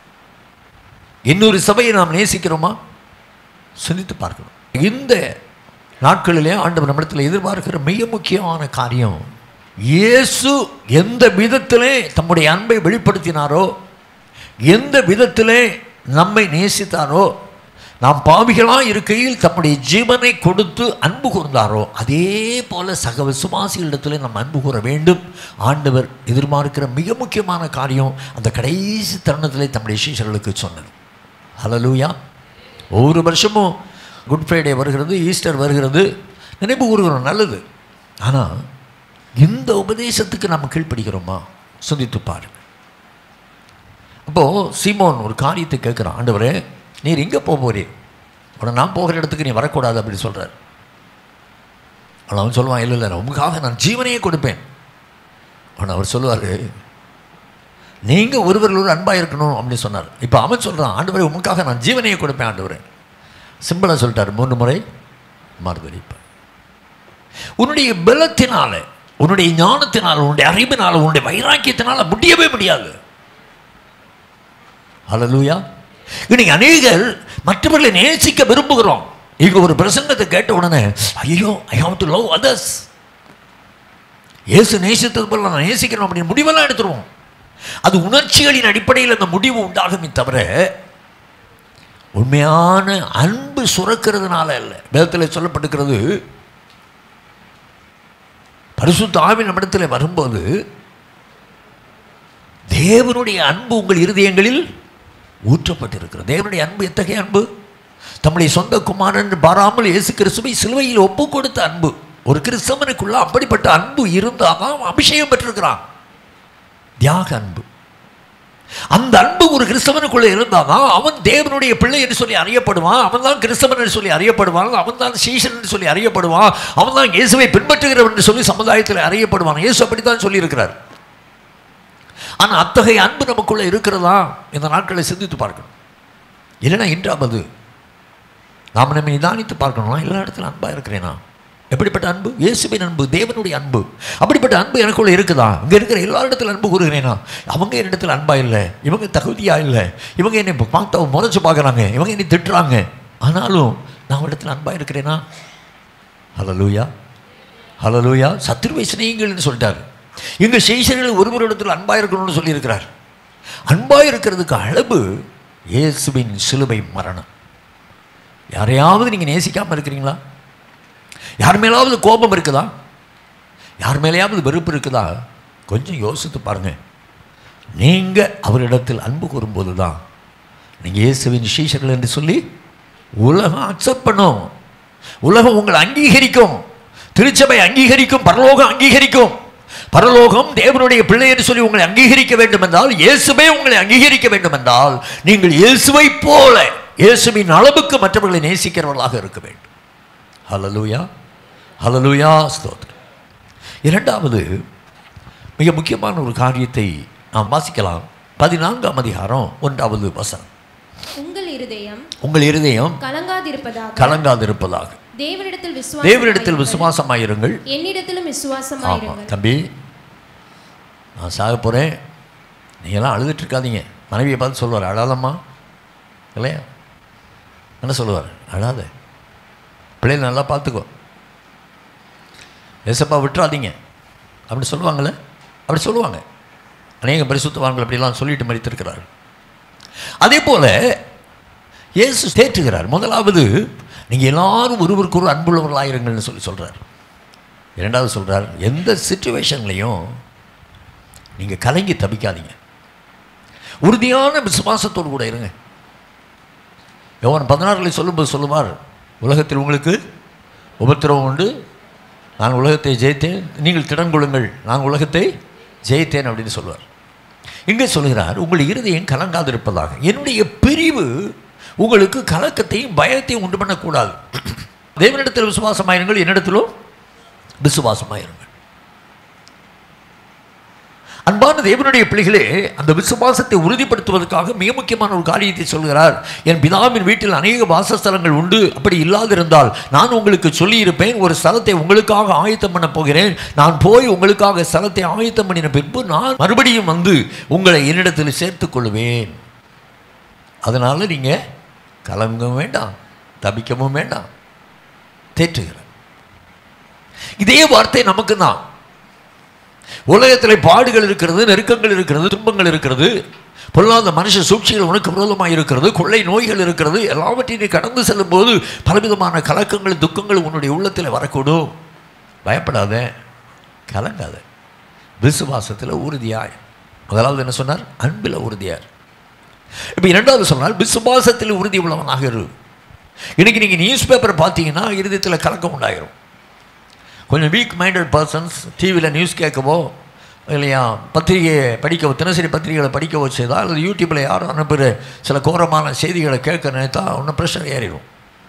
இன்னொரு சபையை நாம் நேசிக்கிறோமா சிந்தித்து பார்க்கணும் இந்த நாட்களிலே ஆண்டவர் நம்மிடத்தில் எதிர்பார்க்கிற மிக முக்கியமான காரியம் இயேசு எந்த விதத்திலே தம்முடைய அன்பை வெளிப்படுத்தினாரோ எந்த விதத்திலே நம்மை நேசித்தாரோ நாம் பாவிகளாக இருக்கையில் தம்முடைய ஜீவனை கொடுத்து அன்பு கூர்ந்தாரோ அதே போல சக விசுவாசிகளிடத்தில் நம்ம அன்பு கூற வேண்டும் ஆண்டவர் எதிர்பார்க்கிற மிக முக்கியமான காரியம் அந்த கடைசி தருணத்திலே தம்முடைய சீஷர்களுக்கு சொன்னது ஹலலூயா ஒவ்வொரு வருஷமும் குட் ஃப்ரைடே வருகிறது ஈஸ்டர் வருகிறது நினைவு கூறுகிறோம் நல்லது ஆனால் இந்த உபதேசத்துக்கு நம்ம கீழ்ப்படுகிறோமா சிந்தித்து பாருங்க அப்போது சீமோன் ஒரு காரியத்தை கேட்குறான் ஆண்டவரே நீர் எங்கே போக போறீர் உடனே நான் போகிற இடத்துக்கு நீ வரக்கூடாது அப்படின்னு சொல்கிறார் ஆனால் அவன் சொல்லுவான் இல்லை இல்லை உங்களுக்காக நான் ஜீவனையே கொடுப்பேன் ஆனால் அவர் சொல்லுவார் நீங்கள் ஒருவர் ஒரு அன்பாக இருக்கணும் அப்படின்னு சொன்னார் இப்போ அவன் சொல்கிறான் ஆண்டவரே உங்களுக்காக நான் ஜீவனையே கொடுப்பேன் ஆண்டவரே சிம்பிளாக சொல்லிட்டார் மூன்று முறை மறுதளிப்பார் உன்னுடைய பலத்தினால உன்னுடைய ஞானத்தினால உன்னுடைய அறிவினால உன்னுடைய வைராக்கியத்தினால முடியவே முடியாது ஹalleluya இன்னைக்கு அநேகர் மற்றவர்களை நேசிக்க விரும்புகிறோம் இங்க ஒரு பிரசங்கத்தை கேட்ட உடனே ஐயோ I have to love others இயேசு நேசித்தது போல நான் நேசிக்கிறோம் அப்படின்னு முடிவெல்லாம் எடுத்துருவோம் அது உணர்ச்சிகளின் அடிப்படையில் அந்த முடிவு உண்டாகுமே தவிர உண்மையான அன்பு சுரக்கிறதுனால இல்லை வேதத்தில் சொல்லப்பட்டிருக்கிறது பரிசுத்த ஆவின் நம்மிடத்தில் வரும்போது தேவனுடைய அன்பு உங்கள் இருதயங்களில் ஊற்றப்பட்டிருக்கிறது தேவனுடைய அன்பு எத்தகைய அன்பு தம்முடைய சொந்த குமாரன் பாராமல் இயேசு கிறிஸ்துவை சிலுவையில் ஒப்பு கொடுத்த அன்பு ஒரு கிறிஸ்தவனுக்குள்ள அப்படிப்பட்ட அன்பு இருந்தால் அவன் அபிஷேகம் பெற்றிருக்கிறான் தியாக அன்பு அந்த அன்பு ஒரு கிறிஸ்தவனுக்குள்ள இருந்தாதான் அவன் தேவனுடைய பிள்ளை என்று சொல்லி அறியப்படுவான் அவன் தான் கிறிஸ்தவன் என்று சொல்லி அறியப்படுவான் அவன் தான் சீசன் என்று சொல்லி அறியப்படுவான் அவன் தான் இயேசுவை பின்பற்றுகிறவன் என்று சொல்லி சமுதாயத்தில் அறியப்படுவான் இயேசு அப்படித்தான் சொல்லியிருக்கிறார் ஆனால் அத்தகைய அன்பு நமக்குள்ள இருக்கிறதா இந்த நாட்களை சிந்தித்து பார்க்கணும் இல்லைன்னா இன்றாவது நாம் நம்ம நிதானித்து பார்க்கணும் எல்லா இடத்துல அன்பாக இருக்கிறேனா எப்படிப்பட்ட அன்பு இயேசுவின் அன்பு தேவனுடைய அன்பு அப்படிப்பட்ட அன்பு எனக்குள்ள இருக்குதா இங்கே இருக்கிற எல்லா இடத்துல அன்பு கூறுகிறேனா அவங்க என்னிடத்தில் அன்பா இல்லை இவங்க தகுதியா இல்லை இவங்க என்னை பார்த்தா முறைச்சு பார்க்குறாங்க இவங்க என்னை திட்டுறாங்க ஆனாலும் நான் இடத்துல அன்பா இருக்கிறேனா ஹலலூயா ஹலலூயா சத்துருவை சிநேகிங்கள்னு சொல்லிட்டாரு இங்க செய்சர்கள் ஒருவரிடத்தில் அன்பா இருக்கணும்னு சொல்லியிருக்கிறார் அன்பா இருக்கிறதுக்கு அளவு இயேசுவின் சிலுவை மரணம் யாரையாவது நீங்கள் நேசிக்காமல் இருக்கிறீங்களா யார் மேலாவது கோபம் இருக்குதா யார் மேலேயாவது வெறுப்பு இருக்குதா கொஞ்சம் யோசித்து பாருங்க நீங்கள் அவரிடத்தில் அன்பு கூறும்போது தான் நீங்கள் இயேசுவின் சீஷர்கள் என்று சொல்லி உலகம் அக்செப்ட் பண்ணும் உலகம் உங்களை அங்கீகரிக்கும் திருச்சபை அங்கீகரிக்கும் பரலோகம் அங்கீகரிக்கும் பரலோகம் தேவனுடைய பிள்ளை என்று சொல்லி உங்களை அங்கீகரிக்க வேண்டும் என்றால் இயேசுவே உங்களை அங்கீகரிக்க வேண்டும் என்றால் நீங்கள் இயேசுவை போல இயேசுவின் அளவுக்கு மற்றவர்களை நேசிக்கிறவர்களாக இருக்க வேண்டும் ஹலலூயா ஹலலூயா ஸ்தோத்திரம் இரண்டாவது மிக முக்கியமான ஒரு காரியத்தை நாம் வாசிக்கலாம் பதினான்காம் அதிகாரம் ஒன்றாவது வசனம் உங்கள் இருதயம் உங்கள் இருதயம் கலங்காதிருப்பதாக கலங்காதிருப்பதாக தேவனிடத்தில் விசுவாசம் தேவனிடத்தில் விசுவாசமாயிருங்கள் என்னிடத்திலும் ஆமாம் விசுவாசமாயிருங்கள் தம்பி நான் சாக போகிறேன் நீங்கள்லாம் அழுதுட்டு இருக்காதீங்க மனைவியை பார்த்து சொல்லுவார் அழாதம்மா இல்லையா என்ன சொல்லுவார் அழாத பிள்ளைகளை நல்லா பார்த்துக்கோ ஏசப்பா விட்டுறாதீங்க அப்படி சொல்லுவாங்களே அப்படி சொல்லுவாங்க அநேக பரிசுத்தவான்கள் அப்படிலாம் சொல்லிட்டு மறித்திருக்கிறார்கள் அதே போல இயேசு தேற்றுகிறார் முதலாவது நீங்கள் எல்லாரும் ஒருவருக்கு ஒரு அன்புள்ளவர்களாயிருங்கள்னு சொல்லி சொல்கிறார் இரண்டாவது சொல்றார் எந்த சுச்சுவேஷன்லையும் நீங்கள் கலங்கி தப்பிக்காதீங்க உறுதியான விசுவாசத்தோடு கூட இருங்க யோவான் பதினாறுல சொல்லும்போது சொல்லுவார் உலகத்தில் உங்களுக்கு உபத்திரவம் உண்டு நான் உலகத்தை ஜெயித்தேன் நீங்கள் திடன் கொள்ளுங்கள் நான் உலகத்தை ஜெயித்தேன் அப்படின்னு சொல்லுவார் இங்கே சொல்கிறார் உங்கள் இருதயம் கலங்காதிருப்பதாக என்னுடைய பிரிவு உங்களுக்கு கலக்கத்தையும் பயத்தையும் உண்டு பண்ணக்கூடாது தேவனிடத்தில் விசுவாசமாயிருங்கள் என்னிடத்திலும் விசுவாசமாயிருங்கள் அன்பான தேவனுடைய பிள்ளைகளே அந்த விசுவாசத்தை உறுதிப்படுத்துவதற்காக மிக முக்கியமான ஒரு காரியத்தை சொல்கிறார் என் பிதாவின் வீட்டில் அநேக வாசஸ்தலங்கள் உண்டு அப்படி இல்லாதிருந்தால் நான் உங்களுக்கு சொல்லியிருப்பேன் ஒரு ஸ்தலத்தை உங்களுக்காக ஆயத்தம் பண்ண போகிறேன் நான் போய் உங்களுக்காக ஸ்தலத்தை ஆயத்தம் பண்ணின பின்பு நான் மறுபடியும் வந்து உங்களை என்னிடத்தில் சேர்த்துக் கொள்வேன் அதனால் நீங்கள் கலங்கவும் வேண்டாம் தபிக்கவும் வேண்டாம் தேற்றுகிறேன் இதே வார்த்தை நமக்கு தான் உலகத்தில் பாடுகள் இருக்கிறது நெருக்கங்கள் இருக்கிறது துன்பங்கள் இருக்கிறது பொல்லாத மனுஷ சூழ்ச்சிகள் உனக்கு விரோதமாக இருக்கிறது கொள்ளை நோய்கள் இருக்கிறது எல்லாவற்றையும் நீ கடந்து செல்லும் போது பலவிதமான கலக்கங்கள் துக்கங்கள் உன்னுடைய உள்ளத்தில் வரக்கூடும் பயப்படாத கலங்காத விசுவாசத்தில் உறுதியாய் முதலாவது என்ன சொன்னார் அன்பில் உறுதியார் இப்போ இரண்டாவது சொன்னால் விசுவாசத்தில் உறுதி உள்ளவனாக இரு இன்னைக்கு நீங்கள் நியூஸ் பேப்பர் பார்த்தீங்கன்னா இருதயத்தில் கலக்கம் உண்டாயிரும் கொஞ்சம் வீக் மைண்டட் பர்சன்ஸ் டிவியில் நியூஸ் கேட்கவோ இல்லையா பத்திரிகையை படிக்கவோ தினசரி பத்திரிகைகளை படிக்கவோ செய்தால் அல்லது யூடியூப்பில் யாரும் அனுப்புகிற சில கோரமான செய்திகளை கேட்க நினைத்தா ஒன்றும் ப்ரெஷர் ஏறிடும்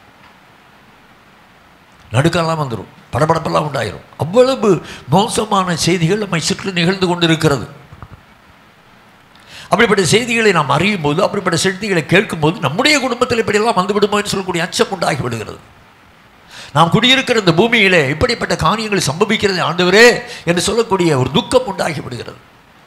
நடுக்கெல்லாம் வந்துடும் படபடப்பெல்லாம் உண்டாயிரும் அவ்வளவு மோசமான செய்திகள் நம்மை சுற்றி நிகழ்ந்து கொண்டிருக்கிறது அப்படிப்பட்ட செய்திகளை நாம் அறியும் போது அப்படிப்பட்ட செய்திகளை கேட்கும்போது நம்முடைய குடும்பத்தில் இப்படியெல்லாம் வந்துவிடுமோ என்று சொல்லக்கூடிய அச்சம் உண்டாகி விடுகிறது நாம் குடியிருக்கிற இந்த பூமியிலே இப்படிப்பட்ட காரியங்கள் சம்பவிக்கிறது ஆண்டவரே என்று சொல்லக்கூடிய ஒரு துக்கம் உண்டாகி விடுகிறது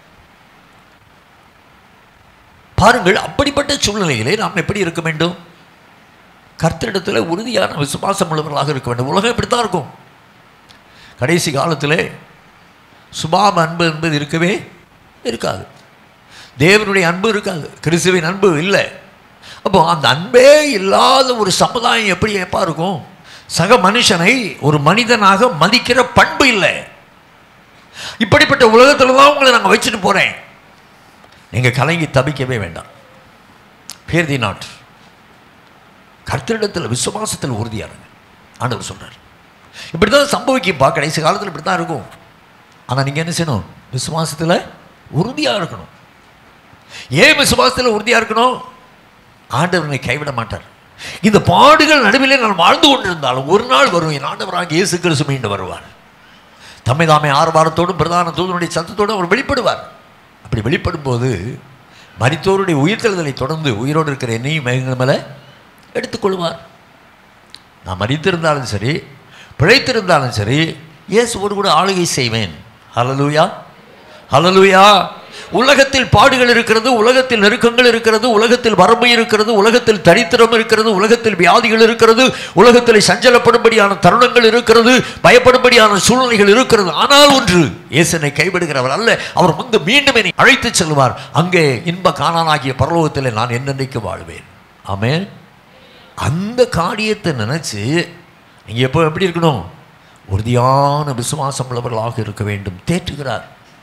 பாருங்கள் அப்படிப்பட்ட சூழ்நிலையிலே நாம் எப்படி இருக்க வேண்டும் கர்த்தரிடத்தில் உறுதியான விசுவாசம் உள்ளவர்களாக இருக்க வேண்டும் உலகம் இப்படித்தான் இருக்கும் கடைசி காலத்திலே சுபாவ அன்பு என்பது இருக்கவே இருக்காது தேவனுடைய அன்பு இருக்காது கிறிஸ்துவின் அன்பு இல்லை அப்போ அந்த அன்பே இல்லாத ஒரு சமுதாயம் எப்படி எப்பா இருக்கும் சக மனுஷனை ஒரு மனிதனாக மதிக்கிற பண்பு இல்லை இப்படிப்பட்ட உலகத்தில் தான் உங்களை நாங்கள் வச்சுட்டு போகிறேன் நீங்கள் கலங்கி தபிக்கவே வேண்டாம் பேர் தி நாட் கர்த்தரிடத்தில் விசுவாசத்தில் உறுதியாக இருங்க ஆண்டவர் சொல்கிறார் இப்படி தான் சம்பவிக்கும்பா கடைசி காலத்தில் இப்படி தான் இருக்கும் ஆனால் நீங்கள் என்ன செய்யணும் விசுவாசத்தில் உறுதியாக இருக்கணும் ஏன் விசுவாசத்தில் உறுதியாக இருக்கணும் ஆண்டவரை கைவிட மாட்டார் இந்த பாடுகள் நடுவிலே நான் வாழ்ந்து கொண்டிருந்தாலும் ஒரு நாள் வரும் என் ஆண்டவராக இயேசு கிறிஸ்து மீண்டு வருவார் தம்மை தாமே ஆர்வாரத்தோடும் பிரதான தூதனுடைய சத்தத்தோடும் அவர் வெளிப்படுவார் அப்படி வெளிப்படும் போது மரித்தோருடைய உயிர்த்தெழுதலை தொடர்ந்து உயிரோடு இருக்கிற என்னையும் மேகங்கள் மேலே எடுத்துக்கொள்வார் நான் மறித்திருந்தாலும் சரி பிழைத்திருந்தாலும் சரி இயேசுவோடு கூட ஆளுகை செய்வேன் ஹலலூயா ஹலலூயா உலகத்தில் பாடுகள் இருக்கிறது உலகத்தில் நெருக்கங்கள் இருக்கிறது உலகத்தில் வரம்பு இருக்கிறது உலகத்தில் தரித்திரம் இருக்கிறது உலகத்தில் வியாதிகள் இருக்கிறது உலகத்தில் சஞ்சலப்படும்படியான தருணங்கள் இருக்கிறது பயப்படும்படியான சூழ்நிலைகள் இருக்கிறது ஆனால் ஒன்று இயேசனை கைவிடுகிறவர் அல்ல அவர் வந்து மீண்டும் என்னை அழைத்து செல்வார் அங்கே இன்ப காணானாகிய பரலோகத்தில் நான் என்னென்னைக்கு வாழ்வேன் ஆமென் அந்த காரியத்தை நினச்சி நீங்கள் எப்போ எப்படி இருக்கணும் உறுதியான விசுவாசம் உள்ளவர்களாக இருக்க வேண்டும் தேற்றுகிறார்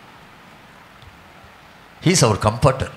ஹீஸ் அவர் கம்ஃபர்டர்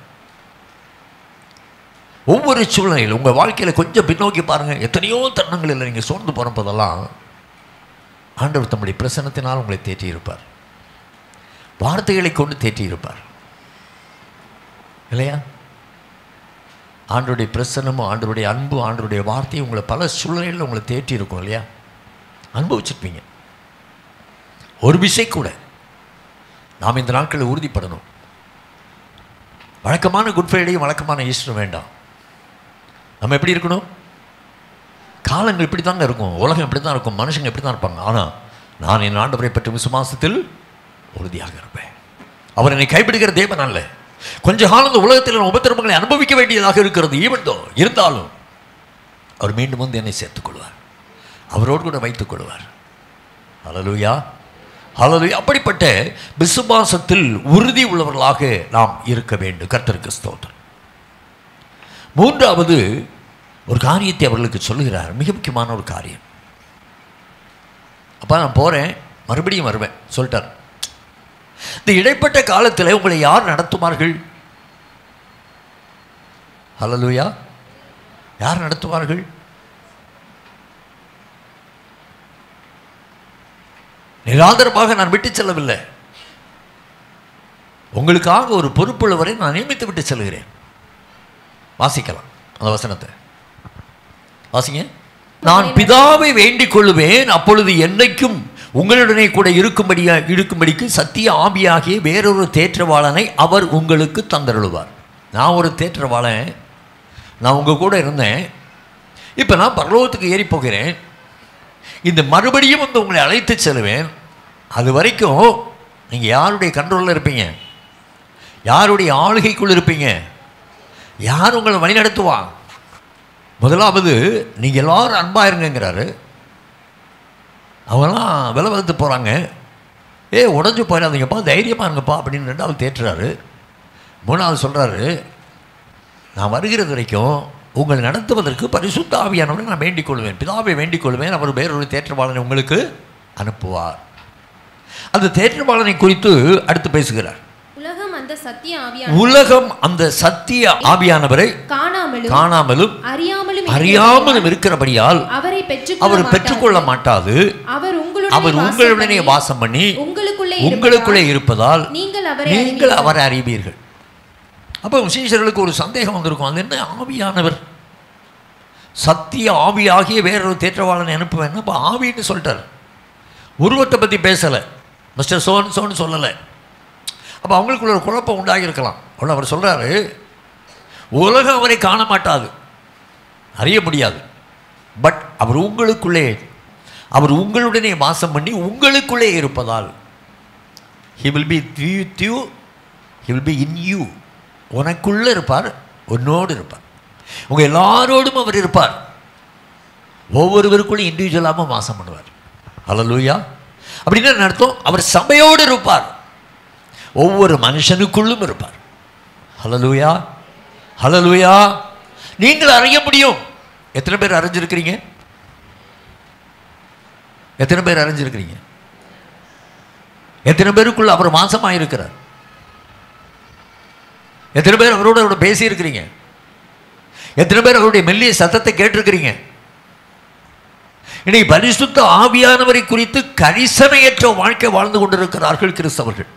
ஒவ்வொரு சூழ்நிலையில் உங்கள் வாழ்க்கையில் கொஞ்சம் பின்னோக்கி பாருங்கள் எத்தனையோ தருணங்களில் நீங்கள் சோர்ந்து போகிறப்போதெல்லாம் ஆண்டவர் தம்முடைய பிரசன்னத்தினால் உங்களை தேற்றி இருப்பார் வார்த்தைகளை கொண்டு தேற்றி இருப்பார் இல்லையா ஆண்டருடைய பிரசன்னமும் ஆண்டருடைய அன்பு ஆண்டருடைய வார்த்தையும் உங்களை பல சூழ்நிலைகளில் உங்களை தேற்றி இருக்கும் இல்லையா அனுபவிச்சிருப்பீங்க ஒரு விசை கூட நாம் இந்த நாட்களில் உறுதிப்படணும் வழக்கமான குட் ஃப்ரைடேயும் வழக்கமான ஈஸ்டரும் வேண்டாம் நம்ம எப்படி இருக்கணும் காலங்கள் இப்படி தாங்க இருக்கும் உலகம் இப்படி தான் இருக்கும் மனுஷங்க இப்படி தான் இருப்பாங்க ஆனால் நான் என் ஆண்டவரை பற்றி விசுவாசத்தில் உறுதியாக இருப்பேன் அவர் என்னை கைப்பிடிக்கிற தேவன் அல்ல கொஞ்ச காலம் இந்த உலகத்தில் நான் உபத்திரமங்களை அனுபவிக்க வேண்டியதாக இருக்கிறது ஈவன்தோ இருந்தாலும் அவர் மீண்டும் வந்து என்னை சேர்த்துக் கொள்வார் அவரோடு கூட வைத்துக் கொள்வார் ஹalleluya ஹalleluya அப்படிப்பட்ட விசுவாசத்தில் உறுதி உள்ளவர்களாக நாம் இருக்க வேண்டும் கர்த்தருக்கு ஸ்தோத்திரம் மூன்றாவது ஒரு காரியத்தை அவர்களுக்கு சொல்லுகிறார் மிக முக்கியமான ஒரு காரியம் அப்பா நான் போகிறேன் மறுபடியும் வருவேன் சொல்லிட்டார் இந்த இடைப்பட்ட காலத்தில் உங்களை யார் நடத்துவார்கள் ஹalleluya யார் நடத்துவார்கள் நிராதரமாக நான் விட்டு செல்லவில்லை உங்களுக்காக ஒரு பொறுப்புள்ளவரை நான் நியமித்து விட்டு செல்கிறேன் வாசிக்கலாம் அந்த வசனத்தை வாசிங்க நான் பிதாவை வேண்டிக் கொள்ளுவேன் அப்பொழுது என்னைக்கும் உங்களுடனே கூட இருக்கும்படியா இருக்கும்படிக்கு சத்திய ஆவியாகிய வேறொரு தேற்றவாளனை அவர் உங்களுக்கு தந்தருளுவார் நான் ஒரு தேற்றவாளன் நான் உங்கள் கூட இருந்தேன் இப்போ நான் பரலோகத்துக்கு ஏறி போகிறேன் இந்த மறுபடியும் வந்து உங்களை அழைத்து செல்வேன் அது வரைக்கும் நீங்கள் யாருடைய கண்ட்ரோலில் இருப்பீங்க யாருடைய ஆளுகைக்குள் இருப்பீங்க யார் உங்களை வழிநடத்துவா முதலாவது நீங்கள் எல்லாரும் அன்பாக இருங்கங்கிறாரு அவங்கெல்லாம் விலை வந்து போகிறாங்க ஏ உடஞ்சு போயிடாதீங்கப்பா தைரியமாக இருங்கப்பா அப்படின்னு ரெண்டாவது தேற்றுறாரு மூணாவது சொல்கிறாரு நான் வருகிறது வரைக்கும் உங்களை நடத்துவதற்கு பரிசுத்த ஆவியானவரை நான் வேண்டிக் கொள்வேன் பிதாவை வேண்டிக் கொள்வேன் அவர் வேறொரு தேற்றவாளனை உங்களுக்கு அனுப்புவார் அந்த தேற்றவாளனை குறித்து அடுத்து பேசுகிறார் உலகம் அந்த சத்திய ஆவியான உலகம் அந்த சத்திய ஆவியானவரை காணாமலும் காணாமலும் அறியாமலும் அறியாமலும் இருக்கிறபடியால் அவரை அவர் பெற்றுக்கொள்ள பெற்றுக்கொள்ள மாட்டாது அவர் உங்களுடைய அவர் உங்களுடனே வாசம் பண்ணி உங்களுக்குள்ளே உங்களுக்குள்ளே இருப்பதால் நீங்கள் அவரை நீங்கள் அவரை அறிவீர்கள் அப்போ சீஷர்களுக்கு ஒரு சந்தேகம் வந்திருக்கும் அது என்ன ஆவியானவர் சத்திய ஆவியாகிய வேறொரு தேற்றவாளனை அனுப்புவேன் அப்போ ஆவின்னு சொல்லிட்டார் உருவத்தை பற்றி பேசலை மிஸ்டர் சோன் சோன்னு சொல்லலை அப்போ அவங்களுக்குள்ள ஒரு குழப்பம் உண்டாகியிருக்கலாம் உடனே அவர் சொல்கிறாரு உலகம் அவரை காண மாட்டாது அறிய முடியாது பட் அவர் உங்களுக்குள்ளே அவர் உங்களுடனே வாசம் பண்ணி உங்களுக்குள்ளே இருப்பதால் he will be with you he will be in you உனக்குள்ளே இருப்பார் உன்னோடு இருப்பார் உங்கள் எல்லாரோடும் அவர் இருப்பார் ஒவ்வொருவருக்குள்ளும் இண்டிவிஜுவலாகவும் வாசம் பண்ணுவார் ஹalleluya அப்படின்னு என்ன அர்த்தம் அவர் சபையோடு இருப்பார் ஒவ்வொரு மனுஷனுக்குள்ளும் இருப்பார் ஹalleluya ஹalleluya நீங்கள் அறிய முடியும் எத்தனை பேர் அறிஞ்சிருக்கிறீங்க எத்தனை பேர் அறிஞ்சிருக்கிறீங்க எத்தனை பேருக்குள்ள அவர் மாசமாக இருக்கிறார் எத்தனை பேர் அவரோட அவரோட பேசியிருக்கிறீங்க எத்தனை பேர் அவருடைய மெல்லிய சத்தத்தை கேட்டிருக்கிறீங்க இன்னைக்கு பரிசுத்த ஆவியானவரை குறித்து கரிசனையற்ற வாழ்க்கை வாழ்ந்து கொண்டிருக்கிறார்கள் கிறிஸ்தவர்கள்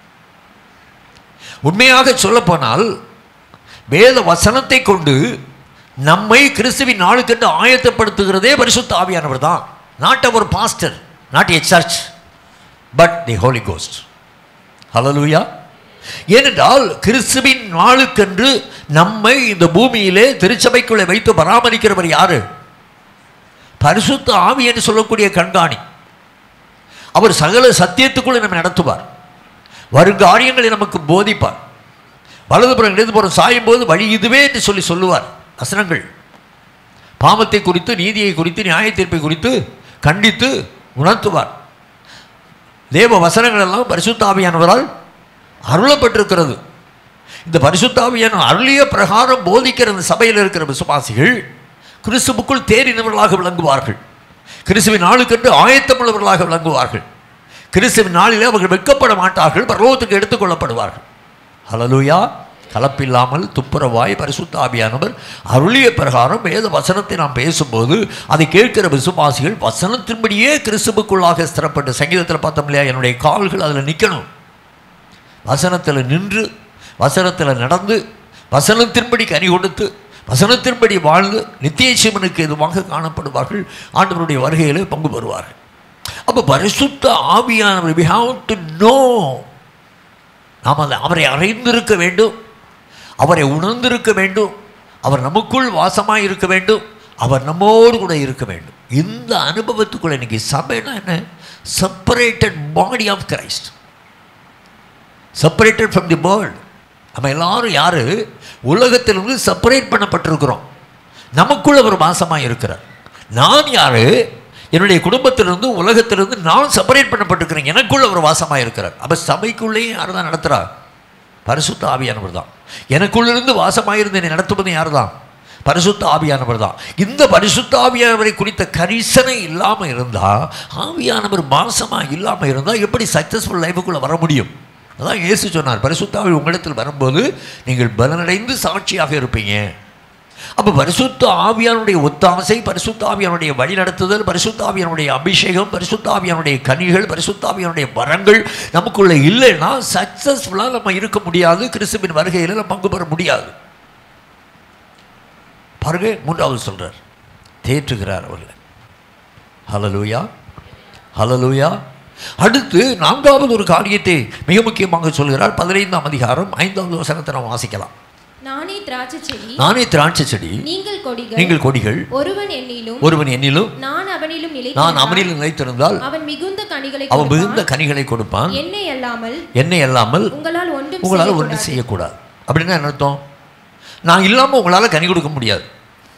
உண்மையாக சொல்லப்போனால் வேத வசனத்தை கொண்டு நம்மை கிறிஸ்துவின் நாளுக்கென்று ஆயத்தப்படுத்துகிறதே பரிசுத்த ஆவியானவர் தான் not our pastor not a church but the Holy Ghost ஹalleluya ஏனென்றால் கிறிஸ்துவின் நாளுக்கென்று நம்மை இந்த பூமியிலே திருச்சபைக்குள்ளே வைத்து பராமரிக்கிறவர் யாரு பரிசுத்த ஆவி என்று சொல்லக்கூடிய கண்காணி அவர் சகல சத்தியத்துக்குள்ளே நம்ம நடத்துவார் வருங்காரியங்களை நமக்கு போதிப்பார் வலதுபுறம் இடதுபுறம் சாயும் போது வழி இதுவே என்று சொல்லி சொல்லுவார் வசனங்கள் பாவத்தை குறித்து நீதியை குறித்து நியாய தீர்ப்பை குறித்து கண்டித்து உணர்த்துவார் தேவ வசனங்கள் எல்லாம் பரிசுத்தாவியானவரால் அருளப்பட்டிருக்கிறது இந்த பரிசுத்தாவியான அருளிய பிரகாரம் போதிக்கிற இந்த சபையில் இருக்கிற விசுவாசிகள் கிறிஸ்துவுக்குள் தேறினவர்களாக விளங்குவார்கள் கிறிஸ்துவின் நாளுக்கென்று ஆயத்தமுள்ளவர்களாக விளங்குவார்கள் கிறிஸ்துவின் நாளிலே அவர்கள் வெட்கப்பட மாட்டார்கள் பரலோகத்துக்கு எடுத்துக்கொள்ளப்படுவார்கள் ஹalleluya கலப்பில்லாமல் துப்புரவாய் பரிசுத்த ஆவியானவர் அருளிய பிரகாரம் வேத வசனத்தை நாம் பேசும்போது அதை கேட்கிற விசுவாசிகள் வசனத்தின்படியே கிறிஸ்துவுக்குள்ளாக ஸ்திரப்பட்டு சங்கீதத்தில் பார்த்தோம் இல்லையா என்னுடைய கால்கள் அதில் நிற்கணும் வசனத்தில் நின்று வசனத்தில் நடந்து வசனத்தின்படி கனி கொடுத்து வசனத்தின்படி வாழ்ந்து நித்திய சிவனுக்கு எதுவாக காணப்படுவார்கள் ஆண்டவருடைய வருகையிலே பங்கு பெறுவார்கள் அப்போ பரிசுத்த ஆவியானவர் we have to know நாம் அதை அவரை அறிந்திருக்க வேண்டும் அவரை உணர்ந்திருக்க வேண்டும் அவர் நமக்குள் வாசமாக இருக்க வேண்டும் அவர் நம்மோடு கூட இருக்க வேண்டும் இந்த அனுபவத்துக்குள்ள இன்னைக்கு சபைனா என்ன separated body of Christ separated from the world நம்ம எல்லாரும் யார் உலகத்திலிருந்து செப்பரேட் பண்ணப்பட்டிருக்கிறோம் நமக்குள்ள ஒரு மாசமாக இருக்கிறார் நான் யார் என்னுடைய குடும்பத்திலிருந்து உலகத்திலிருந்து நான் செப்பரேட் பண்ணப்பட்டிருக்கிறேன் எனக்குள்ள ஒரு வாசமாக இருக்கிறார் அப்போ சபைக்குள்ளேயும் யார் தான் நடத்துகிறா பரிசுத்த ஆவியானவர் தான் எனக்குள்ளிருந்து வாசமாக இருந்து என்னை நடத்துவது யார் தான் பரிசுத்த ஆவியானவர் தான் இந்த பரிசுத்த ஆவியானவரை குறித்த கரிசனை இல்லாமல் இருந்தால் ஆவியானவர் மாசமாக இல்லாமல் இருந்தால் எப்படி சக்ஸஸ்ஃபுல் லைஃபுக்குள்ளே வர முடியும் அதான் இயேசு சொன்னார் பரிசுத்த ஆவி உங்களிடத்தில் வரும்போது நீங்கள் பலனடைந்து சாட்சியாக இருப்பீங்க அப்போ பரிசுத்த ஆவியானுடைய ஒத்தாசை பரிசுத்த ஆவியானுடைய வழிநடத்துதல் பரிசுத்த ஆவியானுடைய அபிஷேகம் பரிசுத்த ஆவியானுடைய கனிகள் பரிசுத்த ஆவியானுடைய வரங்கள் நமக்குள்ள இல்லைன்னா சக்ஸஸ்ஃபுல்லாக நம்ம இருக்க முடியாது கிறிஸ்துவின் வருகையில் நம்ம பங்கு பெற முடியாது பாருங்க மூன்றாவது சொல்றார் தேற்றுகிறார் அவர்களை ஹலலூயா ஹலலூயா அடுத்து நான்காவது ஒரு காரியத்தை மிக முக்கியமாக சொல்கிறார் பதினைந்தாம் அதிகாரம் ஐந்தாவது வசனத்தை நாம் வாசிக்கலாம் நானே திராட்சை செடி நானே திராட்சை செடி நீங்கள் கொடிகள் நீங்கள் கொடிகள் ஒருவன் என்னிலும் ஒருவன் என்னிலும் நான் அவனிலும் நான் நிலைத்திருந்தால் அவனில் நிலைத்திருந்தால் அவன் மிகுந்த கனிகளை அவன் மிகுந்த கொடுப்பான். கனிகளை கொடுப்பான் என்னை அல்லாமல் என்னை அல்லாமல் உங்களால் ஒன்றும் உங்களால் செய்யக்கூடாது. ஒன்றும் செய்யக்கூடாது அப்படின்னா என்ன அர்த்தம் நான் இல்லாமல் உங்களால் கனி கொடுக்க முடியாது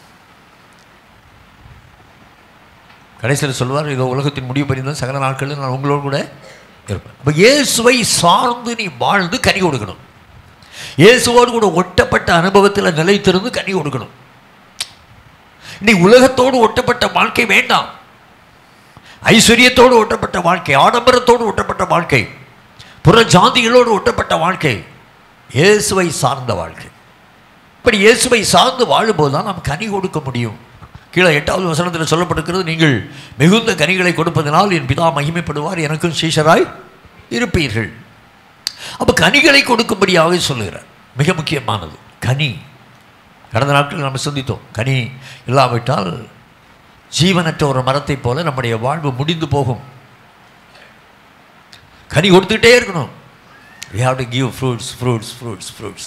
கடைசியில் சொல்வார் இதோ உலகத்தின் முடிவு பறிந்தால் சகல நாட்களில் நான் உங்களோடு கூட இருப்பேன் அப்போ இயேசுவை சார்ந்து நீ வாழ்ந்து கனி கொடுக்கணும் இயேசுவோடு கூட ஒட்டப்பட்ட அனுபவத்தில் நிலைத்திருந்து கனி கொடுக்கணும் நீ உலகத்தோடு ஒட்டப்பட்ட வாழ்க்கை வேண்டாம் ஐஸ்வர்யத்தோடு ஒட்டப்பட்ட வாழ்க்கை ஆடம்பரத்தோடு ஒட்டப்பட்ட வாழ்க்கை புற ஜாதிகளோடு ஒட்டப்பட்ட வாழ்க்கை இயேசுவை சார்ந்த வாழ்க்கை இப்படி இயேசுவை சார்ந்து வாழும்போது தான் நாம் கனி கொடுக்க முடியும் கீழே எட்டாவது வசனத்தில் சொல்லப்பட்டிருக்கிறது நீங்கள் மிகுந்த கனிகளை கொடுப்பதனால் என் பிதா மகிமைப்படுவார் எனக்கும் சீஷராய் இருப்பீர்கள் அப்போ கனிகளை கொடுக்கும்படியாக சொல்லுகிறார் மிக முக்கியமானது கனி கடந்த நாட்கள் நம்ம சிந்தித்தோம் கனி இல்லாவிட்டால் ஜீவனற்ற ஒரு மரத்தைப் போல நம்முடைய வாழ்வு முடிந்து போகும் கனி கொடுத்துக்கிட்டே இருக்கணும் we have to give fruits fruits fruits fruits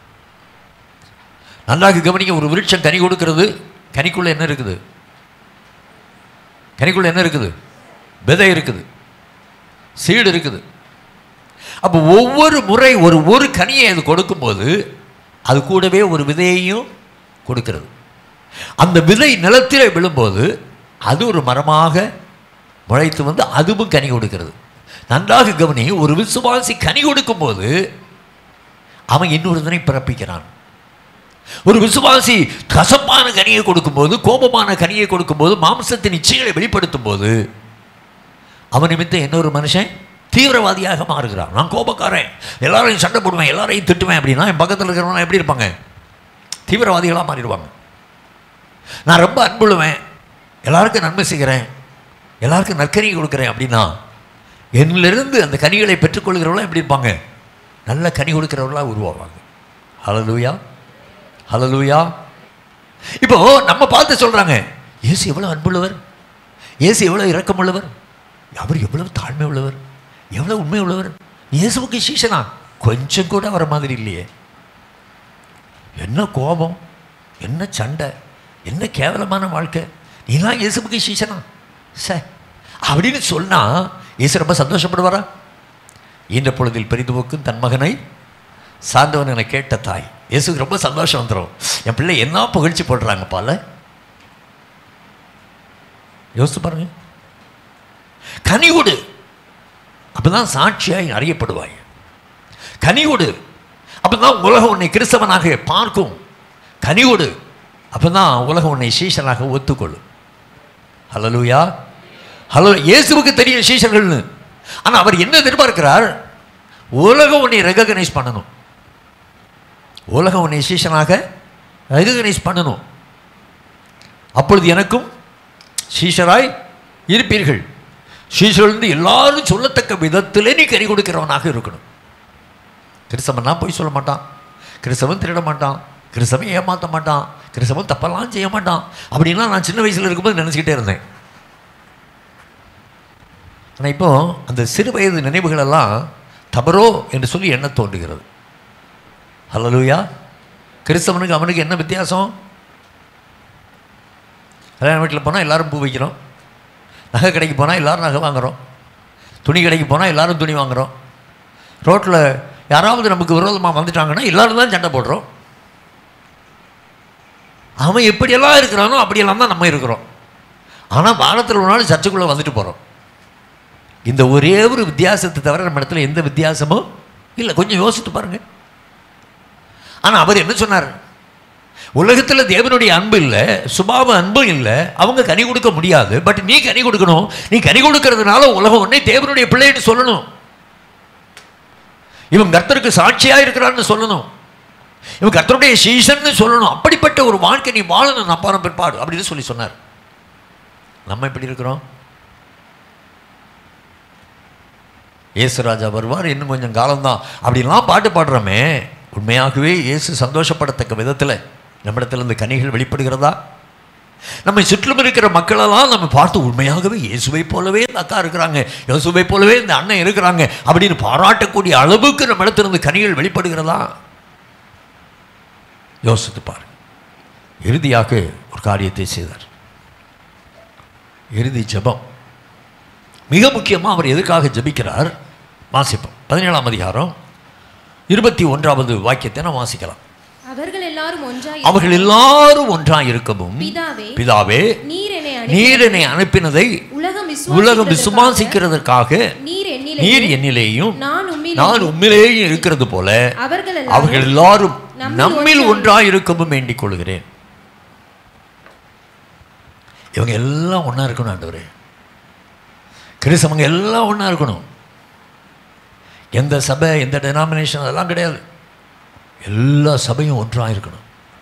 நன்றாக கவனிங்க ஒரு விருட்சம் கனி கொடுக்கிறது கனிக்குள்ள என்ன இருக்குது கனிக்குள்ள என்ன இருக்குது விதை இருக்குது சீடு இருக்குது அப்போ ஒவ்வொரு முறை ஒரு ஒரு கனியை அது கொடுக்கும்போது அது கூடவே ஒரு விதையையும் கொடுக்கிறது அந்த விதை நிலத்திலே விழும்போது அது ஒரு மரமாக முளைத்து வந்து அதுவும் கனி கொடுக்கிறது நன்றாக கவனி ஒரு விசுவாசி கனி கொடுக்கும்போது அவன் இன்னொருதனை பிறப்பிக்கிறான் ஒரு விசுவாசி கசப்பான கனியை கொடுக்கும்போது கோபமான கனியை கொடுக்கும்போது மாம்சத்தின் இச்சைகளை வெளிப்படுத்தும் போது அவன் நிமித்தம் இன்னொரு மனுஷன் தீவிரவாதியாக மாறுகிறான் நான் கோபக்காரன் எல்லாரையும் சண்டை போடுவேன் எல்லாரையும் திட்டுவேன் அப்படின்னா என் பக்கத்தில் இருக்கிறவங்க எப்படி இருப்பாங்க தீவிரவாதிகளாக மாறிடுவாங்க நான் ரொம்ப அன்புழுவேன் எல்லாருக்கும் நன்மை செய்கிறேன் எல்லாருக்கும் நற்கனி கொடுக்குறேன் அப்படின்னா என்னிலிருந்து அந்த கனிகளை பெற்றுக்கொள்கிறவங்களாம் எப்படி இருப்பாங்க நல்ல கனி கொடுக்கிறவர்களாக உருவாவாங்க ஹலலூயா ஹலலூயா இப்போ நம்ம பார்த்து சொல்கிறாங்க இயேசு எவ்வளோ அன்புள்ளவர் இயேசு எவ்வளோ இரக்கமுள்ளவர் அவர் எவ்வளவு தாழ்மை உள்ளவர் எவ்வளோ உண்மை உள்ளவர் இயேசுவுக்கு சீசனா கொஞ்சம் கூட வர மாதிரி இல்லையே என்ன கோபம் என்ன சண்டை என்ன கேவலமான வாழ்க்கை நீலாம் இயேசுவுக்கு சீசனா சே அப்படின்னு சொன்னா இயேசு ரொம்ப சந்தோஷப்படுவாரா இந்த பொழுதில் பெரிது போக்கும் தன் மகனை சார்ந்தவன் என கேட்ட தாய் இயேசுக்கு ரொம்ப சந்தோஷம் வந்துடும் என் பிள்ளை என்ன புகழ்ச்சி போடுறாங்க பால யோசித்து பாருங்க கனிவுடு அப்பதான் சாட்சியாய் அறியப்படுவாய் கனிவுடு அப்பதான் உலகம் உன்னை கிறிஸ்தவனாக பார்க்கும் கனிவுடு அப்பதான் உலகம் உன்னை சீஷனாக ஒத்துக்கொள்ளும் ஹலலூயா ஹலோ இயேசுவுக்கு தெரியும் சீஷர்கள்னு ஆனால் அவர் என்ன எதிர்பார்க்கிறார் உலகம் உன்னை ரெகக்னைஸ் பண்ணணும் உலகம் உன்னை சீஷனாக ரெகக்னைஸ் பண்ணணும் அப்பொழுது எனக்கும் சீஷராய் இருப்பீர்கள் சீஷர்லேருந்து எல்லாரும் சொல்லத்தக்க விதத்திலே நீ கறி கொடுக்கிறவனாக இருக்கணும் கிறிஸ்தவன்னா போய் சொல்ல மாட்டான் கிறிஸ்தவன் திருட மாட்டான் கிறிஸ்தவன் ஏமாற்ற மாட்டான் கிறிஸ்தவன் தப்பெல்லாம் செய்ய மாட்டான் அப்படின்னா நான் சின்ன வயசில் இருக்கும்போது நினச்சிக்கிட்டே இருந்தேன் ஆனால் இப்போ அந்த சிறு வயது நினைவுகளெல்லாம் தவறோ என்று சொல்லி எண்ண தோன்றுகிறது ஹலலூயா கிறிஸ்தவனுக்கு அவனுக்கு என்ன வித்தியாசம் கல்யாண வீட்டில் போனால் எல்லாரும் பூ வைக்கிறோம் நகை கடைக்கு போனால் எல்லாரும் நகை வாங்குகிறோம் துணி கடைக்கு போனால் எல்லாரும் துணி வாங்குகிறோம் ரோட்டில் யாராவது நமக்கு விரோதமாக வந்துட்டாங்கன்னா எல்லாரும் தான் சண்டை போடுறோம் அவன் எப்படியெல்லாம் இருக்கிறானோ அப்படியெல்லாம் தான் நம்ம இருக்கிறோம் ஆனால் வாரத்தில் ஒரு நாள் சர்ச்சுக்குள்ளே வந்துட்டு போகிறோம் இந்த ஒரே ஒரு வித்தியாசத்தை தவிர நம்ம இடத்துல எந்த வித்தியாசமும் இல்லை கொஞ்சம் யோசித்து பாருங்க ஆனால் அவர் என்ன சொன்னார் உலகத்தில் தேவனுடைய அன்பு இல்லை சுபாவ அன்பும் இல்லை அவங்க கனி கொடுக்க முடியாது பட் நீ கனி கொடுக்கணும் நீ கனி கொடுக்கறதுனால உலகம் உன்னை தேவனுடைய பிள்ளைன்னு சொல்லணும் இவன் கர்த்தருக்கு சாட்சியா இருக்கிறான்னு சொல்லணும் இவன் கர்த்தருடைய சீசன்னு சொல்லணும் அப்படிப்பட்ட ஒரு வாழ்க்கை நீ வாழணும் அப்பாரம் பிற்பாடு அப்படின்னு சொல்லி சொன்னார் நம்ம எப்படி இருக்கிறோம் இயேசு ராஜா வருவார் இன்னும் கொஞ்சம் காலம்தான் அப்படிலாம் பாட்டு பாடுறோமே உண்மையாகவே இயேசு சந்தோஷப்படத்தக்க விதத்தில் நம்மிடத்திலிருந்து கனிகள் வெளிப்படுகிறதா நம்மை சுற்றிலும் இருக்கிற மக்களெல்லாம் நம்ம பார்த்து உண்மையாகவே இயேசுவை போலவே இந்த அக்கா இருக்கிறாங்க இயேசுவை போலவே இந்த அண்ணன் இருக்கிறாங்க அப்படின்னு பாராட்டக்கூடிய அளவுக்கு நம்ம இடத்திலிருந்து கனிகள் வெளிப்படுகிறதா யோசித்து பாரு இறுதியாக ஒரு காரியத்தை செய்தார் இறுதி ஜெபம் மிக முக்கியமாக அவர் எதுக்காக ஜெபிக்கிறார் வாசிப்போம் பதினேழாம் அதிகாரம் இருபத்தி ஒன்றாவது வாக்கியத்தை நாம் வாசிக்கலாம் அவர்கள் எல்லாரும் ஒன்றாய் அவர்கள் எல்லாரும் ஒன்றாய் இருக்கவும் பிதாவே பிதாவே நீர் என்னை அனுப்பி நீர் என்னை அனுப்பினதை உலகம் உலகம் விசுவாசிக்கிறதற்காக விசுவாசிக்கிறதற்காக நீர் என்னிலே நீர் என்னிலேயும் நான் உம்மிலே நான் உண்மையிலேயும் இருக்கிறது போல அவர்கள் அவர்கள் எல்லாரும் எல்லாரும் நம்மில் நம்மில் ஒன்றாய் ஒன்றாய் இருக்கவும் வேண்டிக் கொள்கிறேன் இவங்க எல்லாம் ஒன்றா இருக்கணும் ஆண்டவரே கிறிஸ்தவங்க எல்லாம் ஒன்றா இருக்கணும் எந்த சபை எந்த டெனாமினேஷன் அதெல்லாம் கிடையாது எல்லா சபையும் ஒன்றாக இருக்கணும்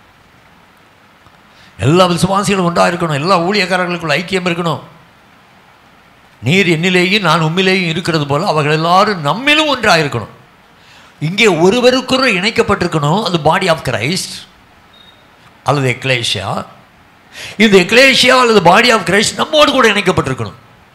எல்லா விசுவாசிகளும் ஒன்றாக இருக்கணும் எல்லா ஊழியக்காரர்களுக்குள்ள ஐக்கியம் இருக்கணும் நீர் என்னிலேயும் நான் உம்மிலேயும் இருக்கிறது போல அவர்கள் எல்லாரும் நம்மிலும் ஒன்றாக இருக்கணும் இங்கே ஒருவருக்கொரு இணைக்கப்பட்டிருக்கணும் அது பாடி ஆஃப் கிரைஸ்ட் அல்லது எக்லேஷியா இந்த எக்லேஷியா அல்லது பாடி ஆஃப் கிரைஸ்ட் நம்மோடு கூட இணைக்கப்பட்டிருக்கணும்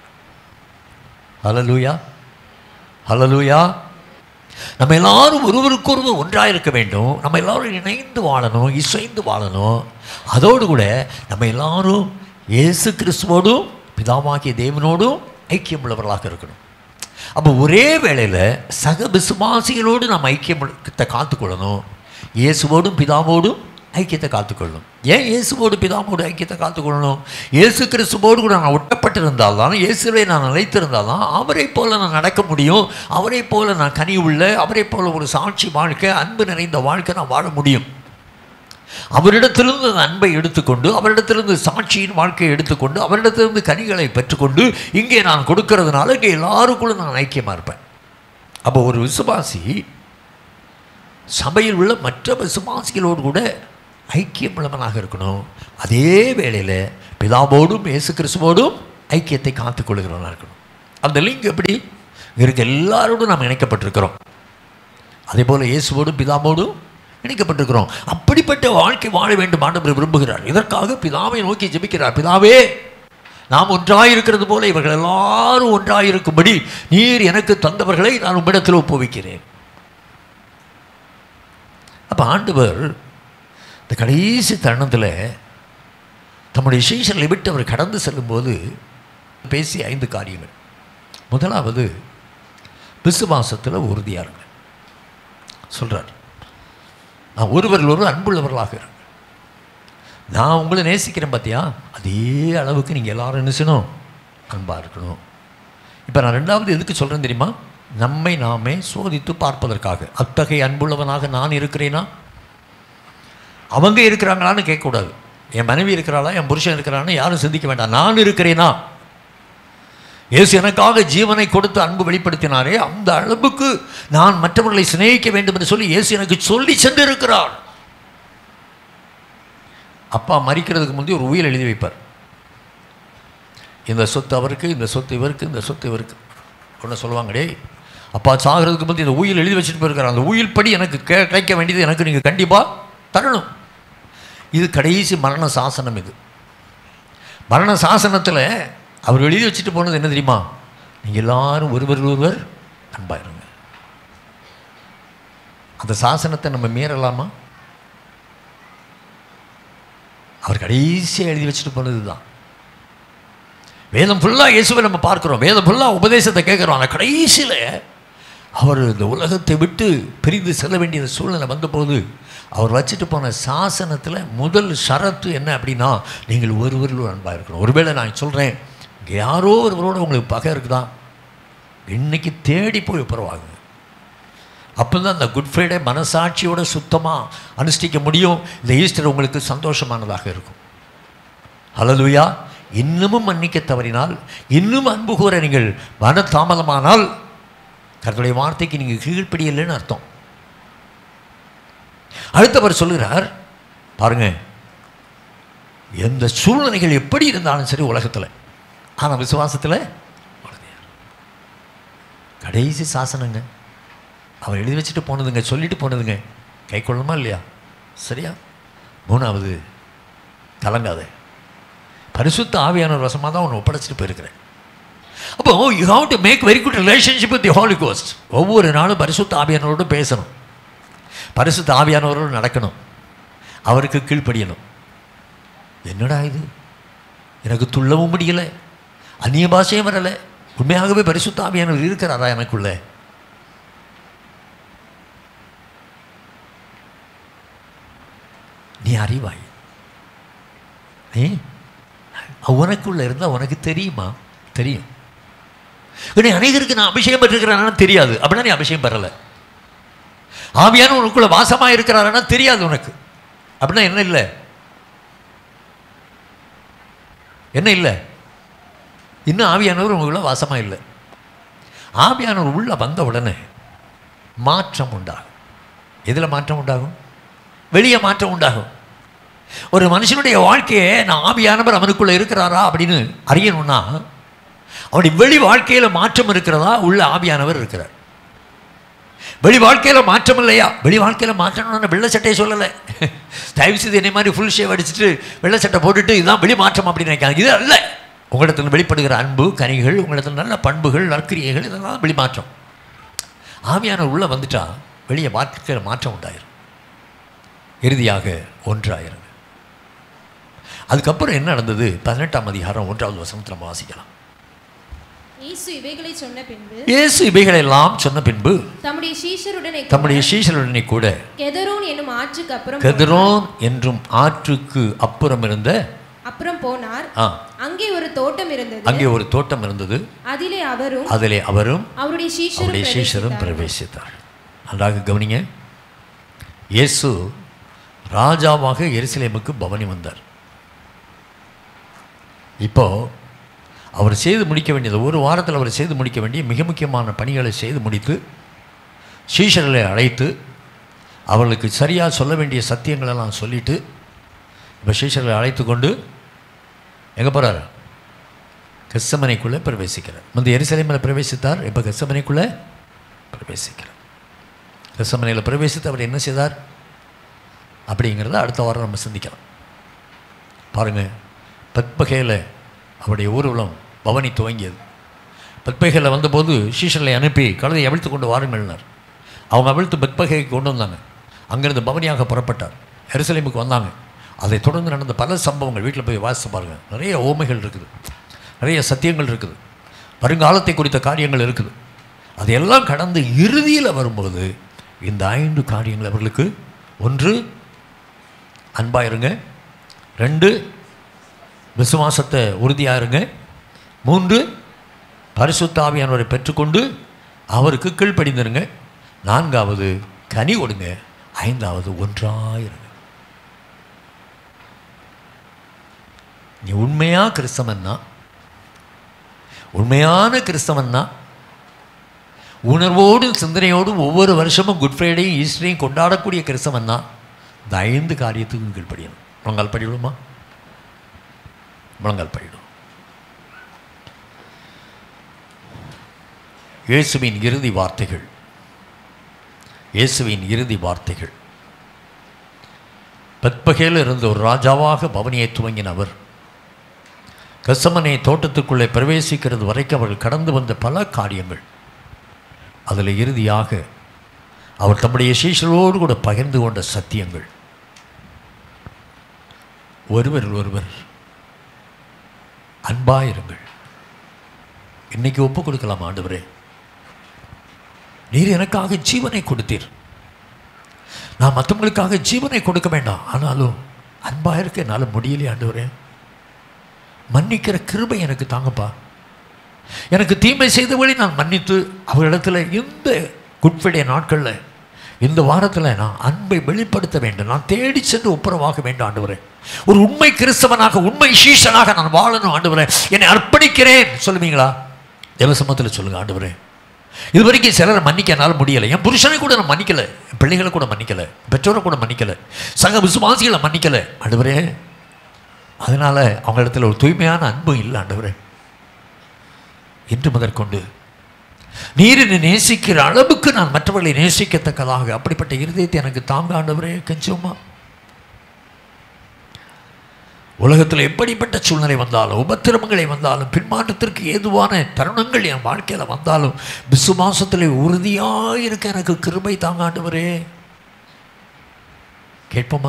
ஹலலூயா ஹலலூயா நம்ம எல்லாரும் ஒருவருக்கொருவர் ஒன்றாக இருக்க வேண்டும் நம்ம எல்லாரும் இணைந்து வாழணும் இசைந்து வாழணும் அதோடு கூட நம்ம எல்லாரும் இயேசு கிறிஸ்துவோடும் பிதாவாகிய தேவனோடும் ஐக்கியம் உள்ளவர்களாக இருக்கணும் அப்போ ஒரே வேளையில் சக விசுவாசிகளோடு நாம் ஐக்கியத்தை காத்துக்கொள்ளணும் இயேசுவோடும் பிதாவோடும் ஐக்கியத்தை காத்துக்கொள்ளணும் ஏன் இயேசுவோடு பிதாவோடு ஐக்கியத்தை காத்துக்கொள்ளணும் இயேசு கிறிஸ்துவோடு கூட நான் ஒட்டப்பட்டிருந்தால் தான் இயேசுவை நான் நிலைத்திருந்தால் தான் அவரை போல நான் நடக்க முடியும் அவரை போல நான் கனி உள்ள அவரை போல ஒரு சாட்சி வாழ்க்கை அன்பு நிறைந்த வாழ்க்கை நான் வாழ முடியும் அவரிடத்திலிருந்து அந்த அன்பை எடுத்துக்கொண்டு அவரிடத்திலிருந்து சாட்சியின் வாழ்க்கையை எடுத்துக்கொண்டு அவரிடத்திலிருந்து கனிகளை பெற்றுக்கொண்டு இங்கே நான் கொடுக்கறதுனால இங்கே எல்லாருக்குள்ளும் நான் ஐக்கியமாக இருப்பேன் அப்போ ஒரு விசுவாசி சபையில் உள்ள மற்ற விசுவாசிகளோடு கூட ஐக்கியம் உள்ளவனாக இருக்கணும் அதே வேளையில் பிதாவோடும் இயேசு கிறிஸ்துவோடும் ஐக்கியத்தை காத்துக்கொள்கிறவனாக இருக்கணும் அந்த லிங்க் எப்படி இங்க இருக்க எல்லாரோடும் நாம் இணைக்கப்பட்டிருக்கிறோம் அதே போல் இயேசுவோடும் பிதாவோடும் இணைக்கப்பட்டிருக்கிறோம் அப்படிப்பட்ட வாழ்க்கை வாழ வேண்டும் ஆண்டவர் விரும்புகிறார் இதற்காக பிதாவை நோக்கி ஜெபிக்கிறார் பிதாவே நாம் ஒன்றாயிருக்கிறது போல இவர்கள் எல்லாரும் ஒன்றாயிருக்கும்படி நீர் எனக்கு தந்தவர்களை நான் உம்மிடத்தில் ஒப்புவிக்கிறேன் அப்போ ஆண்டவர் இந்த கடைசி தருணத்தில் தம்முடைய சீசர்களை விட்டு அவர் கடந்து செல்லும்போது பேசிய ஐந்து காரியங்கள் முதலாவது விசுவாசத்தில் உறுதியாக இருங்க சொல்கிறார் நான் ஒருவரில் ஒருவர் அன்புள்ளவர்களாக இருங்க நான் உங்களை நேசிக்கிறேன் பார்த்தியா அதே அளவுக்கு நீங்கள் எல்லாரும் என்ன செய்யணும் அன்பாக இருக்கணும் இப்போ நான் ரெண்டாவது எதுக்கு சொல்கிறேன் தெரியுமா நம்மை நாமே சோதித்து பார்ப்பதற்காக அத்தகைய அன்புள்ளவனாக நான் இருக்கிறேனா அவங்க இருக்கிறாங்களான்னு கேட்கக்கூடாது என் மனைவி இருக்கிறாளா என் புருஷன் இருக்கிறான்னு யாரும் சிந்திக்க வேண்டாம் நான் இருக்கிறேனா இயேசு எனக்காக ஜீவனை கொடுத்து அன்பு வெளிப்படுத்தினாரே அந்த அளவுக்கு நான் மற்றவர்களை சிநேகிக்க வேண்டும் என்று சொல்லி இயேசு எனக்கு சொல்லி சென்றிருக்கிறார் அப்பா மறிக்கிறதுக்கு முந்தைய ஒரு உயில் எழுதி வைப்பார் இந்த சொத்து அவருக்கு இந்த சொத்து இவருக்கு இந்த சொத்து இவருக்கு ஒன்று சொல்லுவாங்க டேய் அப்பா சாகிறதுக்கு முந்தைய இந்த உயில் எழுதி வச்சுட்டு போயிருக்காரு அந்த உயில் படி எனக்கு கே கிடைக்க வேண்டியது எனக்கு நீங்கள் கண்டிப்பாக தரணும் இது கடைசி மரண சாசனம் இது மரண சாசனத்தில் அவர் எழுதி வச்சுட்டு போனது என்ன தெரியுமா நீங்கள் எல்லாரும் ஒருவர் ஒருவர் அன்பாயிருங்க அந்த சாசனத்தை நம்ம மீறலாமா அவர் கடைசியாக எழுதி வச்சுட்டு போனது தான் வேதம் ஃபுல்லாக இயேசுவை நம்ம பார்க்குறோம் வேதம் ஃபுல்லாக உபதேசத்தை கேட்குறோம் ஆனால் கடைசியில் அவர் இந்த உலகத்தை விட்டு பிரிந்து செல்ல வேண்டிய சூழ்நிலை வந்தபோது அவர் வச்சுட்டு போன சாசனத்தில் முதல் ஷரத்து என்ன அப்படின்னா நீங்கள் ஒருவரில் அன்பாக இருக்கணும் ஒருவேளை நான் சொல்கிறேன் இங்கே யாரோ ஒருவரோட உங்களுக்கு பகை இருக்குதா இன்னைக்கு தேடி போய் ஒப்புரவாகுங்க அப்போ தான் அந்த குட் ஃப்ரைடே மனசாட்சியோட சுத்தமாக அனுஷ்டிக்க முடியும் இந்த ஈஸ்டர் உங்களுக்கு சந்தோஷமானதாக இருக்கும் ஹalleluya இன்னமும் மன்னிக்க தவறினால் இன்னும் அன்பு கூற நீங்கள் மன தாமதமானால் கர்த்தருடைய வார்த்தைக்கு நீங்கள் கீழ்ப்படியலைன்னு அர்த்தம் அடுத்தவர் சொல்லுகிறார் பாருங்க எந்த சூழ்நிலைகள் எப்படி இருந்தாலும் சரி உலகத்தில் ஆனால் விசுவாசத்தில் கடைசி சாசனங்க அவர் எழுதி வச்சுட்டு போனதுங்க சொல்லிட்டு போனதுங்க கை கொள்ளணுமா இல்லையா சரியா மூணாவது கலங்காத பரிசுத்த ஆவியான வசமாக தான் உன்னை ஒப்படைச்சிட்டு போயிருக்கிறேன் அப்போ you have to make very good relationship with the Holy Ghost ஒவ்வொரு நாளும் பரிசுத்த ஆவியானவரோடு பேசணும் பரிசுத்த ஆவியானவரோடு நடக்கணும் அவருக்கு கீழ்ப்படியணும் என்னடா இது எனக்கு துள்ளவும் முடியல அந்நிய பாஷையும் வரலை உண்மையாகவே பரிசுத்த ஆவியானவர் இருக்கிறாரா எனக்குள்ள நீ அறிவாய் ஏ உனக்குள்ள இருந்தால் உனக்கு தெரியுமா தெரியும் நீ அநேகருக்கு நான் அபிஷேகம் பெற்றிருக்கிறேன்னா தெரியாது அப்படின்னா நீ அபிஷேகம் பெறலை ஆவியான உனக்குள்ள வாசமாக இருக்கிறாருன்னா தெரியாது உனக்கு அப்படின்னா என்ன இல்லை என்ன இல்லை இன்னும் ஆவியானவர் உங்களுக்குள்ள வாசமாக இல்லை ஆவியானவர் உள்ள வந்த உடனே மாற்றம் உண்டாகும் எதில் மாற்றம் உண்டாகும் வெளியே மாற்றம் உண்டாகும் ஒரு மனுஷனுடைய வாழ்க்கையை நான் ஆவியானவர் அவனுக்குள்ள இருக்கிறாரா அப்படின்னு அறியணும்னா அவனுடைய வெளி வாழ்க்கையில் மாற்றம் இருக்கிறதா உள்ள ஆவியானவர் இருக்கிறார் வெளி வாழ்க்கையில் மாற்றம் இல்லையா வெளி வாழ்க்கையில் மாற்றணும்னு வெள்ளை சட்டையை சொல்லலை தயவு செய்து என்னை மாதிரி ஃபுல் ஷேவ் அடிச்சுட்டு வெள்ளை சட்டை போட்டுட்டு இதுதான் வெளி மாற்றம் அப்படின்னு நினைக்காங்க இது அல்ல உங்களிடத்தில் வெளிப்படுகிற அன்பு கனிகள் உங்களிடத்தில் நல்ல பண்புகள் நற்கிரியைகள் இதெல்லாம் வெளி மாற்றம் ஆவியானவர் உள்ளே வந்துட்டா வெளியே வாழ்க்கையில் மாற்றம் உண்டாயிரும் இறுதியாக ஒன்றாயிரம் அதுக்கப்புறம் என்ன நடந்தது பதினெட்டாம் அதிகாரம் ஒன்றாவது வசனத்தில் நம்ம வாசிக்கலாம் இயேசு இவைகளை சொன்ன பின்பு இயேசு இவைகளெல்லாம் சொன்ன பின்பு தம்முடைய சீஷருடனே தம்முடைய சீஷருடனே கூட கெதரோன் என்னும் ஆற்றுக்கு அப்புறம் கெதரோன் என்றும் ஆற்றுக்கு அப்புறம் இருந்த அப்புறம் போனார் ஆ அங்கே ஒரு தோட்டம் இருந்தது அங்கே ஒரு தோட்டம் இருந்தது அதிலே அவரும் அதிலே அவரும் அவருடைய சீஷரும் அவருடைய சீஷரும் பிரவேசித்தார்கள். பிரவேசித்தார் நன்றாக கவனிங்க இயேசு ராஜாவாக எருசலேமுக்கு பவனி வந்தார் இப்போ அவர் செய்து முடிக்க வேண்டியது ஒரு வாரத்தில் அவர் செய்து முடிக்க வேண்டிய மிக முக்கியமான பணிகளை செய்து முடித்து சீஷர்களை அழைத்து அவர்களுக்கு சரியாக சொல்ல வேண்டிய சத்தியங்களெல்லாம் சொல்லிட்டு இப்போ சீஷர்களை அழைத்து கொண்டு எங்கே போகிறார் கெஸ்ஸமனைக்குள்ளே பிரவேசிக்கிறார் முந்தைய எருசலேமில் பிரவேசித்தார் இப்போ கெஸ்ஸமனைக்குள்ளே பிரவேசிக்கிறார் கெஸ்ஸமனையில் பிரவேசித்து அவர் என்ன செய்தார் அப்படிங்கிறத அடுத்த வாரம் நம்ம சிந்திக்கலாம் பாருங்கள் பத்பகையில் அவருடைய ஊர்வலம் பவனி துவங்கியது பத்பகையில் வந்தபோது சீஷர்களை அனுப்பி கழுதை அவிழ்த்து கொண்டு வாருங்கள்னார் அவங்க அவிழ்த்து பத்பகைக்கு கொண்டு வந்தாங்க அங்கேருந்து பவனியாக புறப்பட்டார் எருசலேமுக்கு வந்தாங்க அதை தொடர்ந்து நடந்த பல சம்பவங்கள் வீட்டில் போய் வாசித்து பாருங்கள் நிறைய ஓமைகள் இருக்குது நிறைய சத்தியங்கள் இருக்குது வருங்காலத்தை குறித்த காரியங்கள் இருக்குது அதையெல்லாம் கடந்து இறுதியில் வரும்போது இந்த ஐந்து காரியங்கள் அவர்களுக்கு ஒன்று அன்பாயிருங்க ரெண்டு விசுவாசத்தை உறுதியாக இருங்க மூன்று பரிசுத்தாவியானவரை பெற்றுக்கொண்டு அவருக்கு கீழ்ப்படிந்திருங்க நான்காவது கனி கொடுங்க ஐந்தாவது ஒன்றாயிருங்க நீ உண்மையாக கிறிஸ்தவன்னா உண்மையான கிறிஸ்தவன்னா உணர்வோடும் சிந்தனையோடும் ஒவ்வொரு வருஷமும் குட் ஃப்ரைடேயும் ஈஸ்டரையும் கொண்டாடக்கூடிய கிறிஸ்தவன்னா இந்த ஐந்து காரியத்துக்கும் கீழ்ப்படியணும் முழங்கால் படிவிடுமா முழங்கால் படிடும் இயேசுவின் இறுதி வார்த்தைகள் இயேசுவின் இறுதி வார்த்தைகள் பத்பகையில் இருந்த ஒரு ராஜாவாக பவனியை துவங்கின அவர் கசமனை தோட்டத்துக்குள்ளே பிரவேசிக்கிறது வரைக்கும் அவர்கள் கடந்து வந்த பல காரியங்கள் அதில் இறுதியாக அவர் தம்முடைய சீஷரோடு கூட பகிர்ந்து கொண்ட சத்தியங்கள் ஒருவர் ஒருவர் அன்பாயிருங்கள் இன்னைக்கு ஒப்பு கொடுக்கலாம் ஆண்டவரே நீர் எனக்காக ஜீவனை கொடுத்தீர் நான் மற்றவங்களுக்காக ஜீவனை கொடுக்க வேண்டாம் ஆனாலும் அன்பாக இருக்க என்னால் முடியலையே ஆண்டவரே மன்னிக்கிற கிருபை எனக்கு தாங்கப்பா எனக்கு தீமை செய்தபடி நான் மன்னித்து அவரிடத்துல இந்த குட்ஃபிடைய நாட்களில் இந்த வாரத்தில் நான் அன்பை வெளிப்படுத்த வேண்டும் நான் தேடி சென்று ஒப்புரவாக வேண்டும் ஆண்டவரே ஒரு உண்மை கிறிஸ்தவனாக உண்மை சீசனாக நான் வாழணும் ஆண்டவரே என்னை அர்ப்பணிக்கிறேன் சொல்லுவீங்களா தேவசமத்தில் சொல்லுங்க ஆண்டவரே இது வரைக்கும் சிலரை மன்னிக்க என்னால் முடியலை என் புருஷனை கூட நான் மன்னிக்கலை என் பிள்ளைகளை கூட மன்னிக்கலை பெற்றோரை கூட மன்னிக்கலை சக விசுவாசிகளை மன்னிக்கலை ஆண்டவரே அதனால் அவங்க இடத்துல ஒரு தூய்மையான அன்பு இல்லை ஆண்டவரே இன்று முதற்கொண்டு நீர் என்னை நேசிக்கிற அளவுக்கு நான் மற்றவர்களை நேசிக்கத்தக்கதாக அப்படிப்பட்ட இருதயத்தை எனக்கு தாங்க ஆண்டவரே கெஞ்சுமா உலகத்தில் எப்படிப்பட்ட சூழ்நிலை வந்தாலும் உபத்திரமங்களை வந்தாலும் பின்மாற்றத்திற்கு ஏதுவான தருணங்கள் என் வாழ்க்கையில் வந்தாலும் விசுவாசத்தில் உறுதியாக இருக்க எனக்கு கிருபை தாங்க ஆண்டவரே கேட்போமா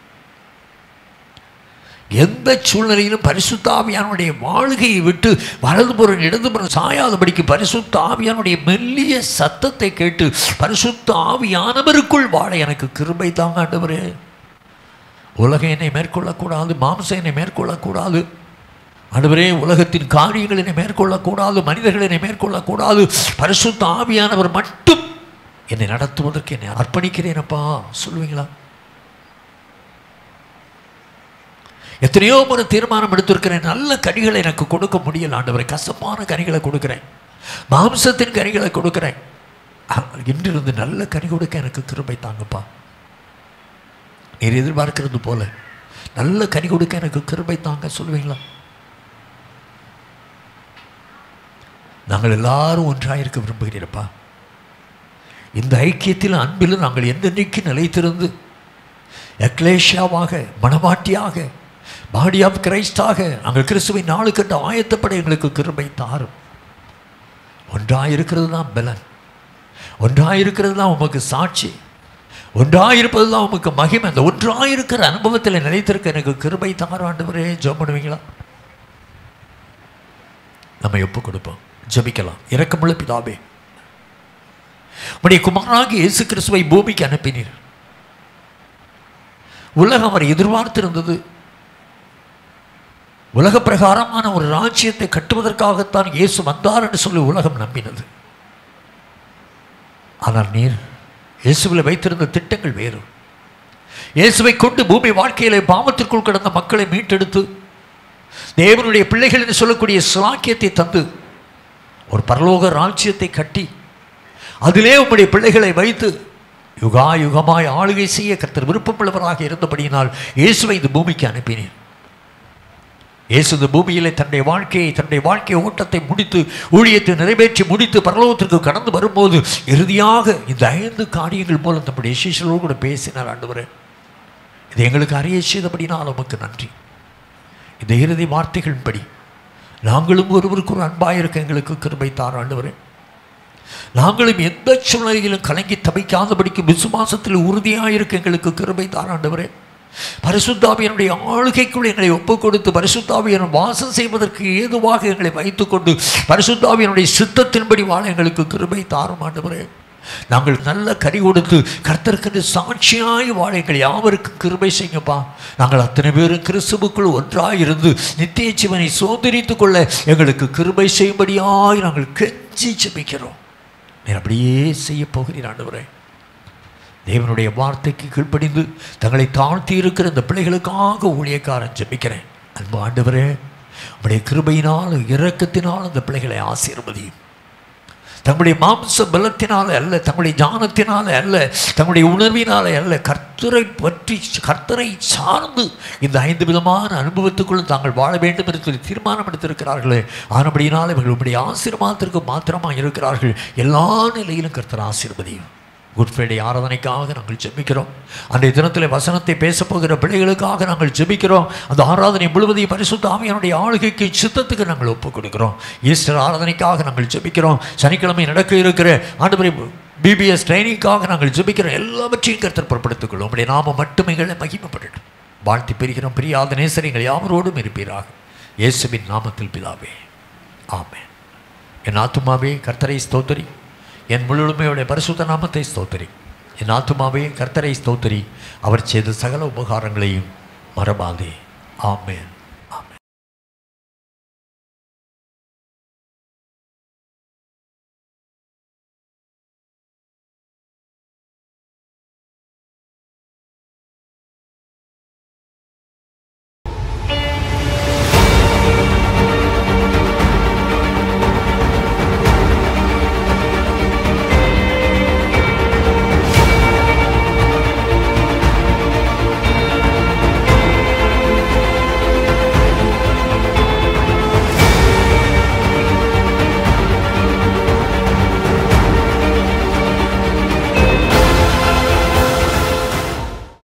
எந்த சூழ்நிலையிலும் பரிசுத்த ஆவியானுடைய வாழ்கையை விட்டு வலதுபுறம் இடதுபுறம் சாயாதபடிக்கு பரிசுத்த ஆவியானுடைய மெல்லிய சத்தத்தை கேட்டு பரிசுத்த ஆவியானவருக்குள் வாழ எனக்கு கிருபை தாங்க ஆண்டவரே உலகம் என்னை மேற்கொள்ளக்கூடாது மாம்சம் என்னை மேற்கொள்ளக்கூடாது ஆண்டவரே உலகத்தின் காரியங்கள் என்னை மேற்கொள்ளக்கூடாது மனிதர்கள் என்னை மேற்கொள்ளக்கூடாது பரிசுத்த ஆவியானவர் மட்டும் என்னை நடத்துவதற்கு என்னை அர்ப்பணிக்கிறேனப்பா சொல்லுவீங்களா எத்தனையோ முறை தீர்மானம் எடுத்திருக்கிறேன் நல்ல கனிகளை எனக்கு கொடுக்க முடியல ஆண்டவரை கசப்பான கனிகளை கொடுக்கிறேன் மாம்சத்தின் கனிகளை கொடுக்கிறேன் இன்றிருந்து நல்ல கனி கொடுக்க எனக்கு கிருபை தாங்கப்பா நீர் எதிர்பார்க்கிறது போல நல்ல கனி கொடுக்க எனக்கு கிருபை தாங்க சொல்லுவீங்களா நாங்கள் எல்லாரும் ஒன்றாயிருக்க விரும்புகிறீரப்பா இந்த ஐக்கியத்தில் அன்பில் நாங்கள் எந்தென்னைக்கு நிலைத்திருந்து எக்லேஷியாவாக மணவாட்டியாக பாடி ஆஃப் கிரைஸ்டாக நாங்கள் கிறிஸ்துவை நாலு கட்ட ஆயத்தப்பட எங்களுக்கு கிருபை தாரும் ஒன்றாயிருக்கிறது தான் பலன் ஒன்றாயிருக்கிறது தான் உமக்கு சாட்சி ஒன்றாயிருப்பது தான் உமக்கு மகிமை அந்த ஒன்றாயிருக்கிற அனுபவத்தில் நிலைத்திருக்க எனக்கு கிருபை தாரும் ஆண்டவரே ஜெபம் பண்ணுவீங்களா நம்ம ஒப்பு கொடுப்போம் ஜெபிக்கலாம் இரக்கமுள்ள பிதாவே உடைய குமாராகி இயேசு கிறிஸ்துவை பூமிக்கு அனுப்பினீர் உலகம் அவர் எதிர்பார்த்திருந்தது உலக பிரகாரமான ஒரு ராஜ்யத்தை கட்டுவதற்காகத்தான் இயேசு வந்தார் என்று சொல்லி உலகம் நம்பினது ஆனால் நீர் இயேசுவில் வைத்திருந்த திட்டங்கள் வேறு இயேசுவை கொண்டு பூமி வாழ்க்கையிலே பாவத்திற்குள் கிடந்த மக்களை மீட்டெடுத்து தேவனுடைய பிள்ளைகள் என்று சொல்லக்கூடிய சிலாக்கியத்தை தந்து ஒரு பரலோக ராஜ்யத்தை கட்டி அதிலே உம்முடைய பிள்ளைகளை வைத்து யுகா யுகமாய் ஆளுகை செய்ய கர்த்தர் விருப்பமுள்ளவராக இருந்தபடியினால் இயேசுவை இந்த பூமிக்கு அனுப்பினேன் இயேசு இந்த பூமியிலே தன்னுடைய வாழ்க்கையை தன்னுடைய வாழ்க்கை ஓட்டத்தை முடித்து ஊழியத்தை நிறைவேற்றி முடித்து பரலோகத்திற்கு கடந்து வரும்போது இறுதியாக இந்த ஐந்து காரியங்கள் மூலம் தம்முடைய சிஷியர்களோடு கூட பேசினார் ஆண்டவரே இது எங்களுக்கு அறிய செய்தபடினால் உமக்கு நன்றி இந்த இறுதி வார்த்தைகளின்படி நாங்களும் ஒருவருக்கு ஒரு அன்பாக இருக்க எங்களுக்கு கிருபை தார் ஆண்டவரே நாங்களும் எந்த சூழ்நிலையிலும் கலங்கி தவிக்காதபடிக்கு விசுவாசத்தில் உறுதியாக இருக்க எங்களுக்கு கிருபை தார் ஆண்டவரே பரிசுத்தாவியனுடைய ஆளுகைக்குள் எங்களை ஒப்புக் கொடுத்து பரிசுத்தாவியன் வாசம் செய்வதற்கு ஏதுவாக எங்களை வைத்துக்கொண்டு பரிசுத்தாவியனுடைய சித்தத்தின்படி வாழ எங்களுக்கு கிருபை தாரும் ஆண்டவரே நாங்கள் நல்ல கறி கொடுத்து கர்த்தருக்கு சாட்சியாய் வாழ எங்கள் யாவருக்கும் கிருபை செய்யுங்கப்பா நாங்கள் அத்தனை பேரும் கிறிஸ்துவுக்குள் ஒன்றாய் இருந்து நித்திய ஜீவனை சோதரித்துக் கொள்ள எங்களுக்கு கிருபை செய்யும்படியாய் நாங்கள் கெஞ்சி ஜெபிக்கிறோம் நீர் அப்படியே செய்ய போகிறீர் ஆண்டவரே தேவனுடைய வார்த்தைக்கு கீழ்ப்படிந்து தங்களை தாழ்த்தி இருக்கிற இந்த பிள்ளைகளுக்காக ஊழியக்காரன் ஜெபிக்கிறேன் அன்பு ஆண்டவரே உடைய கிருபையினால் இரக்கத்தினால் அந்த பிள்ளைகளை ஆசீர்வதியும் தங்களுடைய மாம்ச பலத்தினால அல்ல தங்களுடைய ஞானத்தினால அல்ல தங்களுடைய உணர்வினால அல்ல கர்த்தரை பற்றி கர்த்தரை சார்ந்து இந்த ஐந்து விதமான அனுபவத்துக்குள் தாங்கள் வாழ வேண்டும் என்று சொல்லி தீர்மானம் எடுத்திருக்கிறார்களே ஆனபடியினால் இவர்கள் உடைய ஆசீர்வாதத்திற்கு மாத்திரமாக இருக்கிறார்கள் எல்லா நிலையிலும் கர்த்தர் ஆசீர்வதியும் குட் ஃப்ரைடே ஆராதனைக்காக நாங்கள் ஜெபிக்கிறோம் அன்றைய தினத்தில் வசனத்தை பேசப் போகிற பிள்ளைகளுக்காக நாங்கள் ஜெபிக்கிறோம் அந்த ஆராதனை முழுவதையும் பரிசுத்த ஆவியானுடைய ஆளுகைக்கு சித்தத்துக்கு நாங்கள் ஒப்புக் கொடுக்கிறோம் ஈஸ்டர் ஆராதனைக்காக நாங்கள் ஜெபிக்கிறோம் சனிக்கிழமை நடக்க இருக்கிற ஆண்டு பிபிஎஸ் ட்ரைனிங்காக நாங்கள் ஜெபிக்கிறோம் எல்லாவற்றையும் கருத்தர் பொருட்படுத்திக் கொள்ளும் உடைய நாம மட்டும் எங்களை மகிமைப்படட்டும் வாழ்த்தி பெறுகிறோம் பிரியாத நேசரிங்கள் யாவரோடும் இருப்பீராக இயேசுவின் நாமத்தில் பிதாவே ஆமென் என் ஆத்துமாவே கர்த்தரை ஸ்தோத்தரி என் முழுமையுடைய பரிசுத்த நாமத்தை ஸ்தோத்தரி என் ஆத்துமாவே கர்த்தரை ஸ்தோத்தரி அவர் செய்த சகல உபகாரங்களையும் மறவாதே ஆமென்